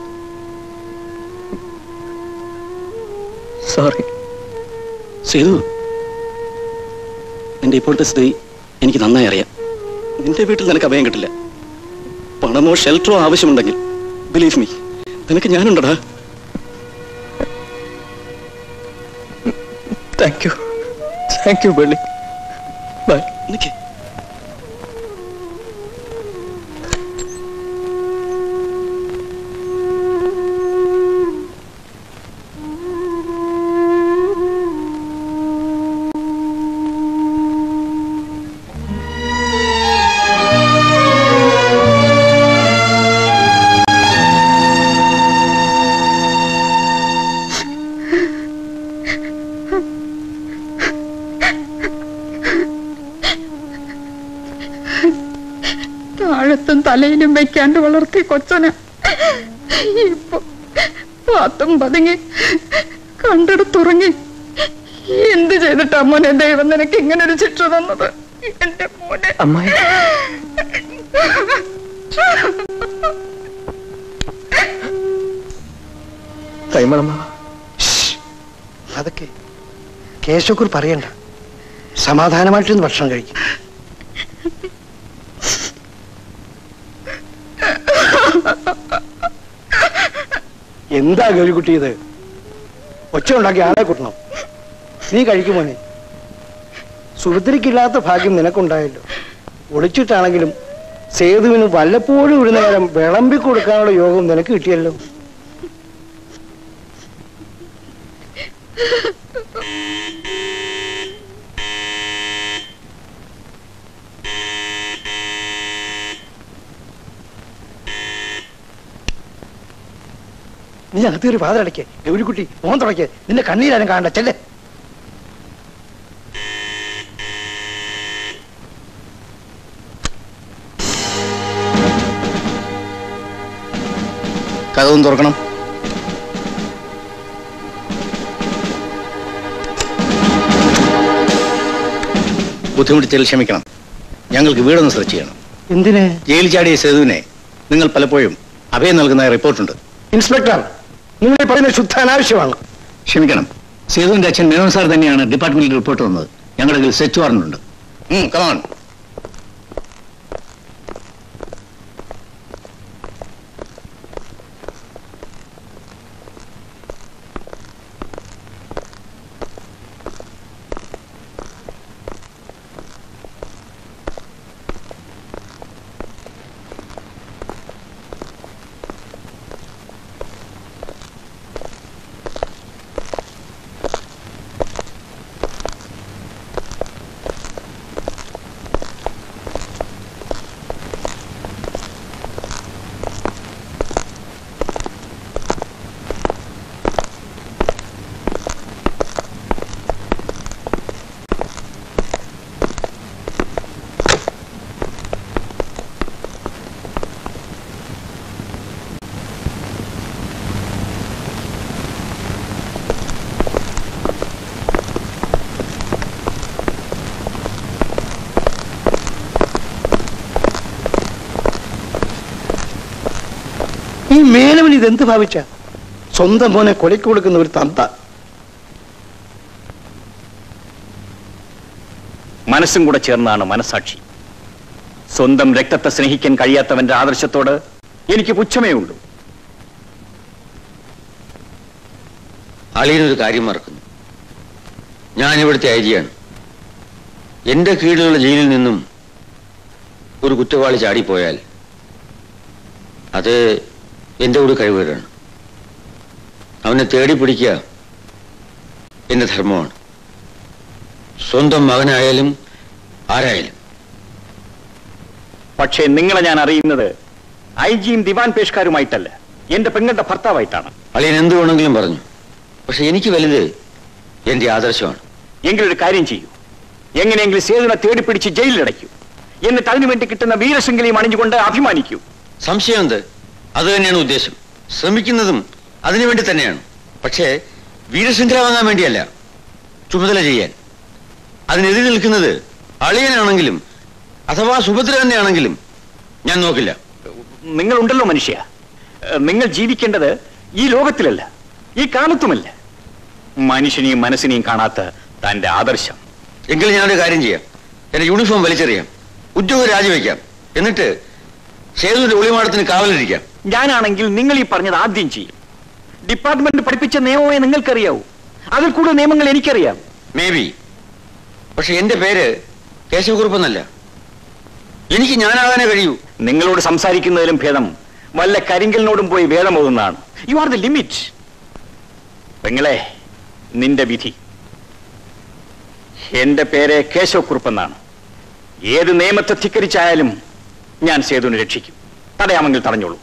സോറി സേതു നിന്റെ ഇപ്പോഴത്തെ സ്ഥിതി എനിക്ക് നന്നായി അറിയാം നിന്റെ വീട്ടിൽ നിനക്ക് അഭയം കിട്ടില്ല പണമോ ഷെൽട്ടറോ ആവശ്യമുണ്ടെങ്കിൽ ബിലീവ് മീ നിനക്ക് ഞാനുണ്ടടാ താങ്ക് യു താങ്ക് യു ബെള്ളി ബൈ നിക്ക് താഴത്തും തലയിലും വെക്കാണ്ട് വളർത്തിയ കൊച്ചന് ഇപ്പൊ പാത്തും പതുങ്ങി കണ്ടെടുത്തുറങ്ങി എന്ത് ചെയ്തിട്ടാ മോനെ ദൈവം നിനക്ക് ഇങ്ങനെ ഒരു ശിക്ഷ തന്നത് എന്റെ മോനെ അമ്മായി കൈമളമ്മ അതൊക്കെ കേശവക്കൂർ പറയണ്ട സമാധാനമായിട്ടൊന്ന് ഭക്ഷണം കഴിക്കും എന്താ ഗൗരിക്കുട്ടി ഇത് ഒച്ച ഉണ്ടാക്കി ആളെ കൂട്ടണം നീ കഴിക്കുമോനെ സുഭദ്രയ്ക്കില്ലാത്ത ഭാഗ്യം നിനക്കുണ്ടായല്ലോ ഒളിച്ചിട്ടാണെങ്കിലും സേതുവിന് വല്ലപ്പോഴും ഒരു നേരം വിളമ്പി കൊടുക്കാനുള്ള യോഗം നിനക്ക് കിട്ടിയല്ലോ നീ അകത്ത് കയറി വാതിലടയ്ക്ക് ഗൗരിക്കുട്ടി മോൻ തുടയ്ക്ക് നിന്റെ കണ്ണീരാരും കാണണ്ട ചെല്ലേ കഥവും തുറക്കണം ബുദ്ധിമുട്ടിച്ചതിൽ ക്ഷമിക്കണം ഞങ്ങൾക്ക് വീടൊന്ന് സെർച്ച് ചെയ്യണം എന്തിന് ജയിൽ ചാടിയ സേതുവിനെ നിങ്ങൾ പലപ്പോഴും അഭയം നൽകുന്ന റിപ്പോർട്ടുണ്ട് ഇൻസ്പെക്ടർ നിങ്ങൾ ഈ പറയുന്ന ശുദ്ധ അനാവശ്യമാണ് ക്ഷമിക്കണം സേതുവിന്റെ അച്ഛൻ മേനോൻ സാർ തന്നെയാണ് ഡിപ്പാർട്ട്മെന്റിൽ റിപ്പോർട്ട് തന്നത് ഞങ്ങളുടെ കയ്യിൽ സെറ്റ് വാറണ്ട് ഉണ്ട് കമാൺ ഈ മേനവൻ ഇതെന്ത് ഭാവിച്ച സ്വന്തം മോനെ കൊലയ്ക്ക് കൊടുക്കുന്ന ഒരു തന്ത മനസ്സും കൂടെ ചേർന്നാണ് മനസാക്ഷി സ്വന്തം രക്തത്തെ സ്നേഹിക്കാൻ കഴിയാത്തവന്റെ ആദർശത്തോട് എനിക്ക് പുച്ഛമേ ഉള്ളൂ അളിയനൊരു കാര്യം മറക്കുന്നു ഞാൻ ഇവിടുത്തെ ഐജിയാണ് എന്റെ കീഴിലുള്ള ജയിലിൽ നിന്നും ഒരു കുറ്റവാളി ചാടിപ്പോയാൽ അത് എന്റെ കൂടി കഴിവുകേടാണ് അവനെ തേടി പിടിക്കുക എന്റെ ധർമ്മമാണ് സ്വന്തം മകനായാലും ആരായാലും പക്ഷേ നിങ്ങളെ ഞാൻ അറിയുന്നത് ഐ ജിയും ദിവാൻ പേഷ്കാരുമായിട്ടല്ല എന്റെ പെങ്ങളുടെ ഭർത്താവായിട്ടാണ് അളിയൻ എന്ത് വേണമെങ്കിലും പറഞ്ഞു പക്ഷെ എനിക്ക് വലുത് എന്റെ ആദർശമാണ് എങ്കിലൊരു കാര്യം ചെയ്യൂ എങ്ങനെയെങ്കിലും സേതുവിനെ തേടിപ്പിടിച്ച് ജയിലിലടയ്ക്കൂ എന്നിട്ട് അതിനുവേണ്ടി കിട്ടുന്ന വീരശൃംഖലയും അണിഞ്ഞുകൊണ്ട് അഭിമാനിക്കൂ സംശയം എന്ത് അത് തന്നെയാണ് ഉദ്ദേശം ശ്രമിക്കുന്നതും അതിനുവേണ്ടി തന്നെയാണ് പക്ഷേ വീരശൃംഖല വാങ്ങാൻ വേണ്ടിയല്ല ചുമതല ചെയ്യാൻ അതിനെതിരെ നിൽക്കുന്നത് അളിയനാണെങ്കിലും അഥവാ സുഭദ്ര തന്നെയാണെങ്കിലും ഞാൻ നോക്കില്ല നിങ്ങളുണ്ടല്ലോ മനുഷ്യ ഏഹ് നിങ്ങൾ ജീവിക്കേണ്ടത് ഈ ലോകത്തിലല്ല ഈ കാലത്തുമല്ല മനുഷ്യനെയും മനസ്സിനെയും കാണാത്ത തന്റെ ആദർശം എങ്കിൽ ഞാനൊരു കാര്യം ചെയ്യാം എന്റെ യൂണിഫോം വലിച്ചെറിയാം ഉദ്യോഗം രാജിവെക്കാം എന്നിട്ട് സേതുവിന്റെ ഒളിമാടത്തിന് കാവലിരിക്കാം ഞാനാണെങ്കിൽ നിങ്ങൾ ഈ പറഞ്ഞത് ആദ്യം ചെയ്യും ഡിപ്പാർട്ട്മെന്റ് പഠിപ്പിച്ച നിയമമേ നിങ്ങൾക്കറിയാവൂ അതിൽ കൂടുതൽ നിയമങ്ങൾ എനിക്കറിയാം മേ ബി പക്ഷെ എന്റെ പേര് കേശവകുറുപ്പെന്നല്ല എനിക്ക് ഞാനാകാനേ കഴിയൂ നിങ്ങളോട് സംസാരിക്കുന്നതിലും ഭേദം വല്ല കരിങ്കലിനോടും പോയി വേദമോതുന്നതാണ് യു ആർ ദ ലിമിറ്റ് പെങ്ങളെ നിന്റെ വിധി എന്റെ പേര് കേശവക്കുറുപ്പെന്നാണ് ഏത് നിയമത്തെ ധിക്കരിച്ചായാലും ഞാൻ സേതുവിനെ രക്ഷിക്കും തടയാമെങ്കിൽ തടഞ്ഞോളൂ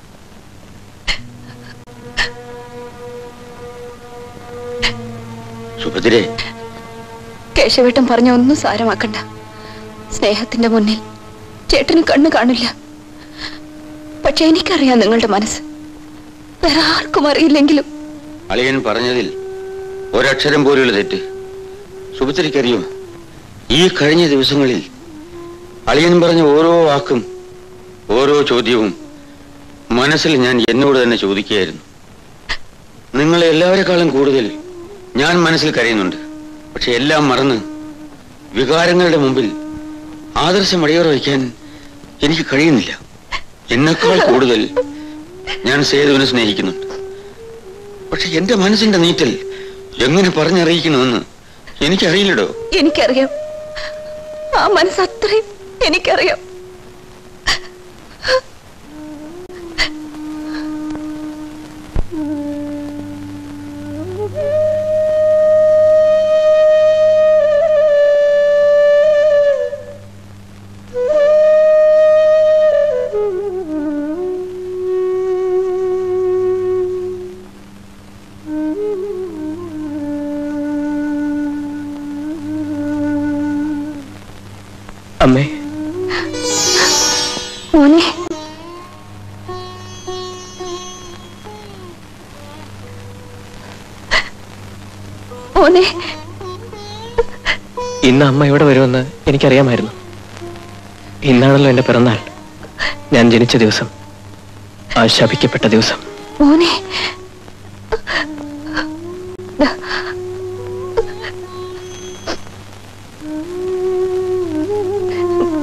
സുഭദ്രേ കേശവേട്ടൻ പറഞ്ഞ ഒന്നും സാരമാക്കണ്ട സ്നേഹത്തിന്റെ മുന്നിൽ ചേട്ടന് കണ്ണു കാണില്ല പക്ഷെ എനിക്കറിയാം നിങ്ങളുടെ മനസ്സ് വേറെ ആർക്കും അറിയില്ലെങ്കിലും അളിയൻ പറഞ്ഞതിൽ ഒരക്ഷരം പോലുള്ള തെറ്റ് സുഭദ്രയ്ക്കറിയോ ഈ കഴിഞ്ഞ ദിവസങ്ങളിൽ അളിയൻ പറഞ്ഞ ഓരോ വാക്കും ഓരോ ചോദ്യവും മനസ്സിൽ ഞാൻ എന്നോട് തന്നെ ചോദിക്കുകയായിരുന്നു നിങ്ങളെ എല്ലാവരെക്കാളും കൂടുതൽ ഞാൻ മനസ്സിൽ കരയുന്നുണ്ട് പക്ഷെ എല്ലാം മറന്ന് വികാരങ്ങളുടെ മുമ്പിൽ ആദർശം അടിയറ വയ്ക്കാൻ എനിക്ക് കഴിയുന്നില്ല എന്നെക്കാൾ കൂടുതൽ ഞാൻ സേതുവിനെ സ്നേഹിക്കുന്നുണ്ട് പക്ഷെ എന്റെ മനസ്സിന്റെ നീറ്റൽ എങ്ങനെ പറഞ്ഞറിയിക്കണമെന്ന് എനിക്കറിയില്ലടോ എനിക്കറിയാം ആ മനസ്സ് അത്രയും എനിക്കറിയാം അമ്മേ മോനെ മോനെ ഇന്ന് അമ്മ ഇവിടെ വരുമെന്ന് എനിക്കറിയാമായിരുന്നു ഇന്നാണല്ലോ എന്റെ പിറന്നാൾ ഞാൻ ജനിച്ച ദിവസം ആ ശപിക്കപ്പെട്ട ദിവസം മോനെ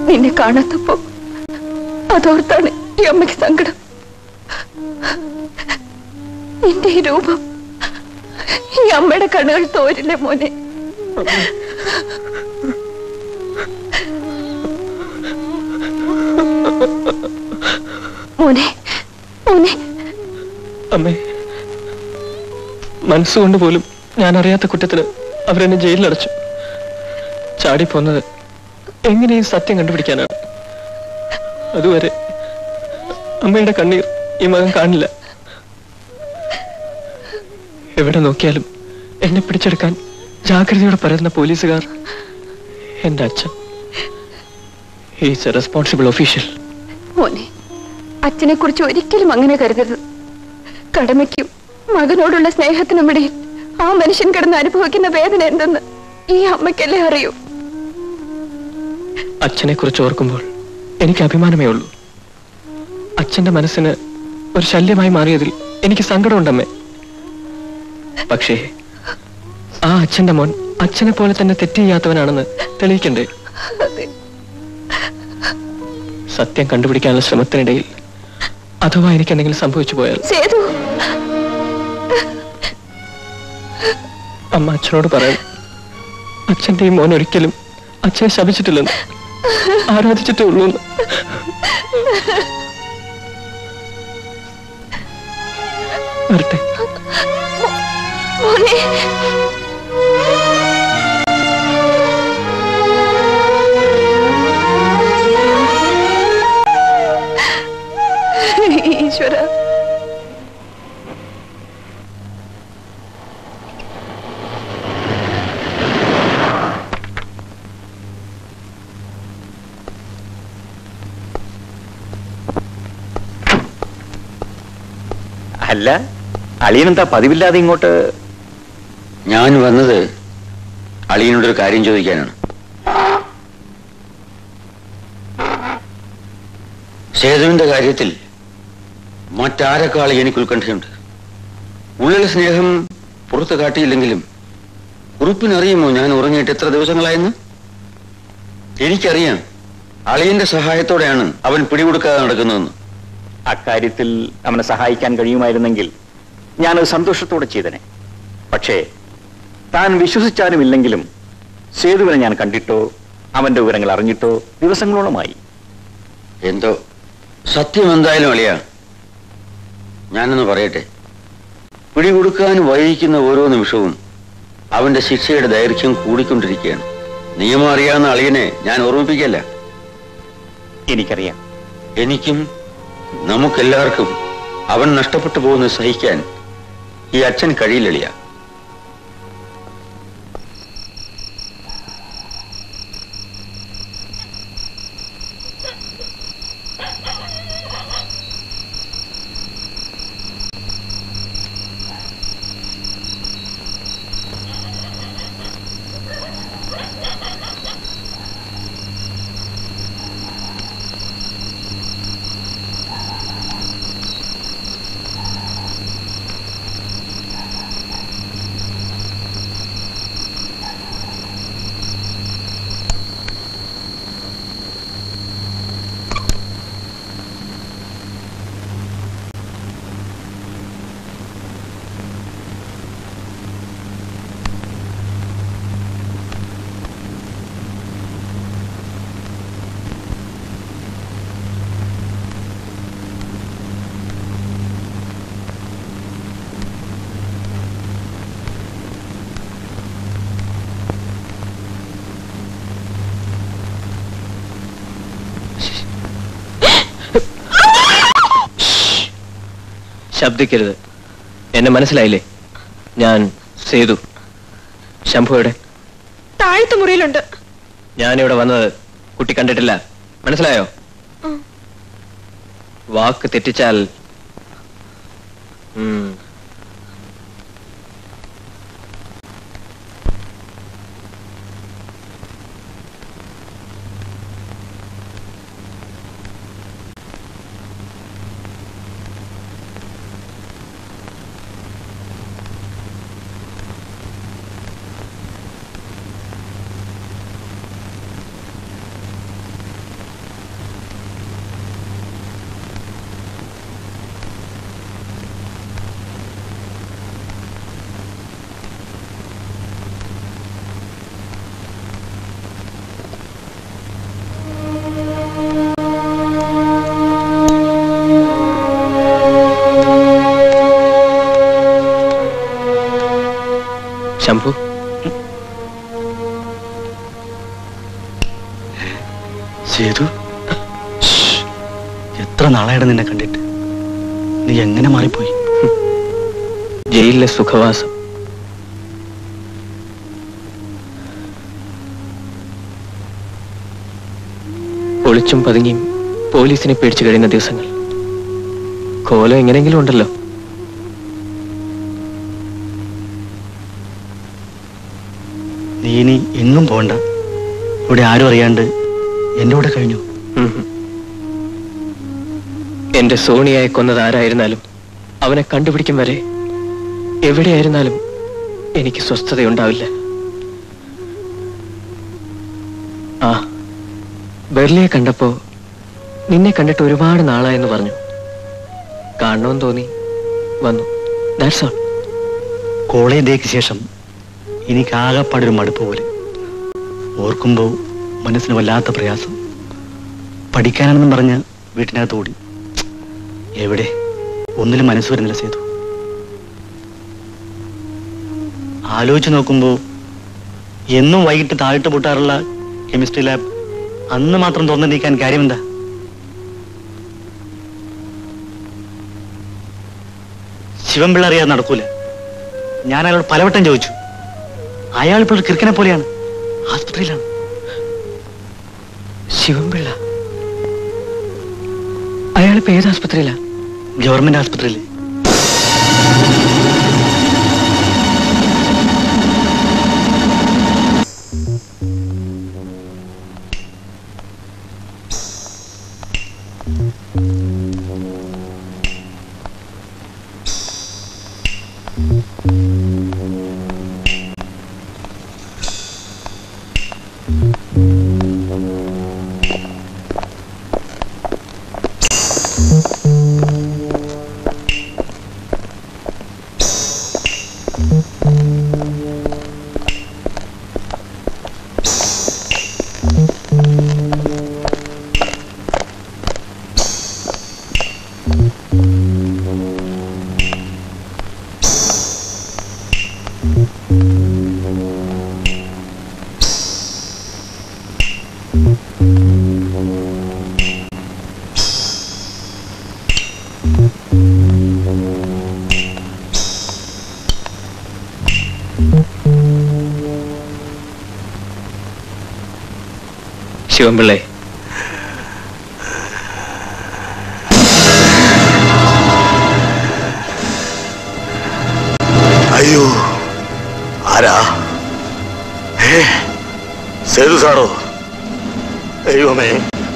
നിന്നെ കാണാത്തപ്പോ അതോർത്താണ് ഈ അമ്മയ്ക്ക് സങ്കടം നിന്റെ ഈ രൂപം ഈ അമ്മയുടെ കണ്ണുകൾ തോരില്ലേ മോനെ മോനെ മോനെ അമ്മേ മനസ്സുകൊണ്ട് പോലും ഞാൻ അറിയാത്ത കുറ്റത്തിന് അവരെന്നെ ജയിലിലടച്ചു ചാടിപ്പോന്നത് എങ്ങനെയും സത്യം കണ്ടുപിടിക്കാനാണ് അതുവരെ അമ്മയുടെ കണ്ണീർ ഈ മകൻ കാണില്ല എവിടെ നോക്കിയാലും എന്നെ പിടിച്ചെടുക്കാൻ ജാഗ്രതയോടെ പരതുന്ന പോലീസുകാർ എന്റെ അച്ഛൻ ഹീസ് എ റെസ്പോൺസിബിൾ ഒഫീഷ്യൽ മോനെ അച്ഛനെ കുറിച്ച് ഒരിക്കലും അങ്ങനെ കരുതരുത് കടമയ്ക്കും മകനോടുള്ള സ്നേഹത്തിനും ഇടയിൽ ആ മനുഷ്യൻ കിടന്ന് അനുഭവിക്കുന്ന വേദന എന്തെന്ന് ഈ അമ്മയ്ക്കല്ലേ അറിയൂ അച്ഛനെ കുറിച്ച് ഓർക്കുമ്പോൾ എനിക്ക് അഭിമാനമേ ഉള്ളൂ അച്ഛന്റെ മനസ്സിന് ഒരു ശല്യമായി മാറിയതിൽ എനിക്ക് സങ്കടമുണ്ടമ്മേ പക്ഷേ ആ അച്ഛന്റെ മോൻ അച്ഛനെ പോലെ തന്നെ തെറ്റ് ചെയ്യാത്തവനാണെന്ന് തെളിയിക്കണ്ടേ സത്യം കണ്ടുപിടിക്കാനുള്ള ശ്രമത്തിനിടയിൽ അഥവാ എനിക്ക് എന്തെങ്കിലും സംഭവിച്ചു പോയാൽ സേതു അമ്മ അച്ഛനോട് പറയാം അച്ഛന്റെ ഈ മോൻ ഒരിക്കലും അച്ഛനെ ശപിച്ചിട്ടില്ലെന്ന് ആരാധിച്ചിട്ടേ ഉള്ളൂ എന്ന്. വരട്ടെ മോനെ ഈശ്വര അല്ല അളിയനെന്താ പതിവില്ലാതെ ഇങ്ങോട്ട് ഞാൻ വന്നത് അളിയനോടൊരു കാര്യം ചോദിക്കാനാണ് സേതുവിന്റെ കാര്യത്തിൽ മറ്റാരെക്കാൾ എനിക്ക് ഉത്കണ്ഠയുണ്ട് ഉള്ളിലെ സ്നേഹം പുറത്ത് കാട്ടിയില്ലെങ്കിലും കുറിപ്പിനറിയുമോ ഞാൻ ഉറങ്ങിയിട്ട് എത്ര ദിവസങ്ങളായെന്ന് എനിക്കറിയാം അളിയന്റെ സഹായത്തോടെയാണ് അവൻ പിടികൊടുക്കാതെ നടക്കുന്നതെന്ന് അക്കാര്യത്തിൽ അവനെ സഹായിക്കാൻ കഴിയുമായിരുന്നെങ്കിൽ ഞാനത് സന്തോഷത്തോടെ ചെയ്തനെ പക്ഷേ താൻ വിശ്വസിച്ചാലും ഇല്ലെങ്കിലും സേതുവിനെ ഞാൻ കണ്ടിട്ടോ അവന്റെ വിവരങ്ങൾ അറിഞ്ഞിട്ടോ ദിവസങ്ങളോളമായി എന്തോ സത്യം എന്തായാലും അളിയ ഞാനൊന്ന് പറയട്ടെ പിടികൊടുക്കാൻ വൈകിക്കുന്ന ഓരോ നിമിഷവും അവന്റെ ശിക്ഷയുടെ ദൈർഘ്യം കൂടിക്കൊണ്ടിരിക്കുകയാണ് നിയമം അറിയാവുന്ന അളിയനെ ഞാൻ ഓർമ്മിപ്പിക്കല്ല എനിക്കറിയാം എനിക്കും നമുക്കെല്ലാവർക്കും അവൻ നഷ്ടപ്പെട്ടു പോകുന്നത് സഹിക്കാൻ ഈ അച്ഛൻ കഴിയില്ലളിയ ശബ്ദിക്കരുത് എന്നെ മനസ്സിലായില്ലേ ഞാൻ സേതു ശംഭുവിടെ താഴത്തെ മുറിയിലുണ്ട് ഞാനിവിടെ വന്നത് കുട്ടി കണ്ടിട്ടില്ല മനസ്സിലായോ ഉം. വാക്ക് തെറ്റിച്ചാൽ ഉം. ശംഭു സേതു എത്ര നാളായിട്ട് നിന്നെ കണ്ടിട്ട് നീ എങ്ങനെ മാറിപ്പോയി ജയിലിലെ സുഖവാസം ഒളിച്ചും പതുങ്ങിയും പോലീസിനെ പേടിച്ചു കഴിയുന്ന ദിവസങ്ങൾ കോലം എങ്ങനെയെങ്കിലും ഉണ്ടല്ലോ നീ ഇനി എങ്ങും പോണ്ട ഇവിടെ ആരും അറിയാണ്ട് എന്റെ കൂടെ കഴിഞ്ഞു ഉം. എന്റെ സോണിയായി കൊന്നത് ആരായിരുന്നാലും അവനെ കണ്ടുപിടിക്കും വരെ എവിടെയായിരുന്നാലും എനിക്ക് സ്വസ്ഥതയുണ്ടാവില്ല ആ ബെർലിയെ കണ്ടപ്പോ നിന്നെ കണ്ടിട്ട് ഒരുപാട് നാളായെന്ന് പറഞ്ഞു കാണണമെന്ന് തോന്നി വന്നു ദാറ്റ്സ് ഓൾ കോളേജ് ഡേക്ക് ശേഷം എനിക്ക് ആകെപ്പാടൊരു മടുപ്പ് പോലെ ഓർക്കുമ്പോൾ മനസ്സിന് വല്ലാത്ത പ്രയാസം പഠിക്കാനാണെന്നും പറഞ്ഞ് വീട്ടിനകത്ത് ഓടി എവിടെ ഒന്നിലും മനസ്സ് വരുന്നില്ല സേതു ആലോചിച്ച് നോക്കുമ്പോൾ എന്നും വൈകിട്ട് താഴിട്ട് പൂട്ടാറുള്ള കെമിസ്ട്രി ലാബ് അന്ന് മാത്രം തുറന്നിരിക്കാൻ കാര്യമെന്താ ശിവൻപിള്ള അറിയാതെ നടക്കൂല ഞാൻ അയാളോട് പലവട്ടം ചോദിച്ചു അയാൾ ഇപ്പോൾ ഒരു കിറുക്കനെ പോലെയാണ് ആസ്പത്രിയിലാണ് ശിവൻപിള്ള അയാളിപ്പോ ഏത് ആസ്പത്രിയിലാ ഗവൺമെന്റ് ആസ്പത്രിയിൽ ശിവൻപിള്ളേ അയ്യോ ആരാ ഏ സേതു സാറോ ദൈവമേ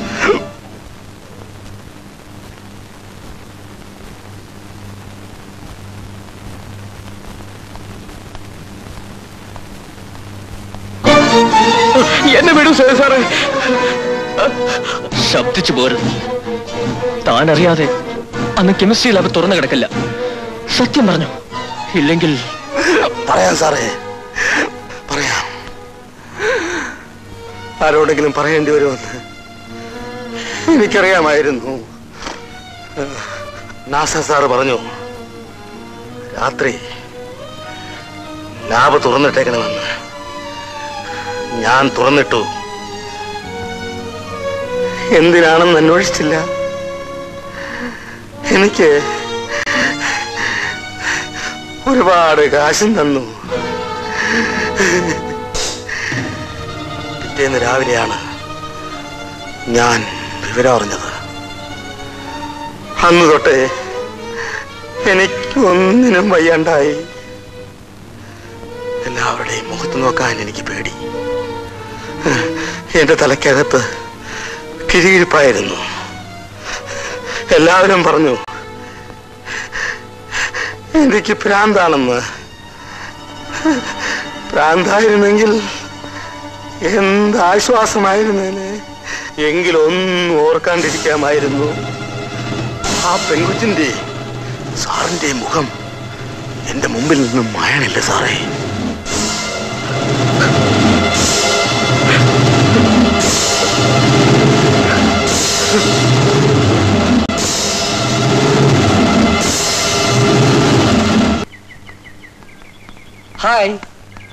എന്നെ വിടൂ സേതു സാറേ ശബ്ദിച്ചു പോരുന്നു താൻ അറിയാതെ അന്ന് കെമിസ്ട്രി ലാബ് തുറന്നു കിടക്കില്ല സത്യം പറഞ്ഞു ഇല്ലെങ്കിൽ പറയാം സാറേ പറയാം ആരോടെങ്കിലും പറയേണ്ടി വരുമെന്ന് എനിക്കറിയാമായിരുന്നു നാസ സാറ് പറഞ്ഞു രാത്രി ലാബ് തുറന്നിട്ടേക്കണമെന്ന് ഞാൻ തുറന്നിട്ടു എന്തിനാണെന്ന് അന്വേഷിച്ചില്ല എനിക്ക് ഒരുപാട് കാശും തന്നു പിറ്റേന്ന് രാവിലെയാണ് ഞാൻ വിവരം അറിഞ്ഞത് അന്ന് തൊട്ടേ എനിക്ക് ഒന്നിനും വയ്യാണ്ടായി എല്ലാവരുടെയും മുഖത്ത് നോക്കാൻ എനിക്ക് പേടി എന്റെ തലക്കകത്ത് കിഴികിഴിപ്പായിരുന്നു എല്ലാവരും പറഞ്ഞു എനിക്ക് ഭ്രാന്താണെന്ന് ഭ്രാന്തായിരുന്നെങ്കിൽ എന്ത് ആശ്വാസമായിരുന്നേനെ എങ്കിലൊന്നും ഓർക്കാണ്ടിരിക്കാമായിരുന്നു ആ പെൺകുച്ചിന്റെ സാറിന്റെ മുഖം എന്റെ മുമ്പിൽ നിന്നും മായണില്ല സാറേ ഹായ്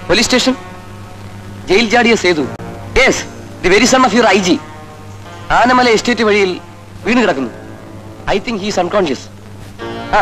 പോലീസ് സ്റ്റേഷൻ ജയിൽ ജാടിയ Sethu yes the very son of your I G Anamala estate വഴിയിൽ വീണ് കിടക്കുന്നു ഐ തിങ്ക് ഹീസ് അൺകോൺഷ്യസ് ആ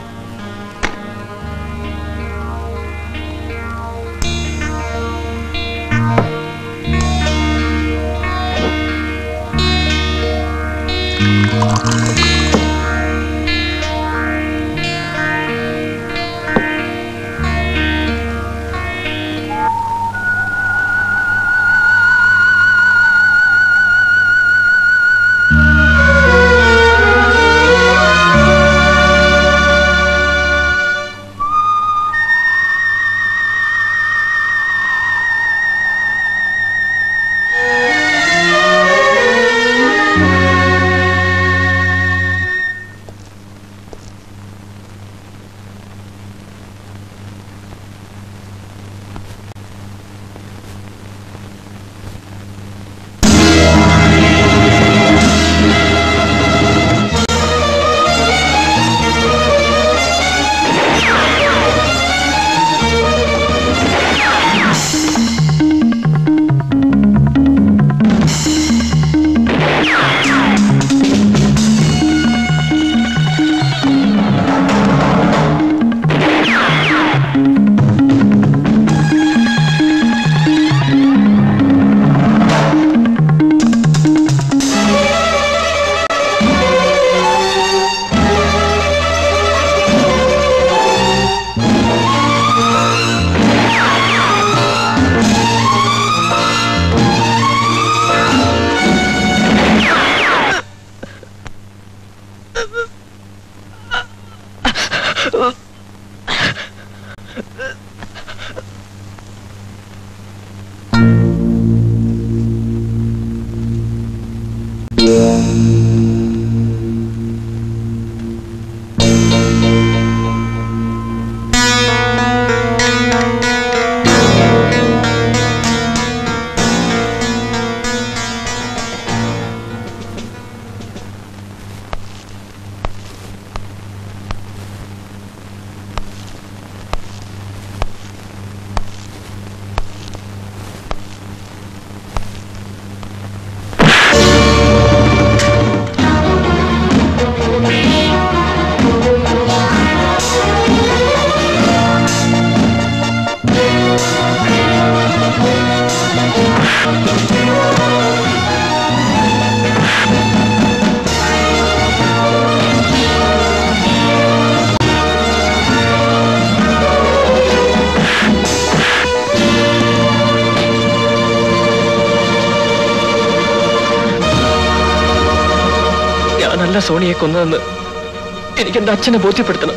ഞാനല്ല സോണിയെ കൊന്നതെന്ന് എനിക്ക് എന്റെ അച്ഛനെ ബോധ്യപ്പെടുത്തണം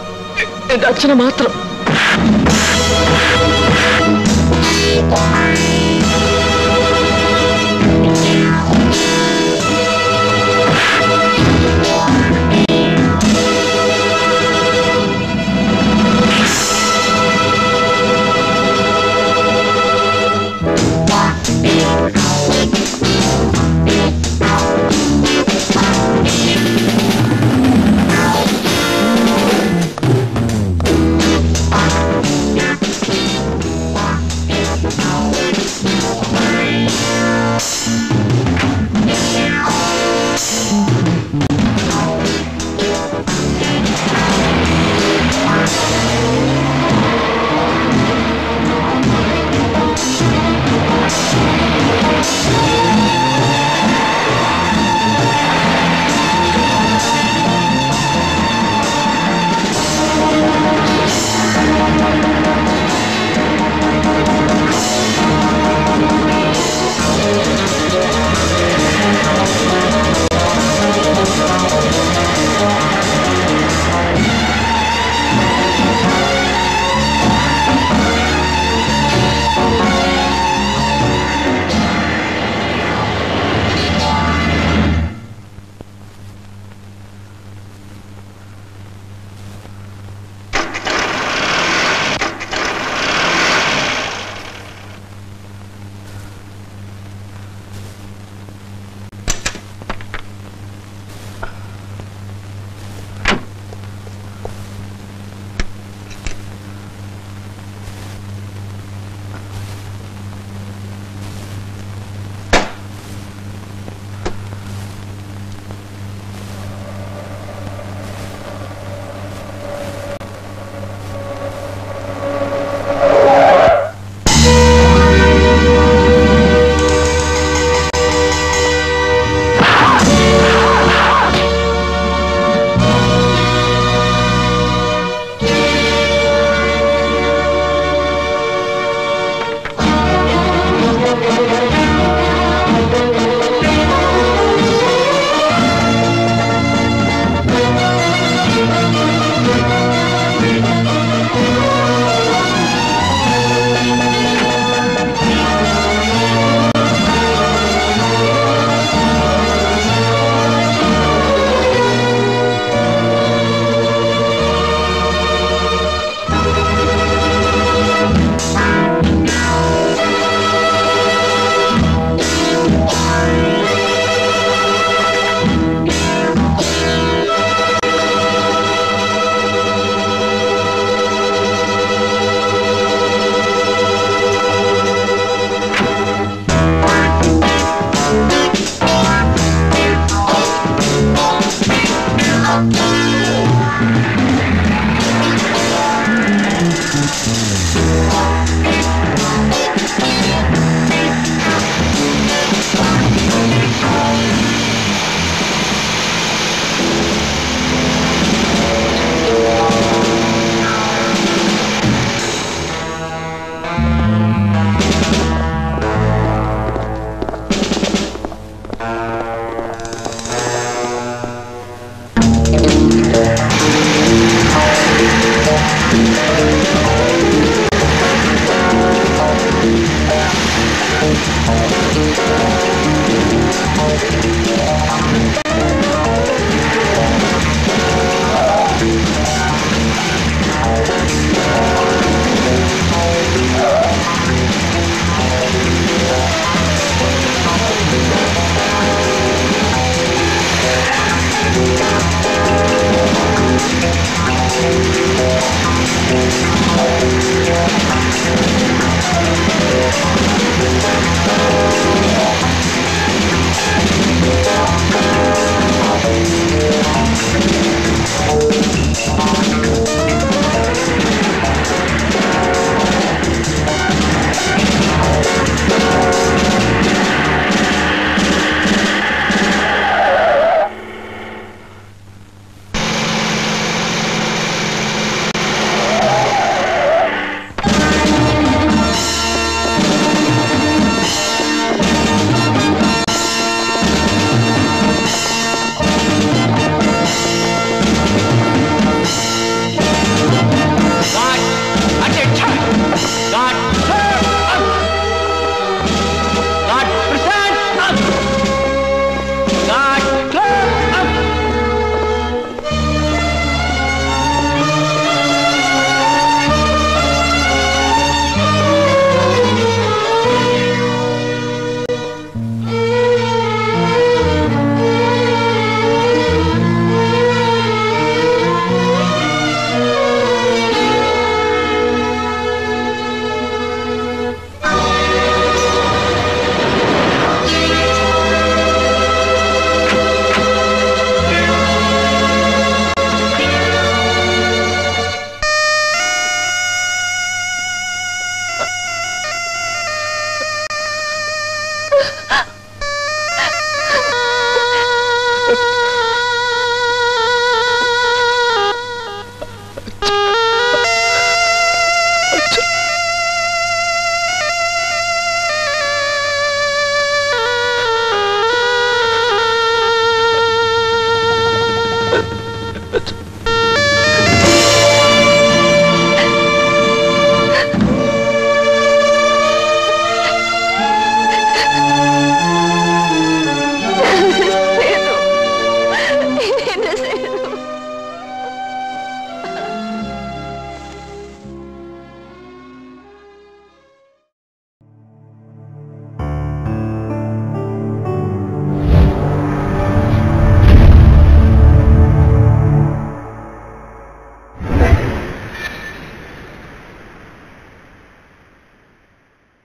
എന്റെ അച്ഛനെ മാത്രം